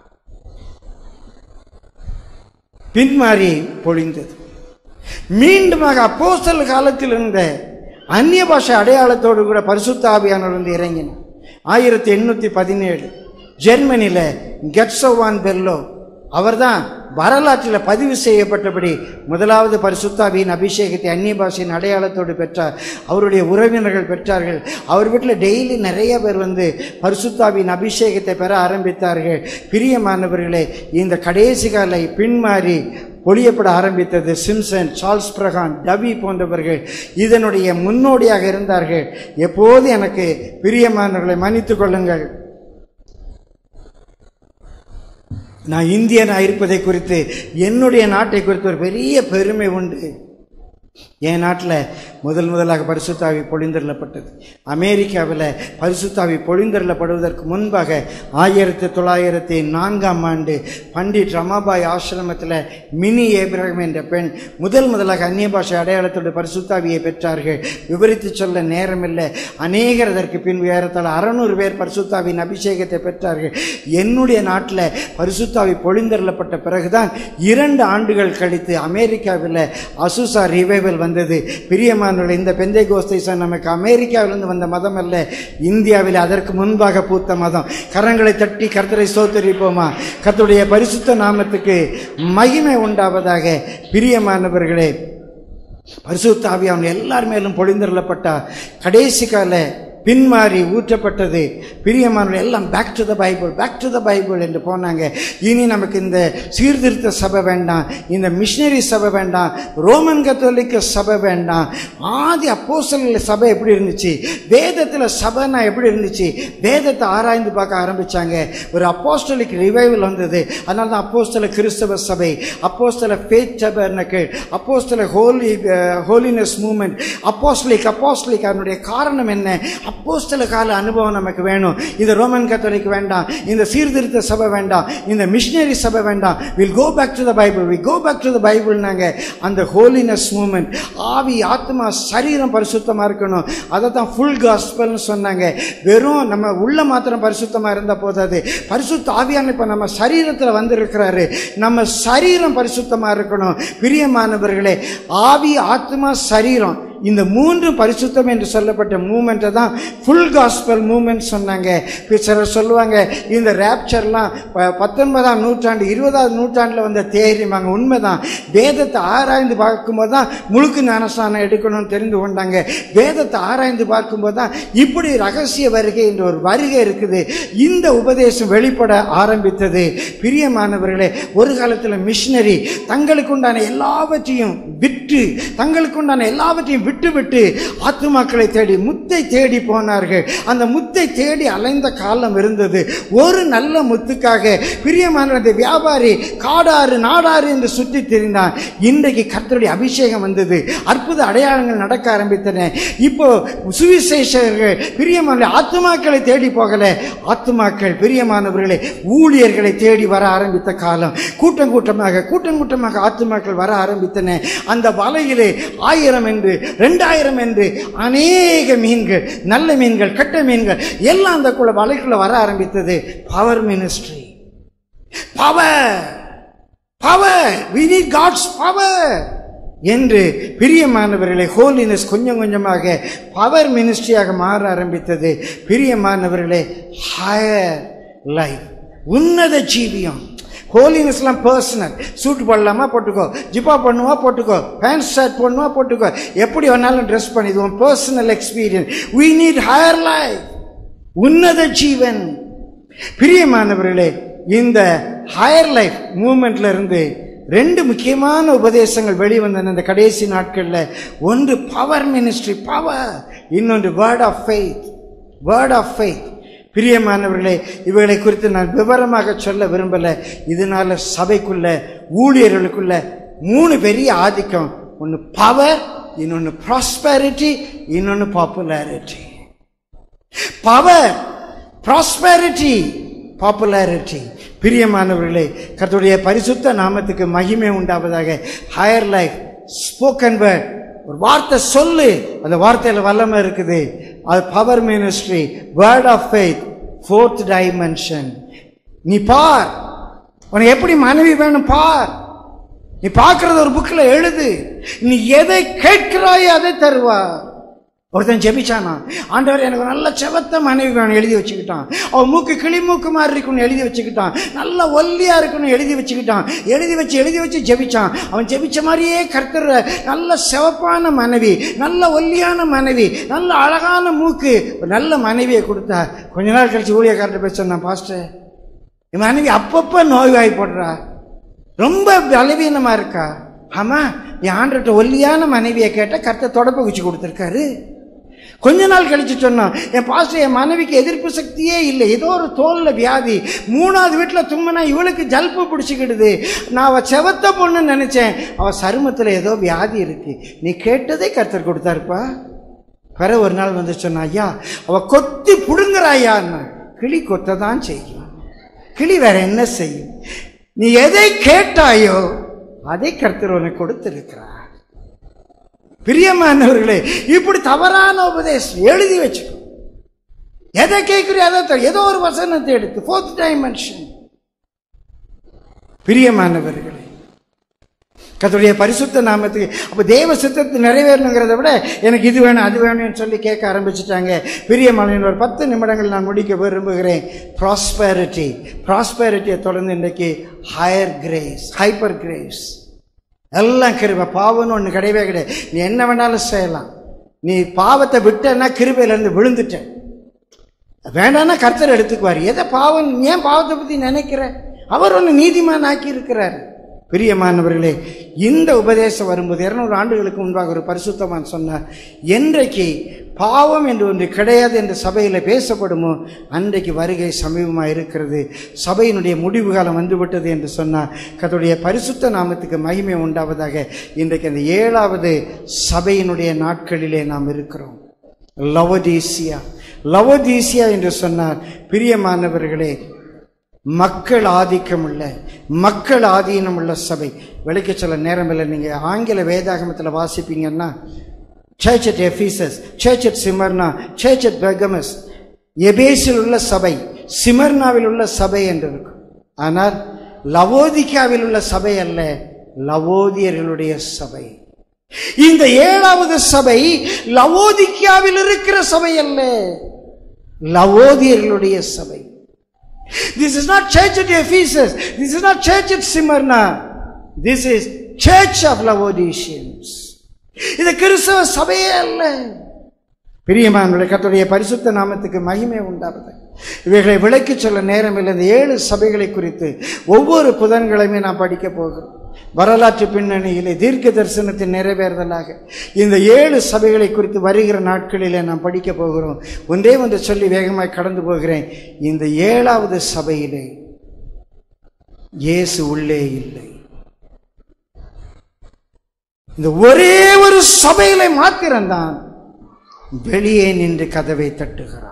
பின்மாறி பொழிந்தது மீண்டுமாக அப்போஸ்தல காலத்தில் இருந்த அந்நிய பாஷை அடையாளத்தோடு கூட பரிசுத்த ஆவியானவர் வந்து இறங்கினார் ஆயிரத்தி எண்ணூற்றி பதினேழு ஜெர்மனியில் கெட்சோவான் பெர்லோ அவர்தான் வரலாற்றில் பதிவு செய்யப்பட்டபடி முதலாவது பரிசுத்தாவியின் அபிஷேகத்தை அந்நிய பாஷையின் அடையாளத்தோடு பெற்றார் அவருடைய உறவினர்கள் பெற்றார்கள் அவர் வீட்டில் டெய்லி நிறைய பேர் வந்து பரிசுத்தாவியின் அபிஷேகத்தை பெற ஆரம்பித்தார்கள் பிரியமானவர்களே இந்த கடைசி காலை பின்மாறி ஒளியப்பட ஆரம்பித்தது சிம்சன் சார்ல்ஸ் பிரகான் டவி போன்றவர்கள் இதனுடைய முன்னோடியாக இருந்தார்கள் எப்போது எனக்கு பிரியமானவர்களை மன்னித்துக் கொள்ளுங்கள் நான் இந்தியனாக இருப்பதை குறித்து என்னுடைய நாட்டை குறித்து ஒரு பெரிய பெருமை உண்டு என் நாட்டில் முதல் முதலாக பரிசுத்தாவி பொழிந்தருளப்பட்டது அமெரிக்காவில் பரிசுத்தாவி பொழிந்தருளப்படுவதற்கு முன்பாக ஆயிரத்தி தொள்ளாயிரத்தி நான்காம் ஆண்டு பண்டிட் ரமாபாய் ஆசிரமத்தில் மினி ஏப்ரகம் என்ற பெண் முதல் முதலாக அந்நிய பாஷை அடையாளத்தோடு பரிசுத்தாவியை பெற்றார்கள் விவரித்து சொல்ல நேரமில்லை அநேகர் அதற்கு பின் ஏறத்தாழ அறநூறு பேர் பரிசுத்தாவின் அபிஷேகத்தை பெற்றார்கள் என்னுடைய நாட்டில் பரிசுத்தாவி பொழிந்தருளப்பட்ட பிறகுதான் இரண்டு ஆண்டுகள் கழித்து அமெரிக்காவில் அசுசா ரிவைவல் வந்தது பிரியமானவர்கள் இந்த பெந்தை கோஸ்தை நமக்கு அமெரிக்காவிலிருந்து வந்த மதம் அல்ல இந்தியாவில் அதற்கு முன்பாக பூத்த மதம் கரங்களை தட்டி கர்த்தரை சோத்தரிப்போமா கர்த்தருடைய பரிசுத்த நாமத்துக்கு மகிமை உண்டாவதாக பிரியமானவர்களே பரிசுத்த ஆவியான் எல்லார் மேலும் பொழிந்தருளப்பட்டார் கடைசி கால பின்மாறி ஊற்றப்பட்டது பிரியமானவர்கள் எல்லாம் back to the Bible back to the Bible என்று போனாங்க இனி நமக்கு இந்த சீர்திருத்த சபை வேண்டாம் இந்த மிஷினரி சபை வேண்டாம் ரோமன் கத்தோலிக்க சபை வேண்டாம் ஆதி அப்போஸ்தலர்கள் சபை எப்படி இருந்துச்சு வேதத்தில் சபைனா எப்படி இருந்துச்சு வேதத்தை ஆராய்ந்து பார்க்க ஆரம்பிச்சாங்க ஒரு அப்போஸ்டலிக் ரிவைவல் வந்தது அதனால தான் அப்போஸ்தல கிறிஸ்தவ சபை அப்போஸ்தல ஃபேத் டபர்னக்கிள் அப்போஸ்தல holy holiness movement apostolic apostolic அதனுடைய காரணம் என்ன அப்போஸ்தல கால அனுபவம் நமக்கு வேணும் இந்த ரோமன் கத்தோலிக் வேண்டாம் இந்த சீர்திருத்த சபை வேண்டாம் இந்த மிஷினரி சபை வேண்டாம் will go back to the Bible we go back to the பைபிள்னாங்க அந்த ஹோலினஸ் மூமெண்ட் ஆவி ஆத்மா சரீரம் பரிசுத்தமாக இருக்கணும் அதை தான் ஃபுல் காஸ்பல்னு சொன்னாங்க வெறும் நம்ம உள்ள மாத்திரம் பரிசுத்தமாக இருந்தால் போதாது பரிசுத்த ஆவியான இப்போ நம்ம சரீரத்தில் வந்திருக்கிறாரு நம்ம சரீரம் பரிசுத்தமாக இருக்கணும் பிரியமானவர்களே ஆவி ஆத்மா சரீரம் இந்த மூன்று பரிசுத்தம் என்று சொல்லப்பட்ட மூமெண்ட்டை தான் ஃபுல் காஸ்பல் மூமெண்ட் சொன்னாங்க இப்ப சிலர் சொல்லுவாங்க இந்த ரேப்சர்லாம் ப- பத்தொன்பதாம் நூற்றாண்டு இருபதாவது நூற்றாண்டில் வந்த தேரிமாங்க உண்மைதான் வேதத்தை ஆராய்ந்து பார்க்கும்போது தான் முழுக்கு ஞானஸ்தானம் எடுக்கணும்னு தெரிந்து கொண்டாங்க வேதத்தை ஆராய்ந்து பார்க்கும்போது தான் இப்படி ரகசிய வருகை என்ற ஒரு வருகை இருக்குது இந்த உபதேசம் வெளிப்பட ஆரம்பித்தது பிரியமானவர்களே ஒரு காலத்தில் மிஷினரி தங்களுக்கு உண்டான எல்லாவற்றையும் விற்று தங்களுக்கு உண்டான எல்லாவற்றையும் விட்டு விட்டு ஆத்துமாக்களை தேடி முத்தை தேடி போனார்கள் அந்த முத்தை தேடி அலைந்த காலம் இருந்தது ஒரு நல்ல முத்துக்காக பிரியமான அந்த வியாபாரி காடாறு நாடாறு என்று சுற்றி திரிந்தான் இன்றைக்கு கர்த்தருடைய அபிஷேகம் வந்தது அற்புத அடையாளங்கள் நடக்க ஆரம்பித்தன இப்போ சுவிசேஷகர்கள் பிரியமான ஆத்துமாக்களை தேடி போகல ஆத்துமாக்கள் பிரியமானவர்களை ஊழியர்களை தேடி வர ஆரம்பித்த காலம் கூட்டம் கூட்டமாக கூட்டம் கூட்டமாக ஆத்துமாக்கள் வர ஆரம்பித்தன அந்த வலையிலே ஆயிரம் என்று ரெண்டாயிரம் என்று அநேக மீன்கள் நல்ல மீன்கள் கெட்ட மீன்கள் எல்லாம் அந்த குள்ள வலைக்குள்ள வர ஆரம்பித்தது power ministry power power we need God's power என்று பிரியமானவர்களை ஹோலினஸ் கொஞ்சம் கொஞ்சமாக பவர் மினிஸ்ட்ரியாக மாற ஆரம்பித்தது பிரியமானவர்களே ஹயர் லைஃப் உன்னத ஜீவியம் ஹோலினஸ்லாம் பர்சனல் சூட் போடலாமா போட்டுக்கோ ஜிப்பா பண்ணுவா போட்டுக்கோ பேண்ட் ஷர்ட் பண்ணுவா போட்டுக்கோ எப்படி வேணாலும் ட்ரெஸ் பண்ணிடுவோம் personal experience we need higher life உன்னத ஜீவன் பிரியமானவர்களே இந்த ஹையர் லைஃப் மூமெண்ட்ல இருந்து ரெண்டு முக்கியமான உபதேசங்கள் வெளிவந்தன இந்த கடைசி நாட்களில் ஒன்று பவர் மினிஸ்ட்ரி பவர் இன்னொன்று word of faith word of faith பிரியமானவர்களே இவைகளை குறித்து நான் விவரமாக சொல்ல விரும்பல இதனால சபைக்குள்ள ஊழியர்களுக்குள்ள மூணு பெரிய ஆதிக்கம் ஒன்று பவர் இன்னொன்று ப்ராஸ்பெரிட்டி இன்னொன்று பாப்புலாரிட்டி பவர் ப்ராஸ்பெரிட்டி பாப்புலாரிட்டி பிரியமானவர்களே கர்த்தருடைய பரிசுத்த நாமத்துக்கு மகிமை உண்டாவதாக ஹையர் லைஃப் ஸ்போக்கன் வேர்ட் ஒரு வார்த்தை சொல்லு அந்த வார்த்தையில் வல்லமை இருக்குது அது power ministry word of faith fourth dimension நீ பார் உனக்கு எப்படி மனைவி வேணும் பார் நீ பார்க்கறது ஒரு புக்கில் எழுது நீ எதை கேட்கிறாயோ அதை தருவார் ஒருத்தன் ஜெபிச்சானா ஆண்டவர் எனக்கு ஒரு நல்ல செவத்த மனைவி வேணும் எழுதி வச்சுக்கிட்டான் அவன் மூக்கு கிளி மூக்கு மாதிரி இருக்கணும் எழுதி வச்சுக்கிட்டான் நல்ல ஒல்லியா இருக்கணும் எழுதி வச்சுக்கிட்டான் எழுதி வச்சு எழுதி வச்சு ஜெபிச்சான் அவன் ஜெபிச்ச மாதிரியே கர்த்தர் நல்ல சிவப்பான மனைவி நல்ல ஒல்லியான மனைவி நல்ல அழகான மூக்கு ஒரு நல்ல மனைவியை கொடுத்தா கொஞ்ச நாள் கழிச்சு ஊழியக்காரர்கிட்ட பேச சொன்னான் பாஸ்டர் என் மனைவி அப்பப்போ நோய்வாய் போடுறா ரொம்ப பலவீனமா இருக்கா ஆமா என் ஆண்டுகிட்ட ஒல்லியான மனைவியை கேட்ட கர்த்தர் தொடப்ப குச்சி கொடுத்துருக்காரு கொஞ்ச நாள் கழிச்சு சொன்னான் என் பாஸ்டர் என் மனைவிக்கு எதிர்ப்பு சக்தியே இல்லை ஏதோ ஒரு தோல்ல வியாதி மூணாவது வீட்டில் தும்மினா இவளுக்கு ஜல்பு பிடிச்சிக்கிடுது நான் அவ செவத்த பொண்ணுன்னு நினைச்சேன் அவ சருமத்தில் ஏதோ வியாதி இருக்கு நீ கேட்டதே கர்த்தர் கொடுத்தாருப்பா பிற ஒரு நாள் வந்து சொன்னா ஐயா அவ கொத்தி புடுங்குறாயான்னு கிளி கொத்த தான் செய்யும் கிளி வேற என்ன செய்யும் நீ எதை கேட்டாயோ அதை கர்த்தர் உனக்கு கொடுத்திருக்கிறார் பிரியமானவர்களே இப்படி தவறான உபதேசம் எழுதி வச்சுக்கோ எதை கேட்குறியோ அதை தர- ஏதோ ஒரு வசனத்தை எடுத்து ஃபோர்த் டைமென்ஷன் பிரியமானவர்களே கர்த்தருடைய பரிசுத்த நாமத்துக்கு அப்போ தேவ சித்தத்தை நிறைவேறணுங்கிறத விட எனக்கு இது வேணும் அது வேணும்னு சொல்லி கேட்க ஆரம்பிச்சிட்டாங்க பிரியமான ஒரு பத்து நிமிடங்கள் நான் முடிக்க விரும்புகிறேன் ப்ராஸ்பேரிட்டி ப்ராஸ்பேரிட்டியை தொடர்ந்து இன்றைக்கு ஹையர் கிரேஸ் ஹைப்பர் கிரேஸ் எல்லாம் கிருபை பாவம்னு ஒன்று கிடையவே கிடையாது நீ என்ன வேணாலும் செய்யலாம் நீ பாவத்தை விட்டன்னா கிருபையிலேருந்து விழுந்துட்ட வேண்டாம்னா கர்த்தர் எடுத்துக்குவார் எதை பாவம் நீ ஏன் பாவத்தை பற்றி நினைக்கிற அவர் ஒன்று நீதிமான் ஆக்கி இருக்கிறார் பிரியமானவர்களே இந்த உபதேசம் வரும்போது இருநூறு ஆண்டுகளுக்கு முன்பாக ஒரு பரிசுத்தமான் சொன்னார் என்றைக்கு பாவம் என்று ஒன்று கிடையாது என்று சபையில் பேசப்படுமோ அன்றைக்கு வருகை சமீபமாக இருக்கிறது சபையினுடைய முடிவு காலம் வந்துவிட்டது என்று சொன்னார் கர்த்தருடைய பரிசுத்த நாமத்துக்கு மகிமை உண்டாவதாக இன்றைக்கு அந்த ஏழாவது சபையினுடைய நாட்களிலே நாம் இருக்கிறோம் லவதீசியா லவதீசியா என்று சொன்னார் பிரியமானவர்களே மக்கள் ஆதிக்கம் உள்ள மக்கள் ஆதீனம் உள்ள சபை விளக்க சொல்ல நேரம் இல்லை நீங்கள் ஆங்கில வேதாகமத்தில் வாசிப்பீங்கன்னா church at Ephesus church at Smyrna church at Pergamos எபேஸில் உள்ள சபை சிமர்னாவில் உள்ள சபை என்று இருக்கும் ஆனால் லவோதிக்காவில் உள்ள சபை அல்ல லவோதியர்களுடைய சபை இந்த ஏழாவது சபை லவோதிக்காவில் இருக்கிற சபை அல்ல லவோதியர்களுடைய சபை This is not church at Ephesus. This is not church at Smyrna. This is church of Laodiceans. இது கிறிஸ்தவ சபையே அல்ல பிரியமானுடைய கர்த்தருடைய பரிசுத்த நாமத்துக்கு மகிமை உண்டாவது இவைகளை விளக்கி சொல்ல நேரமில்லை இந்த ஏழு சபைகளை குறித்து ஒவ்வொரு புதன்கிழமையும் நாம் படிக்க போகிறோம் வரலாற்று பின்னணியிலே தீர்க்க தரிசனத்தின் நிறைவேறுதலாக இந்த ஏழு சபைகளை குறித்து வருகிற நாட்களிலே நாம் படிக்க போகிறோம் ஒன்றே ஒன்று சொல்லி வேகமாய் கடந்து போகிறேன் இந்த ஏழாவது சபையிலே இயேசு உள்ளே இல்லை இந்த ஒரே ஒரு சபையிலே மாத்திரம்தான் வெளியே நின்று கதவை தட்டுகிறார்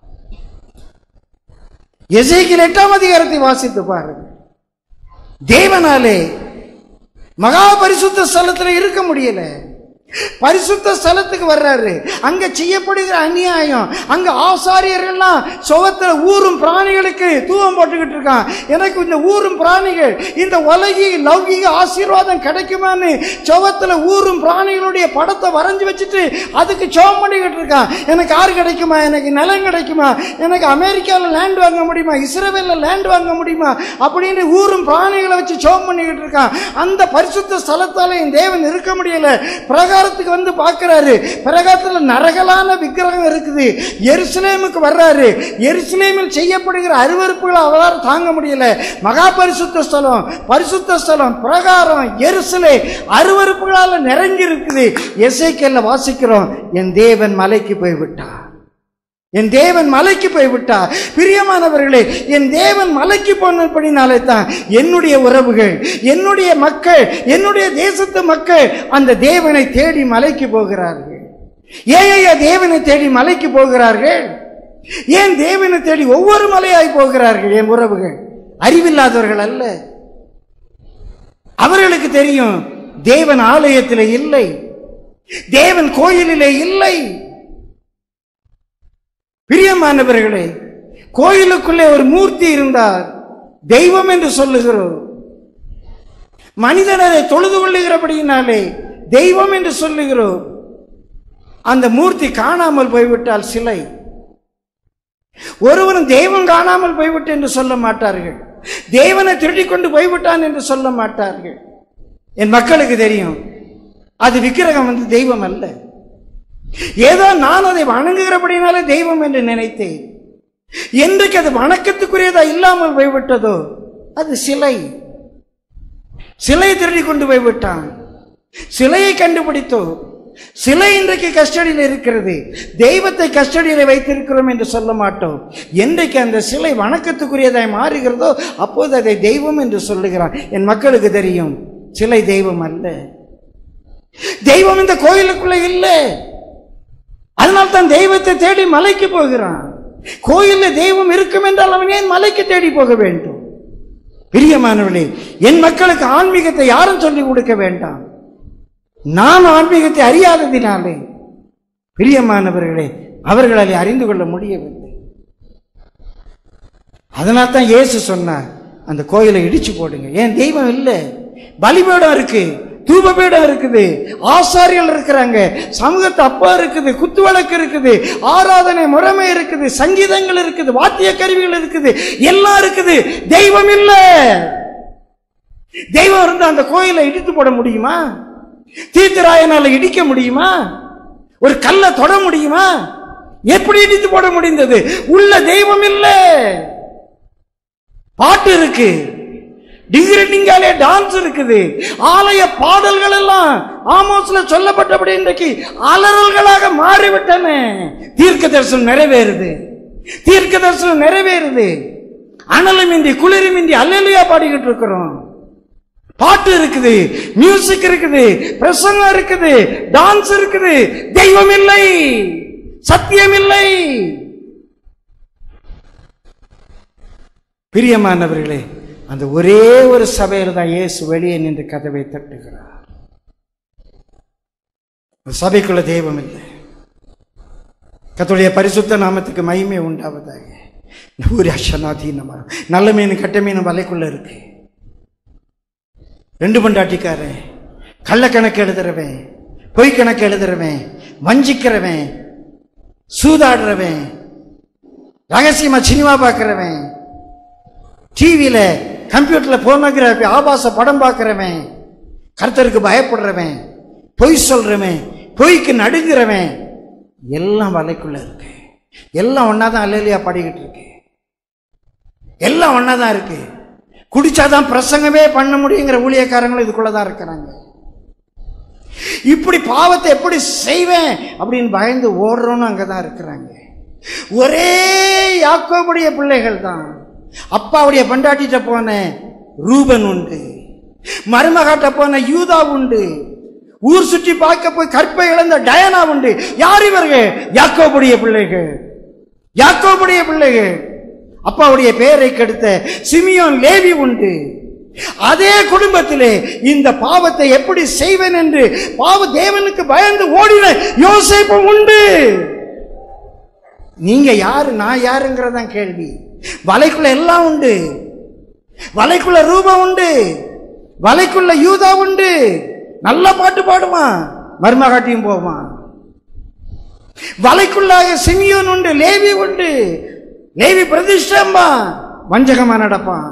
எசேக்கியேல் எட்டாம் அதிகாரத்தை வாசித்து பாருங்கள் தேவனாலே மகா பரிசுத்த ஸ்தலத்துல இருக்க முடியல பரிசுத்த ஸ்தலத்துக்கு வர்றாரு அங்க செய்யப்படுகிற அநியாயம் அங்க ஆசாரியர்கள்லாம் சுகத்துல ஊரும் பிராணிகளுக்கு தூவம் போட்டுக்கிட்டு இருக்கான் எனக்கு இந்த ஊரும் பிராணிகள் இந்த உலகி லௌகிக ஆசீர்வாதம் கிடைக்குமான்னு சுகத்துல ஊரும் பிராணிகளுடைய படத்தை வரைஞ்சு வச்சுட்டு அதுக்கு சோம் பண்ணிக்கிட்டு இருக்கான் எனக்கு ஆறு கிடைக்குமா எனக்கு நிலம் கிடைக்குமா எனக்கு அமெரிக்காவில் லேண்ட் வாங்க முடியுமா இஸ்ரேலில் லேண்ட் வாங்க முடியுமா அப்படின்னு ஊரும் பிராணிகளை வச்சு சோம் பண்ணிக்கிட்டு இருக்கான் அந்த பரிசுத்த ஸ்தலத்தால என் தேவன் இருக்க முடியல பிரகாரத்துக்கு வந்து பார்க்கிறாரு பிரகாரத்தில் நரகலான விக்கிரகம் இருக்குது எருசலேமுக்கு வர்றாரு எருசலேமில் செய்யப்படுகிற அருவருப்புகளை அவரால் தாங்க முடியல மகா பரிசுத்த ஸ்தலம் பரிசுத்த ஸ்தலம் பிரகாரம் எருசலே அருவருப்புகளால் நிறைஞ்சி இருக்குது எசைக்கல்ல வாசிக்கிறோம் என் தேவன் மலைக்கு போய் விட்டார் என் தேவன் மலைக்கு போய்விட்டார் பிரியமானவர்களே என் தேவன் மலைக்கு போனபடினாலே தான் என்னுடைய உறவுகள் என்னுடைய மக்கள் என்னுடைய தேசத்து மக்கள் அந்த தேவனை தேடி மலைக்கு போகிறார்கள் ஏன் ஐயா தேவனை தேடி மலைக்கு போகிறார்கள் ஏன் தேவனை தேடி ஒவ்வொரு மலையாய் போகிறார்கள் என் உறவுகள் அறிவில்லாதவர்கள் அல்ல அவர்களுக்கு தெரியும் தேவன் ஆலயத்திலே இல்லை தேவன் கோயிலிலே இல்லை பிரியமானவர்களே கோயிலுக்குள்ளே ஒரு மூர்த்தி இருந்தார் தெய்வம் என்று சொல்லுகிறோம் மனிதன் அதை தொழுது கொள்ளுகிறபடியினாலே தெய்வம் என்று சொல்லுகிறோம் அந்த மூர்த்தி காணாமல் போய்விட்டால் சிலை ஒருவனும் தெய்வம் காணாமல் போய்விட்டு என்று சொல்ல மாட்டார்கள் தேவனை திருடிக் கொண்டு போய்விட்டான் என்று சொல்ல மாட்டார்கள் என் மக்களுக்கு தெரியும் அது விக்கிரகம் வந்து தெய்வம் அல்ல ஏதோ நான் அதை வணங்குகிறபடினாலே தெய்வம் என்று நினைத்தேன் என்றைக்கு அது வணக்கத்துக்குரியதா இல்லாமல் போய்விட்டதோ அது சிலை சிலை திருடி கொண்டு போய்விட்டான் சிலையை கண்டுபிடித்தோ சிலை இன்றைக்கு கஸ்டடியில் இருக்கிறது தெய்வத்தை கஸ்டடியில் வைத்திருக்கிறோம் என்று சொல்ல மாட்டோம் என்றைக்கு அந்த சிலை வணக்கத்துக்குரியதாய் மாறுகிறதோ அப்போது அதை தெய்வம் என்று சொல்லுகிறான் என் மக்களுக்கு தெரியும் சிலை தெய்வம் அல்ல தெய்வம் இந்த கோயிலுக்குள்ள இல்லை அதனால தான் தெய்வத்தை தேடி மலைக்கு போகிறான் கோயில்ல தெய்வம் இருக்கும் என்றால் அவன் ஏன் மலைக்கு தேடி போக வேண்டும் பிரியமானவர்களே என் மக்களுக்கு ஆன்மீகத்தை யாரும் சொல்லிக் கொடுக்க வேண்டாம் நான் ஆன்மீகத்தை அறியாததினாலே பிரியமானவர்களே அவர்கள் அதை அறிந்து கொள்ள முடியவில்லை அதனால தான் இயேசு சொன்னார் அந்த கோயிலை இடிச்சு போடுங்க ஏன் தெய்வம் இல்லை பலிபீடம் இருக்கு தூபபீடம் இருக்குது ஆசாரியர்கள் இருக்கிறாங்க சமூகத்து அப்பா இருக்குது குத்துவிளக்கு இருக்குது ஆராதனை முறைமை இருக்குது சங்கீதங்கள் இருக்குது வாத்திய கருவிகள் இருக்குது எல்லாம் இருக்குது தெய்வம் இல்லை தெய்வம் இருந்தா அந்த கோயிலை இடித்து போட முடியுமா தீர்த்தராயனால இடிக்க முடியுமா ஒரு கல்லை தொட முடியுமா எப்படி இடித்து போட முடிந்தது உள்ள தெய்வம் இல்லை பாட்டு இருக்கு டிங்கிரட்டிங்காலே டான்ஸ் இருக்குது ஆலய பாடல்கள் எல்லாம் ஆமோஸ்ல சொல்லப்பட்டபடி இன்றைக்கு அலறல்களாக மாறிவிட்டன தீர்க்க தரிசனம் நிறைவேறுது தீர்க்க தரிசனம் நிறைவேறுது அனலுமின்றி குளிருமின்றி அல்லையா பாடிக்கிட்டு இருக்கிறோம் பாட்டு இருக்குது மியூசிக் இருக்குது பிரசங்கம் இருக்குது டான்ஸ் இருக்குது தெய்வம் இல்லை சத்தியம் இல்லை பிரியமானவர்களே அந்த ஒரே ஒரு சபையில் தான் இயேசு வெளியே நின்று கதவை தட்டுகிறார் அந்த சபைக்குள்ள தெய்வம் இல்லை கத்துடைய பரிசுத்த நாமத்துக்கு மகிமை உண்டாவதாக ஒரு அஷனாதீனமா நல்ல மீன் கட்ட மீன் வலைக்குள்ள இருக்கு ரெண்டு பண்டாட்டிக்காரன் கள்ள கணக்கு எழுதுறவன் பொய் கணக்கு எழுதுறவன் வஞ்சிக்கிறவன் சூதாடுறவன் ரகசியமா சினிமா பார்க்கிறவன் டிவியில கம்ப்யூட்டர்ல போனோகிராஃபி ஆபாச படம் பார்க்கிறவன் கர்த்தருக்கு பயப்படுறவன் பொய் சொல்றவன் பொய்க்கு நடுங்கிறவன் எல்லாம் வலைக்குள்ள இருக்கு எல்லாம் ஒன்னாதான் அல்லையா பாடிக்கிட்டு இருக்கு எல்லாம் ஒன்னாதான் இருக்கு குடிச்சாதான் பிரசங்கமே பண்ண முடியுங்கிற ஊழியக்காரங்களும் இதுக்குள்ளதான் இருக்கிறாங்க இப்படி பாவத்தை எப்படி செய்வேன் அப்படின்னு பயந்து ஓடுறோன்னு அங்கதான் இருக்கிறாங்க ஒரே யாக்கோபுடைய பிள்ளைகள் தான் அப்பாவுடைய பண்டாட்டிட்ட போன ரூபன் உண்டு மருமகாட்ட போன யூதா உண்டு ஊர் சுற்றி பார்க்க போய் கற்பை இழந்த டயனா உண்டு யார் இவர்கள் யாக்கோபுடைய பிள்ளைகள் யாக்கோபுடைய பிள்ளைகள் அப்பாவுடைய பெயரை கெடுத்த சிமியோன் லேவி உண்டு அதே குடும்பத்திலே இந்த பாவத்தை எப்படி செய்வேன் என்று பாவ தேவனுக்கு பயந்து ஓடின யோசிப்பும் உண்டு நீங்க யாரு நான் யாருங்கிறதான் கேள்வி வலைக்குள்ள எல்லாம் உண்டு வலைக்குள்ள ரூபம் உண்டு வலைக்குள்ள யூதா உண்டு நல்ல பாட்டு பாடுவான் மருமகாட்டியும் போவான் வலைக்குள்ளாக சிமியோன் உண்டு லேவி உண்டு லேவி பிரதிஷ்டம்பா வஞ்சகமா நடப்பான்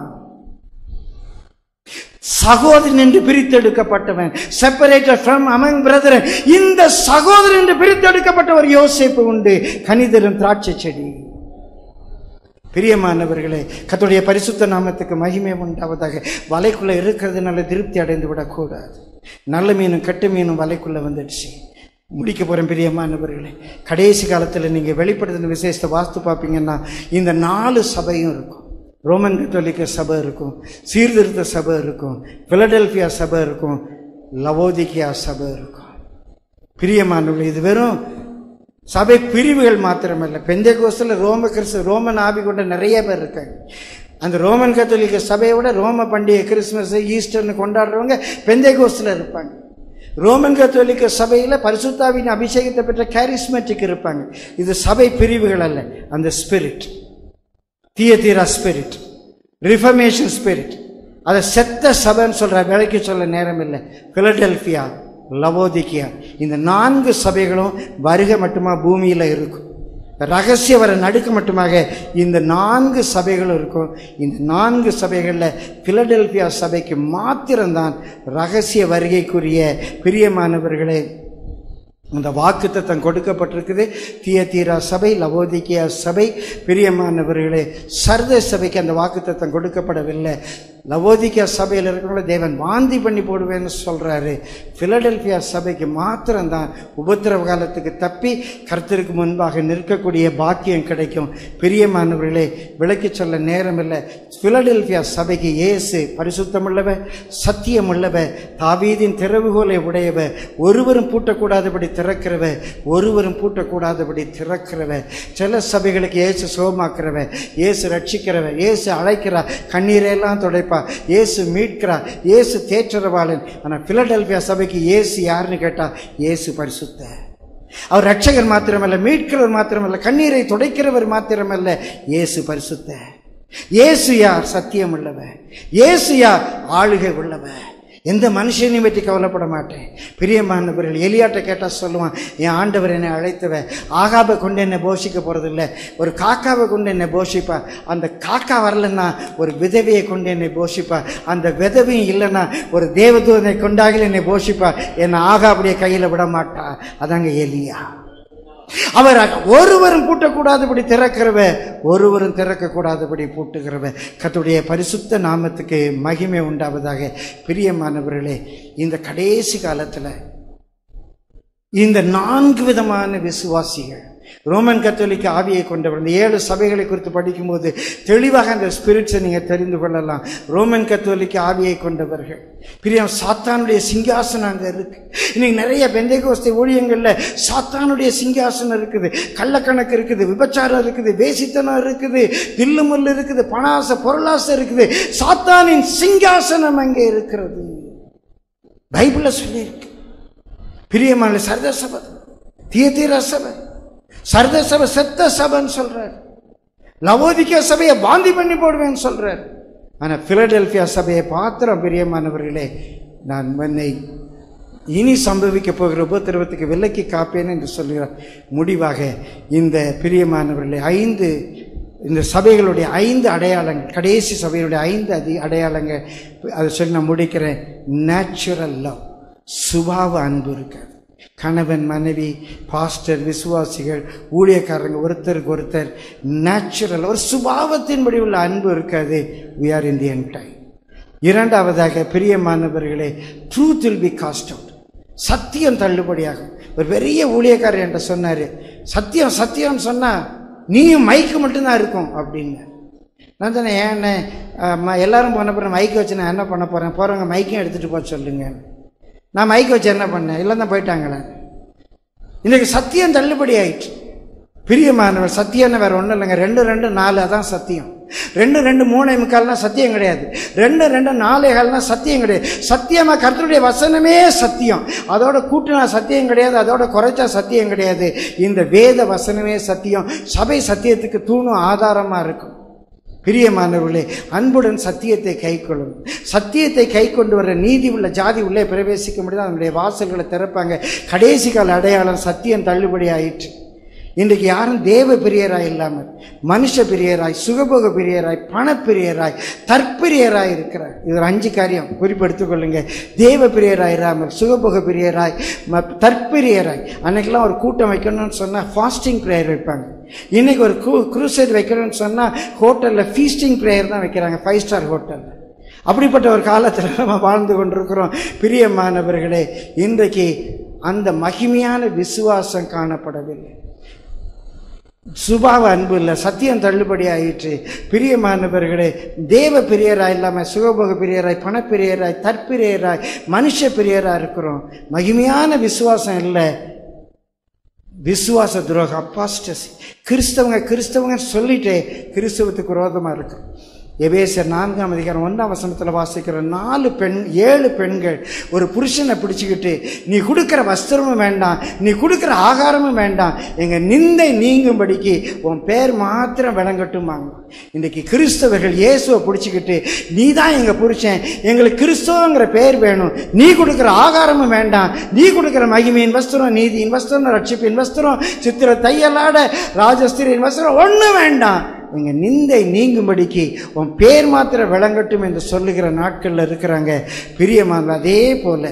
சகோதரன் என்று பிரித்தெடுக்கப்பட்டவன் செப்பரேட்டட் ஃப்ரம் அமங் பிரதர் இந்த சகோதரன் என்று பிரித்தெடுக்கப்பட்ட ஒரு யோசிப்பு உண்டு கனிதரும் திராட்சை செடி பிரியமானவர்களே கத்துடைய பரிசுத்த நாமத்துக்கு மகிமை உண்டாவதாக வலைக்குள்ள இருக்கிறதுனால திருப்தி அடைந்து விடக்கூடாது நல்ல மீனும் கட்டு மீனும் வலைக்குள்ள வந்துடுச்சு முடிக்க போகிறேன் பிரியமானவர்களே கடைசி காலத்தில் நீங்கள் வெளிப்படுத்தின விசேஷத்தை வாஸ்து பார்ப்பீங்கன்னா இந்த நாலு சபையும் இருக்கும் ரோமன் கத்தோலிக்க சபை இருக்கும் சீர்திருத்த சபை இருக்கும் பிலடெல்பியா சபை இருக்கும் லவோதிக்கியா சபை இருக்கும் பிரியமானவர்களே இது வெறும் சபை பிரிவுகள் மாத்திரமல்ல பெந்தை கோஸ்தில் ரோம கிறிஸ்து ரோமன் ஆவி கொண்ட நிறைய பேர் இருக்காங்க அந்த ரோமன் கத்தோலிக்க சபையை விட ரோம பண்டிகை கிறிஸ்மஸ் ஈஸ்டர்னு கொண்டாடுறவங்க பெந்தை கோஸ்தில் இருப்பாங்க ரோமன் கத்தோலிக்க சபையில் பரிசுத்தாவின் அபிஷேகத்தை பெற்ற கேரிஸ்மேட்டிக் இருப்பாங்க இது சபை பிரிவுகள் அல்ல அந்த spirit Thyatira spirit reformation spirit அதை செத்த சபைன்னு சொல்ற விலைக்கு சொல்ல நேரம் இல்லை பிலடெல்பியா லவோதிக்கியா இந்த நான்கு சபைகளும் வருகை மட்டுமா பூமியில் இருக்கும் ரகசிய வர நடுக்கு மட்டுமாக இந்த நான்கு சபைகளும் இருக்கும் இந்த நான்கு சபைகளில் பிலடெல்பியா சபைக்கு மாத்திரம்தான் ரகசிய வருகைக்குரிய பிரியமானவர்களே அந்த வாக்குத்தத்தம் கொடுக்கப்பட்டிருக்குது தியத்தீரா சபை லவோதிக்கியா சபை பிரியமானவர்களே சர்த சபைக்கு அந்த வாக்குத்தத்தம் கொடுக்கப்படவில்லை லவோதிக்கா சபையில் இருக்கிறவங்கள தேவன் வாந்தி பண்ணி போடுவேன்னு சொல்றாரு பிலடெல்பியா சபைக்கு மாத்திரம்தான் உபத்திரவ காலத்துக்கு தப்பி கர்த்தருக்கு முன்பாக நிற்கக்கூடிய பாக்கியம் கிடைக்கும் பிரியமானவர்களே விளக்கி சொல்ல நேரம் இல்லை பிலடெல்பியா சபைக்கு இயேசு பரிசுத்தமுள்ளவ சத்தியமுள்ளவ தாவீதின் திறவுகோலை உடையவ ஒருவரும் பூட்டக்கூடாதபடி திறக்கிறவ ஒருவரும் பூட்டக்கூடாதபடி திறக்கிறவ சில சபைகளுக்கு இயேசு சுகமாக்குறவ இயேசு ரட்சிக்கிறவ இயேசு அழைக்கிறா கண்ணீரையெல்லாம் துடைப்பா இயேசு மீட்கிறா இயேசு தேற்றரவாளன் ஆனால் பிலடெல்பியா சபைக்கு இயேசு யாருன்னு கேட்டா இயேசு பரிசுத்த அவர் ரட்சகர் மாத்திரமல்ல மீட்கிறவர் மாத்திரமல்ல கண்ணீரை துடைக்கிறவர் மாத்திரமல்ல இயேசு பரிசுத்த இயேசு யார் சத்தியம் உள்ளவர் இயேசு யார் ஆளுகை உள்ளவர் எந்த மனுஷனையும் பற்றி கவலைப்பட மாட்டேன் பிரியமானவர்கள் எலியாட்ட கேட்டால் சொல்லுவான் என் ஆண்டவர் என்னை அழைத்தவ ஆகாபை கொண்டு என்னை போஷிக்க போகிறதில்ல ஒரு காக்காவை கொண்டு என்னை போஷிப்பா அந்த காக்கா வரலன்னா ஒரு விதவையை கொண்டு என்னை போஷிப்பா அந்த விதவையும் இல்லைன்னா ஒரு தேவதூதனை கொண்டாகல என்னை போஷிப்பா என்னை ஆகாபுடைய கையில் விட மாட்டா அதாங்க எலியா அவர் ஒருவரும் பூட்டக்கூடாதபடி திறக்கிறவ ஒருவரும் திறக்கக்கூடாதபடி பூட்டுகிறவ கத்துடைய பரிசுத்த நாமத்துக்கு மகிமை உண்டாவதாக பிரியமானவர்களே இந்த கடைசி காலத்தில் இந்த நான்கு விதமான விசுவாசிகள் ரோமன் கத்தோலிக்க ஆவியை கொண்டவர் இந்த ஏழு சபைகளை குறித்து படிக்கும்போது தெளிவாக அந்த ஸ்பிரிட்ஸை நீங்கள் தெரிந்து கொள்ளலாம் ரோமன் கத்தோலிக்க ஆவியை கொண்டவர்கள் பிரியம் சாத்தானுடைய சிங்காசனம் அங்கே இருக்கு இன்னைக்கு நிறைய பெந்தைகோஸ்தை ஊழியங்களில் சாத்தானுடைய சிங்காசனம் இருக்குது கள்ளக்கணக்கு இருக்குது விபச்சாரம் இருக்குது வேசித்தனம் இருக்குது தில்லுமுள்ளு இருக்குது பணாசை பொருளாசை இருக்குது சாத்தானின் சிங்காசனம் அங்கே இருக்கிறது பைபிளில் சொல்லியிருக்கு பிரியமான சரத சபை தியதீர சபை சரத சபை செத்த சபைன்னு சொல்றார் லவோதிக்க சபையை பாந்தி பண்ணி போடுவேன்னு சொல்றார் ஆனா பிலடெல்பியா சபையை பாத்திரம் பிரியமானவர்களே நான் என்னை இனி சம்பவிக்க போகிற உபத்திரவத்துக்கு விலக்கி காப்பேன் என்று சொல்கிறார் முடிவாக இந்த பிரியமானவர்களே ஐந்து இந்த சபைகளுடைய ஐந்து அடையாளங்கள் கடைசி சபையினுடைய ஐந்து அதி அடையாளங்கள் அதை சொல்லி நான் முடிக்கிறேன் நேச்சுரல் லவ் சுபாவ அன்பு இருக்காது கணவன் மனைவி பாஸ்டர் விசுவாசிகள் ஊழியக்காரங்க ஒருத்தருக்கு ஒருத்தர் நேச்சுரல் ஒரு சுபாவத்தின்படி உள்ள அன்பு இருக்காது வி ஆர் இந்தியன் டைம் இரண்டாவதாக பிரியமானவர்களே truth will be cast out சத்தியம் தள்ளுபடியாகும் ஒரு பெரிய ஊழியக்காரர் என்கிட்ட சொன்னார் சத்தியம் சத்தியம்னு சொன்னால் நீயும் மைக்கு மட்டும்தான் இருக்கும் அப்படின்னு நான் தானே ஏன் எல்லாரும் போன பிறகு மைக்கு வச்சு நான் என்ன பண்ண போகிறேன் போகிறவங்க மைக்கையும் எடுத்துகிட்டு போக சொல்லுங்க நான் மைக் வச்சு என்ன பண்ணேன் இல்லை தான் போயிட்டாங்களே இன்னைக்கு சத்தியம் தள்ளுபடி ஆயிடுச்சு பிரியமானவர் சத்தியம்னு வேற ஒன்றும் இல்லைங்க ரெண்டு ரெண்டு நாலு அதான் சத்தியம் ரெண்டு ரெண்டு மூணே முக்கால்னா சத்தியம் கிடையாது ரெண்டு ரெண்டு நாலே கால்னா சத்தியம் கிடையாது சத்தியமா கர்த்தருடைய வசனமே சத்தியம் அதோட கூட்டினா சத்தியம் கிடையாது அதோட குறைச்சா சத்தியம் கிடையாது இந்த வேத வசனமே சத்தியம் சபை சத்தியத்துக்கு தூணும் ஆதாரமா இருக்கும் பிரியமானவர்களே அன்புடன் சத்தியத்தை கை கொள்ளும் சத்தியத்தை கை கொண்டு வர நீதி உள்ள ஜாதி உள்ளே பிரவேசிக்க முடியாது அதனுடைய வாசல்களை திறப்பாங்க கடைசி கால அடையாளம் சத்தியம் தள்ளுபடி ஆயிற்று இன்றைக்கு யாரும் தேவ பிரியராய் இல்லாமல் மனுஷ பிரியராய் சுகபோக பிரியராய் பணப்பிரியராய் தற்பிரியராய் இருக்கிறார் இது ஒரு அஞ்சு காரியம் குறிப்பெடுத்துக் கொள்ளுங்க தேவ பிரியராய் இல்லாமல் சுகபோக பிரியராய் ம- தற்பிரியராய் அன்னைக்கெல்லாம் ஒரு கூட்டம் வைக்கணும்னு சொன்னால் ஃபாஸ்டிங் ப்ரேயர் வைப்பாங்க இன்னைக்கு ஒரு க்ரூ க்ரூசைட் வைக்கணும்னு சொன்னால் ஹோட்டலில் ஃபீஸ்டிங் ப்ரேயர் தான் வைக்கிறாங்க ஃபைவ் ஸ்டார் ஹோட்டலில் அப்படிப்பட்ட ஒரு காலத்தில் நம்ம வாழ்ந்து கொண்டிருக்கிறோம் பிரியமானவர்களே இன்றைக்கு அந்த மகிமையான விசுவாசம் காணப்படவில்லை சுபாவ அன்பு இல்லை சத்தியம் தள்ளுபடி ஆயிற்று பிரியமானவர்களே தேவ பிரியராய் இல்லாமல் சுகபோக பிரியராய் பணப்பிரியராய் தற்பிரியராய் மனுஷ பிரியராய் இருக்கிறோம் மகிமையான விசுவாசம் இல்லை விசுவாச துரோகம் அப்பாஸ்டசி கிறிஸ்தவங்க கிறிஸ்தவங்க சொல்லிட்டே கிறிஸ்தவத்துக்கு விரோதமாக இருக்கும் எபேசர் நான்காம் அதிகாரம் ஒன்றாம் வசனத்தில் வாசிக்கிற நாலு பெண் ஏழு பெண்கள் ஒரு புருஷனை பிடிச்சிக்கிட்டு நீ கொடுக்குற வஸ்திரமும் வேண்டாம் நீ கொடுக்குற ஆகாரமும் வேண்டாம் எங்கள் நிந்தை நீங்கும்படிக்கு உன் பேர் மாத்திரம் விளங்கட்டுமாங்க இன்றைக்கு கிறிஸ்தவர்கள் இயேசுவை பிடிச்சிக்கிட்டு நீ தான் எங்கள் புருஷன் எங்களுக்கு கிறிஸ்தவங்கிற பேர் வேணும் நீ கொடுக்குற ஆகாரமும் வேண்டாம் நீ கொடுக்குற மகிமையின் வஸ்திரம் நீதியின் வஸ்திரம் ரட்சிப்பின் வஸ்திரம் சித்திர தையலாட ராஜஸ்திரியின் வஸ்திரம் ஒன்றும் வேண்டாம் எங்கள் நிந்தை நீங்கும்படிக்கு உன் பேர் மாத்திரம் விளங்கட்டும் என்று சொல்லுகிற நாட்களில் இருக்கிறாங்க பிரியமான அதே போல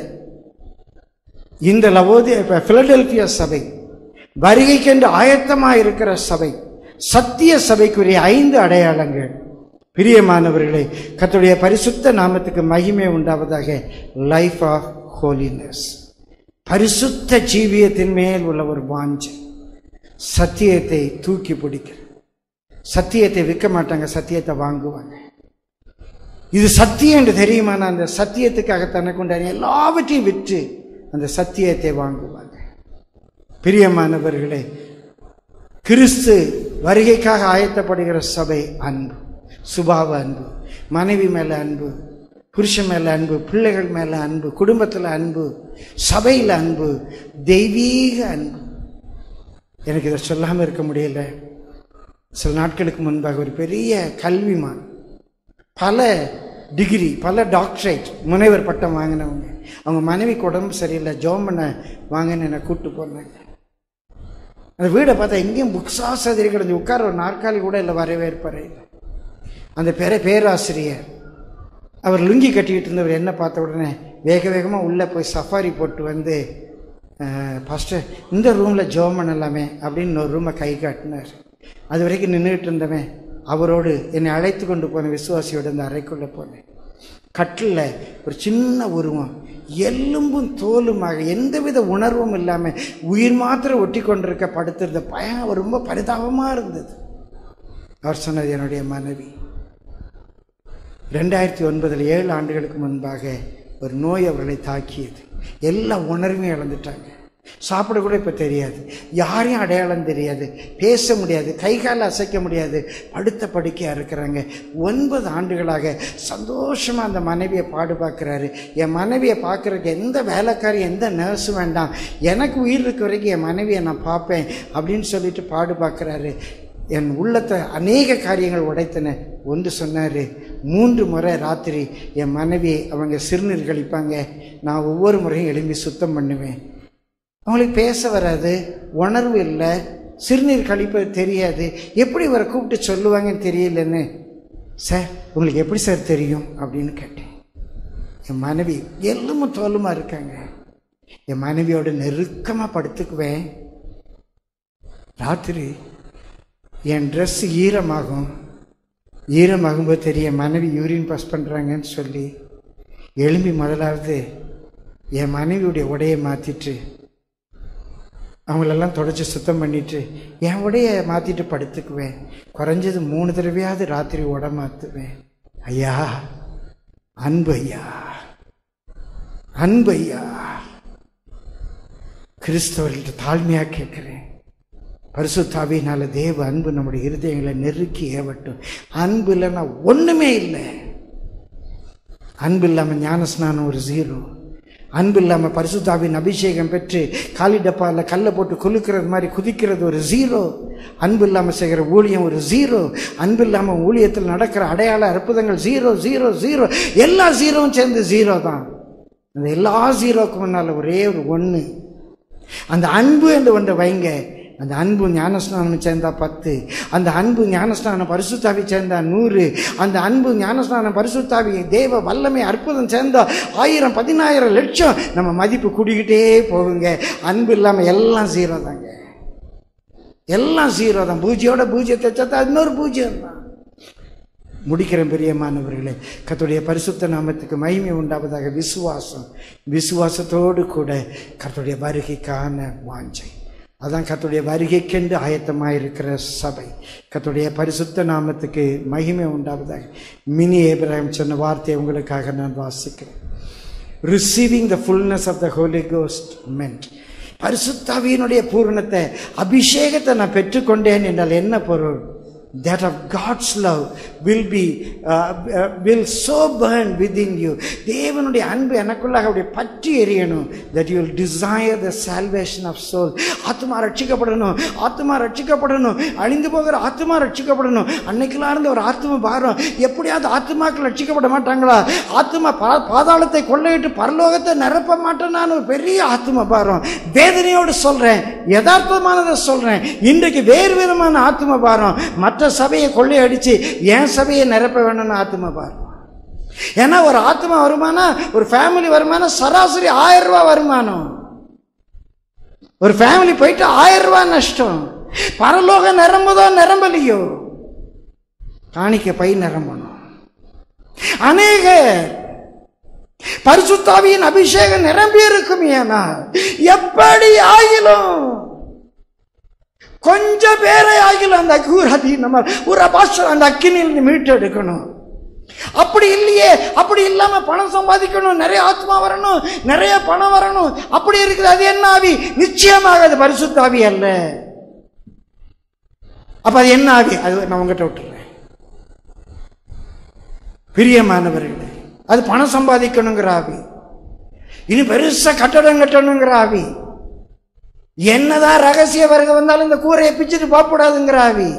இந்த லவோதி பிலடெல்பியா சபை வருகைக்கென்று ஆயத்தமாக இருக்கிற சபை சத்திய சபைக்குரிய ஐந்து அடையாளங்கள் பிரியமானவர்களே கர்த்தருடைய பரிசுத்த நாமத்துக்கு மகிமை உண்டாவதாக லைஃப் ஆஃப் ஹோலினஸ் பரிசுத்த ஜீவியத்தின் மேல் உள்ள ஒரு வாஞ்சை சத்தியத்தை தூக்கி பிடிக்கிற சத்தியத்தை விற்க மாட்டாங்க சத்தியத்தை வாங்குவாங்க இது சத்தியம் என்று தெரியுமான அந்த சத்தியத்துக்காக தனக்கு உண்டான எல்லாவற்றையும் விற்று அந்த சத்தியத்தை வாங்குவாங்க பிரியமானவர்களே கிறிஸ்து வருகைக்காக ஆயத்தப்படுகிற சபை அன்பு சுபாவ அன்பு மனைவி மேல அன்பு புருஷன் மேல அன்பு பிள்ளைகள் மேல அன்பு குடும்பத்தில் அன்பு சபையில் அன்பு தெய்வீக அன்பு எனக்கு இதை சொல்லாமல் இருக்க முடியல சில நாட்களுக்கு முன்பாக ஒரு பெரிய கல்விமான் பல டிகிரி பல டாக்டரேட் முனைவர் பட்டம் வாங்கினவங்க அவங்க மனைவிக்கு உடம்பு சரியில்லை ஜோம் பண்ண வாங்கன்னு என்னை கூப்பிட்டு போனாங்க அந்த வீடை பார்த்தா எங்கேயும் புக்ஸா சதுரி கிடந்து உட்கார ஒரு நாற்காலி கூட இல்லை வரவேற்பறை இல்லை அந்த பேர பேராசிரியர் அவர் லுங்கி கட்டிக்கிட்டு இருந்தவர் என்ன பார்த்த உடனே வேக வேகமாக உள்ளே போய் சஃபாரி போட்டு வந்து ஃபஸ்ட்டு இந்த ரூமில் ஜோம் பண்ணலாமே அப்படின்னு ஒரு ரூமை கை காட்டினார் அது வரைக்கும் நின்றுட்டு இருந்தவன் அவரோடு என்னை அழைத்து கொண்டு போன விசுவாசியோட அந்த அறைக்குள்ளே போனேன் கட்டில் ஒரு சின்ன உருவம் எலும்பும் தோலுமாக எந்தவித உணர்வும் இல்லாமல் உயிர் மாத்திரம் ஒட்டி கொண்டிருக்க படுத்திருந்த பயம் ரொம்ப பரிதாபமாக இருந்தது அவர் சொன்னது என்னுடைய மனைவி ரெண்டாயிரத்தி ஒன்பதில் ஏழு ஆண்டுகளுக்கு முன்பாக ஒரு நோய் அவர்களை தாக்கியது எல்லா உணர்வையும் இழந்துட்டாங்க சாப்பிட கூட இப்போ தெரியாது யாரையும் அடையாளம் தெரியாது பேச முடியாது கை கால் அசைக்க முடியாது படுத்த படுக்கையாக இருக்கிறாங்க ஒன்பது ஆண்டுகளாக சந்தோஷமாக அந்த மனைவியை பாடு பார்க்குறாரு என் மனைவியை பார்க்குறதுக்கு எந்த வேலைக்காரி எந்த நர்ஸும் வேண்டாம் எனக்கு உயிர் இருக்க வரைக்கும் என் மனைவியை நான் பார்ப்பேன் அப்படின்னு சொல்லிட்டு பாடு பார்க்குறாரு என் உள்ளத்தை அநேக காரியங்கள் உடைத்தன ஒன்று சொன்னார் மூன்று முறை ராத்திரி என் மனைவி அவங்க சிறுநீர் கழிப்பாங்க நான் ஒவ்வொரு முறையும் எழும்பி சுத்தம் பண்ணுவேன் அவங்களுக்கு பேச வராது உணர்வு இல்லை சிறுநீர் கழிப்பது தெரியாது எப்படி இவரை கூப்பிட்டு சொல்லுவாங்கன்னு தெரியலன்னு சார் உங்களுக்கு எப்படி சார் தெரியும் அப்படின்னு கேட்டேன் என் மனைவி எல்லுமும் தோலுமா இருக்காங்க என் மனைவியோட நெருக்கமாக படுத்துக்குவேன் ராத்திரி என் ட்ரெஸ் ஈரமாகும் ஈரமாகும்போது தெரிய மனைவி யூரின் பாஸ் பண்ணுறாங்கன்னு சொல்லி எழும்பி முதலாவது என் மனைவியுடைய உடையை மாற்றிட்டு அவங்களெல்லாம் தொடச்சி சுத்தம் பண்ணிட்டு என் உடைய மாற்றிட்டு படுத்துக்குவேன் குறைஞ்சது மூணு தடவையாவது ராத்திரி உட மாற்றுவேன் ஐயா அன்பு ஐயா அன்பு ஐயா கிறிஸ்தவர்கள்ட்ட தாழ்மையாக கேட்குறேன் பரிசுத்தாவினால தேவ அன்பு நம்முடைய இருதயங்களை நெருக்கி ஏவட்டும் அன்பு இல்லைன்னா ஒன்றுமே இல்லை அன்பு இல்லாமல் ஞானஸ்நானம் ஒரு ஜீரோ அன்பு இல்லாமல் பரிசுத்தாவின் அபிஷேகம் பெற்று காலி டப்பாவில் கல்லை போட்டு குலுக்கிறது மாதிரி குதிக்கிறது ஒரு ஜீரோ அன்பு இல்லாமல் செய்கிற ஊழியம் ஒரு ஜீரோ அன்பு இல்லாமல் ஊழியத்தில் நடக்கிற அடையாள அற்புதங்கள் ஜீரோ ஜீரோ ஜீரோ எல்லா ஜீரோவும் சேர்ந்து ஜீரோ தான் அந்த எல்லா ஜீரோக்கு முன்னால் ஒரே ஒரு ஒன்று அந்த அன்பு என்று ஒன்றை வைங்க அந்த அன்பு ஞானஸ்நானம் சேர்ந்தா பத்து அந்த அன்பு ஞானஸ்நானம் பரிசுத்தாவி சேர்ந்தா நூறு அந்த அன்பு ஞானஸ்நானம் பரிசுத்தாவி தேவ வல்லமை அற்புதம் சேர்ந்தா ஆயிரம் பதினாயிரம் லட்சம் நம்ம மதிப்பு கூடிக்கிட்டே போகுங்க அன்பு இல்லாமல் எல்லாம் ஜீரோ தாங்க எல்லாம் ஜீரோ தான் பூஜ்யோட பூஜ்யத்தை சேர்த்தா இன்னொரு பூஜ்யம் தான் முடிக்கிற பிரியமானவர்களே கர்த்தருடைய பரிசுத்த நாமத்துக்கு மகிமை உண்டாவதாக விசுவாசம் விசுவாசத்தோடு கூட கர்த்தருடைய வருகைக்கான வாஞ்சை அதான் கர்த்தருடைய வருகைக்கென்று ஆயத்தமாக இருக்கிற சபை கர்த்தருடைய பரிசுத்த நாமத்துக்கு மகிமை உண்டாவதாக மினி ஏபிரகம் சொன்ன வார்த்தையை உங்களுக்காக நான் வாசிக்கிறேன் receiving the fullness of the Holy Ghost மென்ட் பரிசுத்தாவியினுடைய பூரணத்தை அபிஷேகத்தை நான் பெற்றுக்கொண்டேன் என்றால் என்ன பொருள் that of God's love will be uh, uh, will so burn within you தேவனுடைய அன்பு எனக்குள்ளாக அப்படியே பற்றி எரியணும் that you will desire the salvation of soul ஆத்மா ரட்சிக்கப்படணும் ஆத்மா ரட்சிக்கப்படணும் அழிந்து போகிற ஆத்மா ரட்சிக்கப்படணும் அன்னைக்கெல்லாம் இருந்த ஒரு ஆத்ம பாரம் எப்படியாவது ஆத்மாக்கள் ரட்சிக்கப்பட மாட்டாங்களா ஆத்மா பா பாதாளத்தை கொள்ளையிட்டு பரலோகத்தை நிரப்ப மாட்டேன் நான் ஒரு பெரிய ஆத்ம பாரம் வேதனையோடு சொல்றேன் யதார்த்தமானதை சொல்றேன் இன்றைக்கு வேறு விதமான ஆத்ம பாரம் மற்ற சபையை கொள்ளையடிச்சு என் சபையை நிரப்ப வேணும்னு ஆத்ம பாரம் ஏன்னா ஒரு ஆத்மா வருமானம் ஒரு ஃபேமிலி வருமானம் சராசரி ஆயிரம் ரூபாய் வருமானம் ஒரு ஃபேமிலி போயிட்டு ஆயிரம் ரூபாய் நஷ்டம் பரலோகம் நிரம்புதோ நிரம்பலையோ காணிக்க பை நிரம்பணும் அநேக பரிசுத்தாவியின் அபிஷேகம் நிரம்பி இருக்கும் ஏனா எப்படி ஆகிலும் கொஞ்சம் பேரை ஆகிலும் அந்த கூறாதி நம்ம ஒரு பாஸ்டர் அந்த அக்கினியில் மீட்டு எடுக்கணும் அப்படி இல்லையே அப்படி இல்லாம பணம் சம்பாதிக்கணும் நிறைய ஆத்மா வரணும் நிறைய பணம் வரணும் அப்படி இருக்குது அது என்ன ஆவி நிச்சயமாக அது பரிசுத்த ஆவி அல்ல அப்ப அது என்ன ஆவி அது நான் உங்ககிட்ட விட்டுறேன் பிரியமானவர்களே அது பணம் சம்பாதிக்கணுங்கிற ஆவி இனி பெருசா கட்டடம் கட்டணுங்கிற ஆவி என்னதான் ரகசிய வருக வந்தாலும் இந்த கூரையை பிச்சுட்டு போகக்கூடாதுங்கிற ஆவி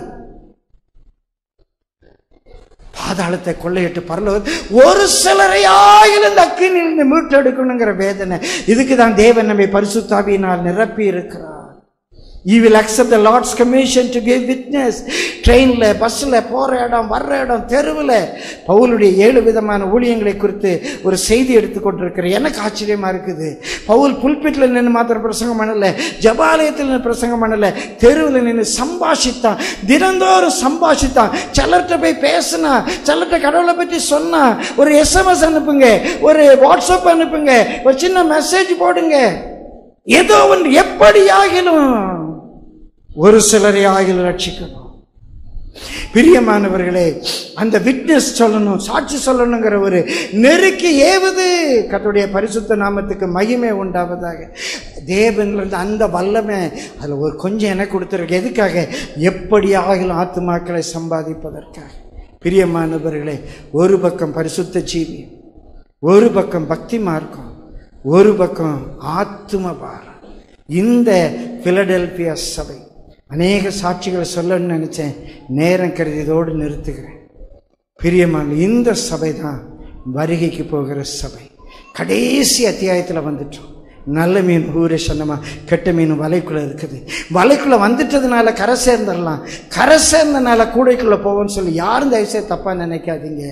பாதாளத்தை கொள்ளையிட்டு பரலோக ஒரு சிலரை ஆயில் இந்த அக்கினிலிருந்து மீட்டெடுக்கணுங்கிற வேதனை இதுக்கு தான் தேவன் நம்மை பரிசுத்தாவியினால் நிரப்பி இருக்கிறார் you will accept the Lord's commission to give witness ட்ரெயினில் பஸ்ஸில் போகிற இடம் வர்ற இடம் தெருவில் பவுலுடைய ஏழு விதமான ஊழியங்களை குறித்து ஒரு செய்தி எடுத்துக்கொண்டிருக்கிற எனக்கு ஆச்சரியமாக இருக்குது பவுல் புல்பிட்டில் நின்று மாத்திரம் பிரசங்கம் பண்ணல ஜபாலயத்தில் நின்று பிரசங்கம் பண்ணல தெருவில் நின்று சம்பாஷித்தான் தினந்தோறும் சம்பாஷித்தான் சிலர்கிட்ட போய் பேசினா சிலர்கிட்ட கடவுளை பற்றி சொன்னா ஒரு எஸ்எம்எஸ் அனுப்புங்க ஒரு வாட்ஸ்அப் அனுப்புங்க ஒரு சின்ன மெசேஜ் போடுங்க ஏதோ ஒன்று எப்படி ஆகிலும் ஒரு சிலரை ஆகிலும் ரட்சிக்கணும் பிரியமானவர்களே அந்த விட்னஸ் சொல்லணும் சாட்சி சொல்லணுங்கிற ஒரு நெருக்கி ஏவது கர்த்தருடைய பரிசுத்த நாமத்துக்கு மகிமை உண்டாவதாக தேவன்லேருந்து அந்த வல்லமை அதில் ஒரு கொஞ்சம் எனக்கு கொடுத்துருக்கு எதுக்காக எப்படி ஆகிலும் ஆத்துமாக்களை சம்பாதிப்பதற்காக பிரியமானவர்களே ஒரு பக்கம் பரிசுத்த ஜீவி ஒரு பக்கம் பக்தி மார்க்கம் ஒரு பக்கம் ஆத்தும பாரம் இந்த பிலடெல்பியா சபை அநேக சாட்சிகளை சொல்லணும்னு நினைச்சேன் நேரம் கருதியதோடு நிறுத்துகிறேன் பிரியமான இந்த சபை தான் வருகைக்கு போகிற சபை கடைசி அத்தியாயத்தில் வந்துட்டோம் நல்ல மீன் ஊரே சொன்னமா கெட்ட மீன் வலைக்குள்ள இருக்குது வலைக்குள்ள வந்துட்டதுனால கரை சேர்ந்துடலாம் கரை சேர்ந்தனால கூடைக்குள்ள போவோம்னு சொல்லி யாரும் தயவுசெய்து தப்பா நினைக்காதீங்க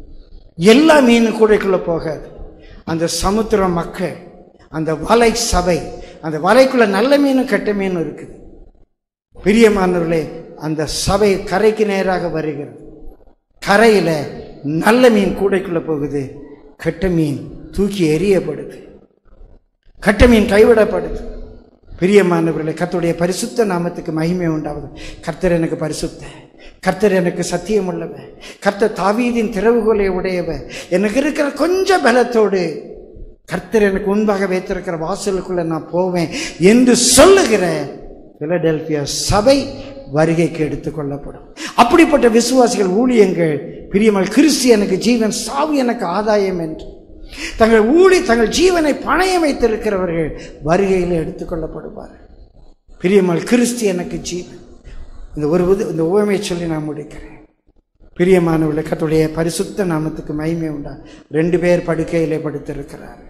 எல்லா மீனும் கூடைக்குள்ள போகாது அந்த சமுத்திர மக்கள் அந்த வலை சபை அந்த வலைக்குள்ள நல்ல மீனும் கெட்ட மீனும் இருக்குது பிரியமானவர்களே அந்த சபை கரைக்கு நேராக வருகிறது கரையில நல்ல மீன் கூடைக்குள்ள போகுது கெட்ட மீன் தூக்கி எறியப்படுது கெட்ட மீன் கைவிடப்படுது பிரியமானவர்களே கர்த்தருடைய பரிசுத்த நாமத்துக்கு மகிமை உண்டாவது கர்த்தர் எனக்கு பரிசுத்த கர்த்தர் எனக்கு சத்தியம் உள்ளவ கர்த்தர் தாவீதின் திறவுகோலை உடையவ எனக்கு இருக்கிற கொஞ்சம் பலத்தோடு கர்த்தர் எனக்கு முன்பாக வைத்திருக்கிற வாசலுக்குள்ள நான் போவேன் என்று சொல்லுகிற பிலடெல்பியா சபை வருகைக்கு எடுத்துக்கொள்ளப்படும் அப்படிப்பட்ட விசுவாசிகள் ஊழியங்கள் பிரியமல் கிறிஸ்து எனக்கு ஜீவன் சாவு எனக்கு ஆதாயம் என்று தங்கள் ஊழி தங்கள் ஜீவனை பணயம் வைத்திருக்கிறவர்கள் வருகையில் எடுத்துக்கொள்ளப்படுவார்கள் பிரியமல் கிறிஸ்து எனக்கு ஜீவன் இந்த ஒரு உத- இந்த உவமையை சொல்லி நான் முடிக்கிறேன் பிரியமானவர்களே கர்த்தருடைய பரிசுத்த நாமத்துக்கு மகிமை உண்டா ரெண்டு பேர் படுக்கையிலே படுத்திருக்கிறார்கள்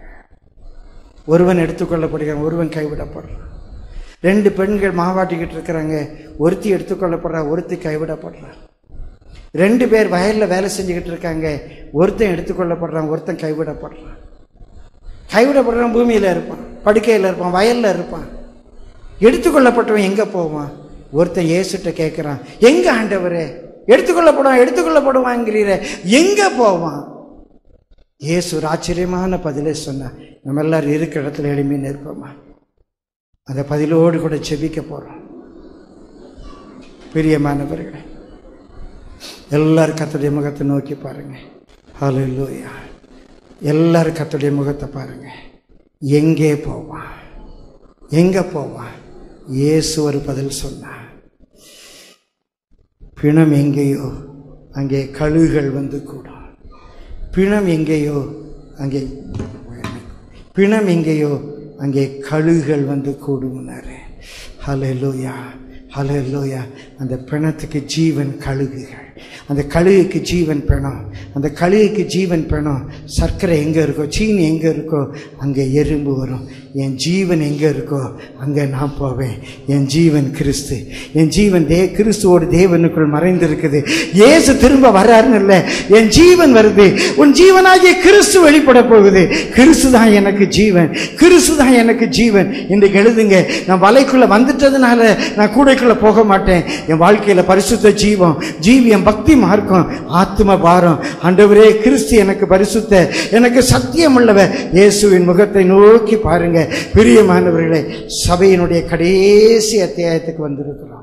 ஒருவன் எடுத்துக்கொள்ளப்படுகிறான் ஒருவன் கைவிடப்படுறான் ரெண்டு பெண்கள் மாவாட்டிக்கிட்டு இருக்கிறாங்க ஒருத்தி எடுத்துக்கொள்ளப்படுறா ஒருத்தி கைவிடப்படுறா ரெண்டு பேர் வயலில் வேலை செஞ்சுக்கிட்டு இருக்காங்க ஒருத்தன் எடுத்துக்கொள்ளப்படுறான் ஒருத்தன் கைவிடப்படுறான் கைவிடப்படுறான் பூமியில் இருப்பான் படுக்கையில் இருப்பான் வயலில் இருப்பான் எடுத்துக்கொள்ளப்பட்டவன் எங்கே போவான் ஒருத்தன் இயேசுட்ட கேட்குறான் எங்கே ஆண்டவரே எடுத்துக்கொள்ளப்படுவான் எடுத்துக்கொள்ளப்படுவாங்கிறீர எங்கே போவான் இயேசு ஒரு ஆச்சரியமான பதிலை சொன்னான் நம்ம எல்லாரும் இருக்கிற இடத்துல எழுப்பி நிற்போமா அந்த பதிலோடு கூட செபிக்க போகிறோம் பிரியமானவர்களே எல்லாரும் கர்த்தருடைய முகத்தை நோக்கி பாருங்க ஹalleluya எல்லாரும் கர்த்தருடைய முகத்தை பாருங்க எங்கே போவான் எங்க போவான் இயேசு ஒரு பதில் சொன்னார் பிணம் எங்கேயோ அங்கே கழுகுகள் வந்து கூடும் பிணம் எங்கேயோ அங்கே பிணம் எங்கேயோ அங்கே கழுகுகள் வந்து கூடும்னாரு ஹalleluya ஹalleluya அந்த பிணத்துக்கு ஜீவன் கழுகுகள் அந்த கழுகுக்கு ஜீவன் பிணம் அந்த கழுகுக்கு ஜீவன் பிணம் சர்க்கரை எங்கே இருக்கோ சீனி எங்கே இருக்கோ அங்கே எறும்பு வரும் என் ஜீவன் எங்கே இருக்கோ அங்கே நான் போவேன் என் ஜீவன் கிறிஸ்து என் ஜீவன் தே கிறிஸ்துவோடு தேவனுக்குள் மறைந்திருக்குது இயேசு திரும்ப வர்றாருன்னு இல்லை என் ஜீவன் வருது உன் ஜீவனாகிய கிறிஸ்து வெளிப்பட போகுது கிறிஸ்து தான் எனக்கு ஜீவன் கிறிஸ்து தான் எனக்கு ஜீவன் இன்றைக்கு எழுதுங்க நான் வலைக்குள்ள வந்துட்டதுனால நான் கூடைக்குள்ள போக மாட்டேன் என் வாழ்க்கையில பரிசுத்த ஜீவம் ஜீவியம் பைத்தியம் பக்தி மார்க்கம் ஆத்ம பாரம் ஆண்டவரே கிறிஸ்து எனக்கு பரிசுத்த எனக்கு சத்தியம் உள்ளவ இயேசுவின் முகத்தை நோக்கி பாருங்க பிரியமானவர்களே சபையினுடைய கடைசி அத்தியாயத்துக்கு வந்திருக்கிறோம்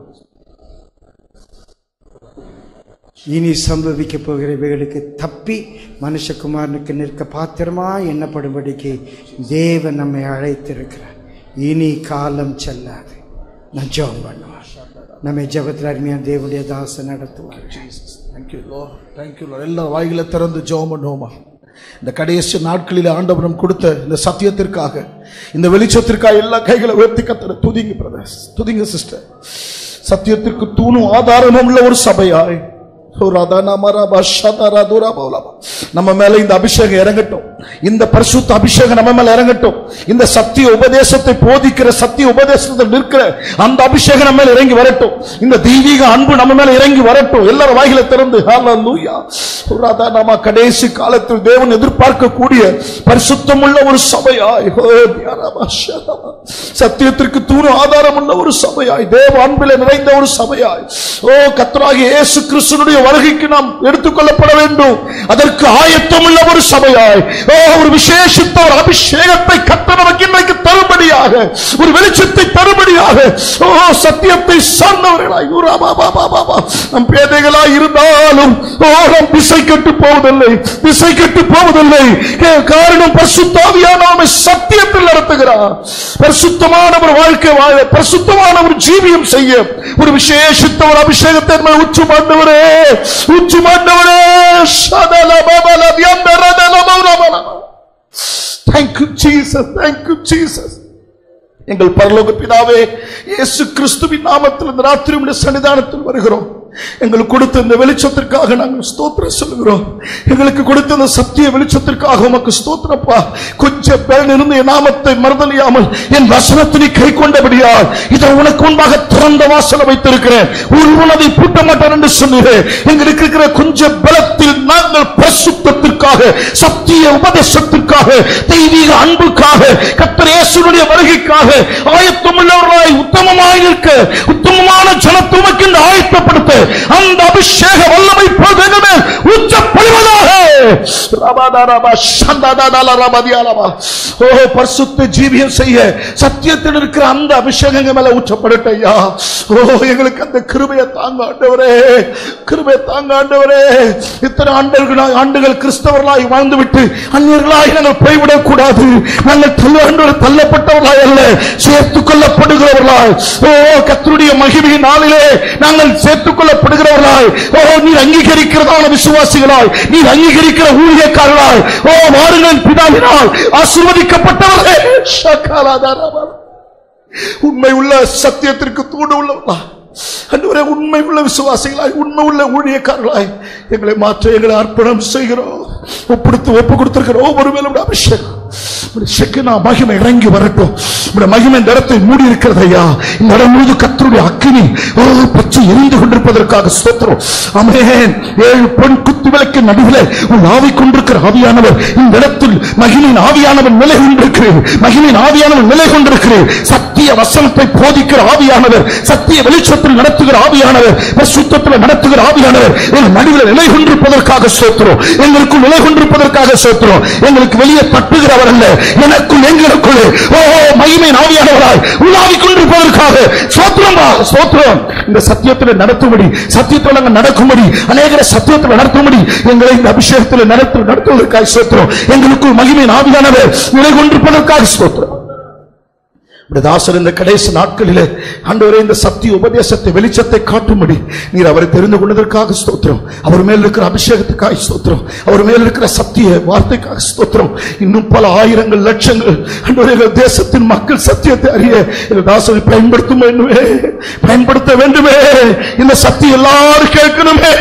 இனி சம்பவிக்க போகிற இவைகளுக்கு தப்பி மனுஷகுமாரனுக்கு நிற்க பாத்திரமா எண்ணப்படும்படிக்கு தேவன் நம்மை அழைத்திருக்கிறார் இனி காலம் செல்லாது நான் ஜெபம் பண்ணுவார் நம்மை ஜெபத்தில் அருமையான தேவனுடைய தாசன் நடத்துவார் தேங்க்யூ லோ தேங்க்யூ லோ எல்லா வாய்களை திறந்து ஜெபம் பண்ணுவோமா இந்த கடைசி நாட்களில் ஆண்டவரம் கொடுத்த இந்த சத்தியத்திற்காக இந்த வெளிச்சத்திற்காக எல்லா கைகளை உயர்த்தி கத்தர துதிங்க பிரதர்ஸ் துதிங்க சிஸ்டர் சத்தியத்திற்கு தூணும் ஆதாரமும் உள்ள ஒரு சபையாய் நம்ம மேல இந்த அபிஷேகம் இறங்கட்டும் இந்த பரிசுத்த அபிஷேகம் நம்ம மேல இறங்கட்டும் இந்த சத்திய உபதேசத்தை போதிக்கிற சத்திய உபதேசத்தில் நிற்கிற அந்த அபிஷேகம் நம்ம மேல இறங்கி வரட்டும் இந்த தெய்வீக அன்பு நம்ம மேல இறங்கி வரட்டும் எல்லாரும் வாய்களை திறந்து ஹalleluya புராதா நாம கடைசி காலத்தில் தேவன் எதிர்பார்க்கக்கூடிய பரிசுத்தம் உள்ள ஒரு சபையாய் ஓ, தியாரமா, ஷாரமா. சத்தியத்திற்கு தூண் ஆதாரம் உள்ள ஒரு சபையாய் தேவ அன்பில் நிறைந்த ஒரு சபையாய் ஓ கத்தராகிய இயேசு கிறிஸ்துனுடைய வருகைக்கு நாம் எடுத்துக்கொள்ளப்பட வேண்டும் அதற்கு ஆயத்தம் உள்ள ஒரு சபையாய் ஓ ஒரு விசேஷித்த ஒரு அபிஷேகத்தை கத்த நமக்கு இன்றைக்கு தரும்படியாக ஒரு வெளிச்சத்தை தரும்படியாக ஓ சத்தியத்தை சார்ந்தவர்களாய் ஓ, ராமா, பா, பா, பா, பா. நம் பேதைகளாய் இருந்தாலும் ஓ நாம் திசை கட்டு போவதில்லை திசை கட்டு போவதில்லை கே- காரணம் பரிசுத்தாவியான நம்மை சத்தியத்தில் நடத்துகிறார் பரிசுத்தமான ஒரு வாழ்க்கை வாழ பரிசுத்தமான ஒரு ஜீவியம் செய்ய ஒரு விசேஷித்த ஒரு அபிஷேகத்தை நம்ம உச்சு மாண்டவரே உச்சு மாண்டவரே சதல பபல வியந்தரதல மௌரமல தேங்க்யூ ஜீசஸ் தேங்க்யூ ஜீசஸ் எங்கள் பரலோக பிதாவே இயேசு கிறிஸ்துவின் நாமத்தில் இந்த ராத்திரி உடைய சன்னிதானத்தில் வருகிறோம் எங்களுக்கு கொடுத்த இந்த வெளிச்சத்திற்காக நாங்கள் ஸ்தோத்திரம் சொல்லுகிறோம் எங்களுக்கு கொடுத்த இந்த சத்திய வெளிச்சத்திற்காக உமக்கு ஸ்தோத்திரப்பா கொஞ்சம் பேர் இருந்து என் நாமத்தை மறுதலியாமல் என் வசனத்தினை கை கொண்டபடியால் இதை உனக்கு முன்பாக திறந்த வாசல வைத்திருக்கிறேன் ஒருவன் அதை பூட்ட மாட்டான் என்று சொன்னீர்கள் எங்களுக்கு இருக்கிற கொஞ்சம் பலத்தில் நாங்கள் பரிசுத்தத்திற்காக சத்திய உபதேசத்திற்காக தெய்வீக அன்புக்காக கர்த்தர் இயேசுனுடைய வருகைக்காக ஆயத்தமுள்ளவர்களாய் உத்தமமாய் நிற்க உத்தமமான ஜனத்தை உமக்கு இந்த ஆயத்தப்படுத்த அந்த அபிஷேக வல்லமை போதகமே உச்சப்படுவதாக ரபாதா ரபா சந்தாதாதால ரபாதியாலபா. ஓ பரிசுத்த ஜீவியம் செய்ய சத்தியத்தில் இருக்கிற அந்த அபிஷேகங்க மேல ஊற்றப்படட்டும் ஐயா ஓ எங்களுக்கு அந்த கிருபையை தாங்க ஆண்டவரே கிருபையை தாங்க ஆண்டவரே இத்தனை ஆண்டுகள் ஆண்டுகள் கிறிஸ்தவர்களாய் வாழ்ந்துவிட்டு அந்நியர்களாய் நாங்கள் போய்விடக் கூடாது நாங்கள் தள்ள ஆண்டவர் தள்ளப்பட்டவர்களாய் அல்ல சேர்த்துக் கொள்ளப்படுகிறவர்களாய் ஓ கத்தருடைய மகிமையின் நாளிலே நாங்கள் சேர்த்துக் கொள்ளப்படுகிறவர்களாய் ஓ நீர் அங்கீகரிக்கிறதான விசுவாசிகளாய் நீர் அங்கீகரிக்கிற ஊழியக்காரர்களாய் ஓ வாருங்கள் பிதாவினால் ஆசீர்வதிக்கப்பட்டவர்களே ஷகாலாதாரமா. உண்மை உள்ள சத்தியத்திற்கு தூண்டு உள்ளவர்களா அன்றுவரே உண்மை உள்ள விசுவாசிகளாய் உண்மை உள்ள ஊழியக்காரர்களாய் எங்களை மாற்ற எங்களை அர்ப்பணம் செய்கிறோம் ஒப்படுத்து ஒப்பு கொடுத்திருக்கிறோம் ஒவ்வொரு மேலும் அபிஷேகம் செக்கினா மகிமை இறங்கி வரட்டும் உடைய மகிமை இந்த இடத்தை மூடி இருக்கிறது ஐயா இந்த இடம் முழுது கத்தருடைய அக்கினி ஓ பச்சை எரிந்து கொண்டிருப்பதற்காக ஸ்தோத்திரம் அமேன் ஏழு பொன் குத்து விளக்கு நடுவில் உன் ஆவி கொண்டிருக்கிற ஆவியானவர் இந்த இடத்தில் மகிமையின் ஆவியானவர் நிலை கொண்டிருக்கிறேன் மகிமையின் ஆவியானவர் நிலை கொண்டிருக்கிறேன் சத்திய வசனத்தை போதிக்கிற ஆவியானவர் சத்திய வெளிச்சத்தில் நடத்துகிற ஆவியானவர் பரிசுத்தத்தில் நடத்துகிற ஆவியானவர் எங்கள் நடுவில் நிலை கொண்டிருப்பதற்காக சோத்திரம் எங்களுக்குள் நிலை கொண்டிருப்பதற்காக சோத்திரம் எங்களுக்கு வெளியே தட்டுகிறவர் அல்ல எனக்குள் எங்களுக்குள் ஓ மகிமை ஆவியானவராய் உலாவிக் கொண்டிருப்பதற்காக சோத்திரம் சோத்திரம் இந்த சத்தியத்தில் நடத்தும்படி சத்தியத்தில் நாங்கள் நடக்கும்படி அநேகரை சத்தியத்தில் நடத்தும்படி எங்களை இந்த அபிஷேகத்தில் நடத்து நடத்துவதற்காக சோத்திரம் எங்களுக்குள் மகிமை ஆவியானவர் நிலை கொண்டிருப்பதற்காக சோத்திரம் உடைய தாசர் இந்த கடைசி நாட்களிலே ஆண்டவரே இந்த சத்திய உபதேசத்தை வெளிச்சத்தை காட்டும்படி நீர் அவரை தெரிந்து கொண்டதற்காக ஸ்தோத்திரம் அவர் மேல் இருக்கிற அபிஷேகத்துக்காக ஸ்தோத்திரம் அவர் மேல் இருக்கிற சத்திய வார்த்தைக்காக ஸ்தோத்திரம் இன்னும் பல ஆயிரங்கள் லட்சங்கள் ஆண்டவரே எங்கள் தேசத்தின் மக்கள் சத்தியத்தை அறிய எங்கள் தாசரை பயன்படுத்தும் வேண்டுமே பயன்படுத்த வேண்டுமே இந்த சத்தியம் எல்லாரும் கேட்கணுமே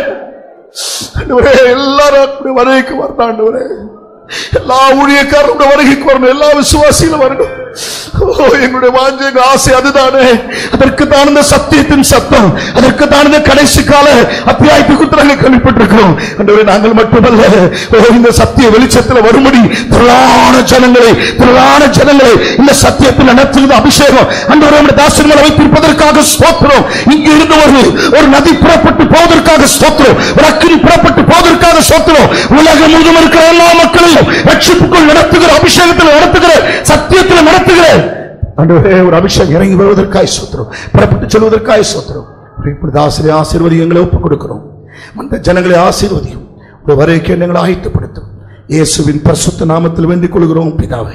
ஆண்டவரே எல்லாரும் அப்படி வருகைக்கு வரணும் ஆண்டவரே எல்லா ஊழியக்காரருடைய வருகைக்கு வரணும் எல்லா விசுவாசிகளும் வரணும் ஓ எங்களுடைய வாஞ்சை எங்க ஆசை அதுதானே அதற்கு தான் இந்த சத்தியத்தின் சத்தம் அதற்கு தான் இந்த கடைசி கால அத்தியாயத்துக்கு நாங்கள் கேள்விப்பட்டிருக்கிறோம் ஆண்டவரே நாங்கள் மட்டுமல்ல ஓ இந்த சத்திய வெளிச்சத்தில் வரும்படி திரளான ஜனங்களை திரளான ஜனங்களை இந்த சத்தியத்தில் நடத்துகிறது அபிஷேகம் ஆண்டவரே நம்முடைய தாசர்களை வைத்திருப்பதற்காக ஸ்தோத்திரம் இங்கு இருந்து ஒரு ஒரு நதி புறப்பட்டு போவதற்காக ஸ்தோத்திரம் ஒரு அக்கினி புறப்பட்டு போவதற்காக ஸ்தோத்திரம் உலகம் முழுவதும் இருக்கிற எல்லா மக்களையும் ரட்சிப்புக்குள் நடத்துகிற அபிஷேகத்தில் நடத்துகிற சத்தியத்தில் நடத்துகிற ஆண்டவரே ஒரு அபிஷேகம் இறங்கி வருவதற்காய் சோத்திரம் புறப்பட்டு செல்வதற்காய் சோத்திரம் இப்படி ஆசிரியர் ஆசீர்வதி எங்களை ஒப்புக் கொடுக்கிறோம் அந்த ஜனங்களை ஆசீர்வதியும் ஒரு வரைக்கு எங்களை ஆயத்தப்படுத்தும் இயேசுவின் பரிசுத்த நாமத்தில் வேண்டிக் கொள்கிறோம் பிதாவே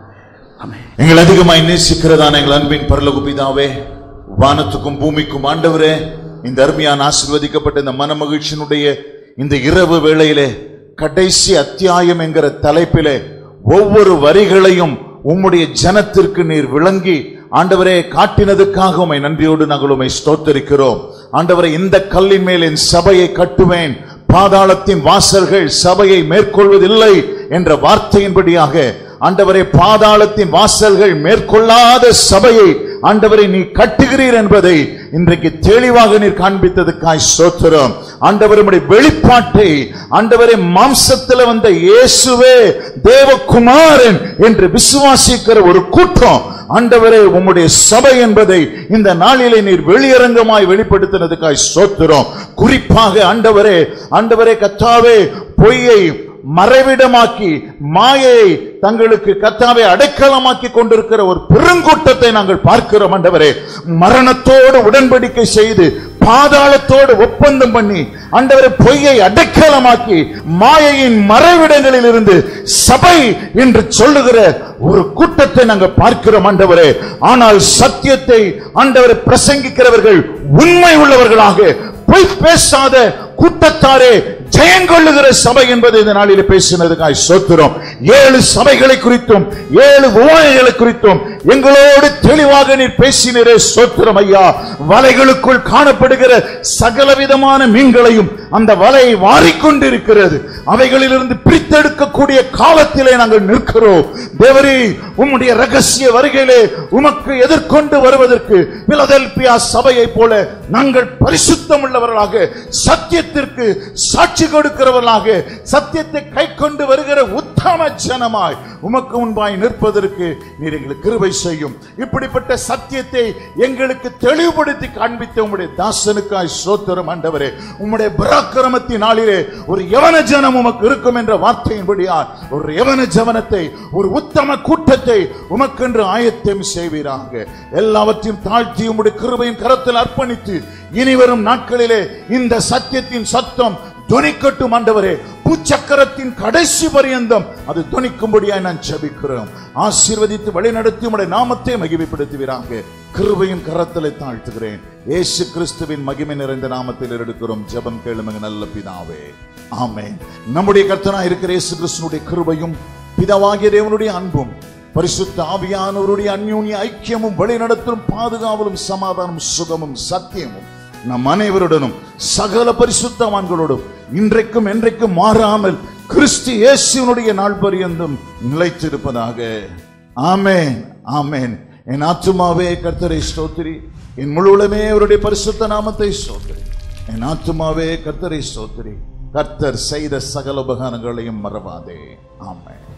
ஆமென் எங்கள் அதிகமாய் நேசிக்கிறதான எங்கள் அன்பின் பரலோக பிதாவே வானத்துக்கும் பூமிக்கும் ஆண்டவரே இந்த அருமையான ஆசீர்வதிக்கப்பட்ட இந்த மனமகிழ்ச்சியினுடைய இந்த இரவு வேளையிலே கடைசி அத்தியாயம் என்கிற தலைப்பிலே ஒவ்வொரு வரிகளையும் உம்முடைய ஜனத்திற்கு நீர் விளங்கி ஆண்டவரே காட்டினதுக்காக உமை நன்றியோடு நாங்கள் உமை ஸ்தோத்தரிக்கிறோம் ஆண்டவரே இந்த கல்லின் மேல் என் சபையை கட்டுவேன் பாதாளத்தின் வாசல்கள் சபையை மேற்கொள்வதில்லை என்ற வார்த்தையின்படியாக ஆண்டவரே பாதாளத்தின் வாசல்கள் மேற்கொள்ளாத சபையை ஆண்டவரை நீ கட்டுகிறீர் என்பதை இன்றைக்கு தெளிவாக நீர் காண்பித்ததுக்காய் சோத்திரம் ஆண்டவர் உம்முடைய வெளிப்பாட்டை ஆண்டவரே மாம்சத்தில் வந்த இயேசுவே தேவகுமாரன் என்று விசுவாசிக்கிற ஒரு கூட்டம் ஆண்டவரே உம்முடைய சபை என்பதை இந்த நாளிலே நீர் வெளியரங்கமாய் வெளிப்படுத்தினதுக்காய் சோத்திரம் குறிப்பாக ஆண்டவரே ஆண்டவரே கத்தாவே பொய்யை மறைவிடமாக்கி மாயையை தங்களுக்கு கத்தாவை அடைக்கலமாக்கி கொண்டிருக்கிற ஒரு பெருங்கூட்டத்தை நாங்கள் பார்க்கிறோம் ஆண்டவரே மரணத்தோடு உடன்படிக்கை செய்து பாதாளத்தோடு ஒப்பந்தம் பண்ணி ஆண்டவரை பொய்யை அடைக்கலமாக்கி மாயையின் மறைவிடங்களில் இருந்து சபை என்று சொல்லுகிற ஒரு கூட்டத்தை நாங்கள் பார்க்கிறோம் ஆண்டவரே ஆனால் சத்தியத்தை ஆண்டவரை பிரசங்கிக்கிறவர்கள் உண்மை உள்ளவர்களாக பொய் பேசாத கூட்டத்தாரே ஜெயங்கொள்ளுகிற சபை என்பது இந்த நாளில் பேசினதுக்காய் சோத்திரம் ஏழு சபைகளை குறித்தும் ஏழு உவாயங்களை குறித்தும் எங்களோடு தெளிவாக நீர் பேசினரே சோத்திரம் ஐயா வலைகளுக்குள் காணப்படுகிற சகலவிதமான மீன்களையும் அந்த வலையை வாரிக்கொண்டிருக்கிறது அவைகளிலிருந்து பிரித்தெடுக்கக்கூடிய காலத்திலே நாங்கள் நிற்கிறோம் தேவரே உம்முடைய ரகசிய வருகையிலே உமக்கு எதிர்கொண்டு வருவதற்கு பிலதெல்பியா சபையை போல நாங்கள் பரிசுத்தம் உள்ளவர்களாக சத்தியத்திற்கு சாட்சி கொடுக்கிறவர்களாக சத்தியத்தை கை கொண்டு வருகிற உத்தம ஜனமாய் உமக்கு முன்பாய் நிற்பதற்கு நீர் எங்களுக்கு கிருபை செய்யும் இப்படிப்பட்ட சத்தியத்தை எங்களுக்கு தெளிவுபடுத்தி காண்பித்த உம்முடைய தாசனுக்காய் சோத்திரம் ஆண்டவரே உம்முடைய பராக்கிரமத்தின் நாளிலே ஒரு யவன ஜனம் உமக்கு இருக்கும் என்ற வார்த்தையின்படியார் ஒரு யவன ஜவனத்தை ஒரு உத்தம கூட்டத்தை உமக்கென்று ஆயத்தம் செய்வீராக எல்லாவற்றையும் தாழ்த்தி உம்முடைய கிருபையின் கரத்தில் அர்ப்பணித்து இனி வரும் நாட்களிலே இந்த சத்தியத்தின் சத்தம் துணிக்கட்டும் ஆண்டவரே பூச்சக்கரத்தின் கடைசி பரியந்தம் அது துணிக்கும்படியாய் நான் ஜெபிக்கிறோம் ஆசீர்வதித்து வழிநடத்தி உம்முடைய நாமத்தை மகிமைப்படுத்துவீராக கிருபையின் கரத்திலே தாழ்த்துகிறேன் இயேசு கிறிஸ்துவின் மகிமை நிறைந்த நாமத்தில் எடுக்கிறோம் ஜெபம் கேளுமங்க நல்ல பிதாவே ஆமென் நம்முடைய கர்த்தனா இருக்கிற இயேசு கிறிஸ்துனுடைய கிருபையும் பிதாவாகிய தேவனுடைய அன்பும் பரிசுத்த ஆவியானவருடைய அந்யோன்ய ஐக்கியமும் வழிநடத்தலும் பாதுகாவலும் சமாதானம் சுகமும் சத்தியமும் நம் அனைவருடனும் சகல பரிசுத்தவான்களோடும் இன்றைக்கும் என்றைக்கும் மாறாமல் கிறிஸ்து இயேசுனுடைய நாள் பரியந்தம் நிலைத்திருப்பதாக ஆமென் ஆமென் என் ஆத்துமாவே கர்த்தரை ஸ்தோத்திரி என் முழுவதுமே அவருடைய பரிசுத்த நாமத்தை ஸ்தோத்திரி என் ஆத்துமாவே கர்த்தரை ஸ்தோத்திரி கர்த்தர் செய்த சகல உபகாரங்களையும் மறவாதே ஆமென்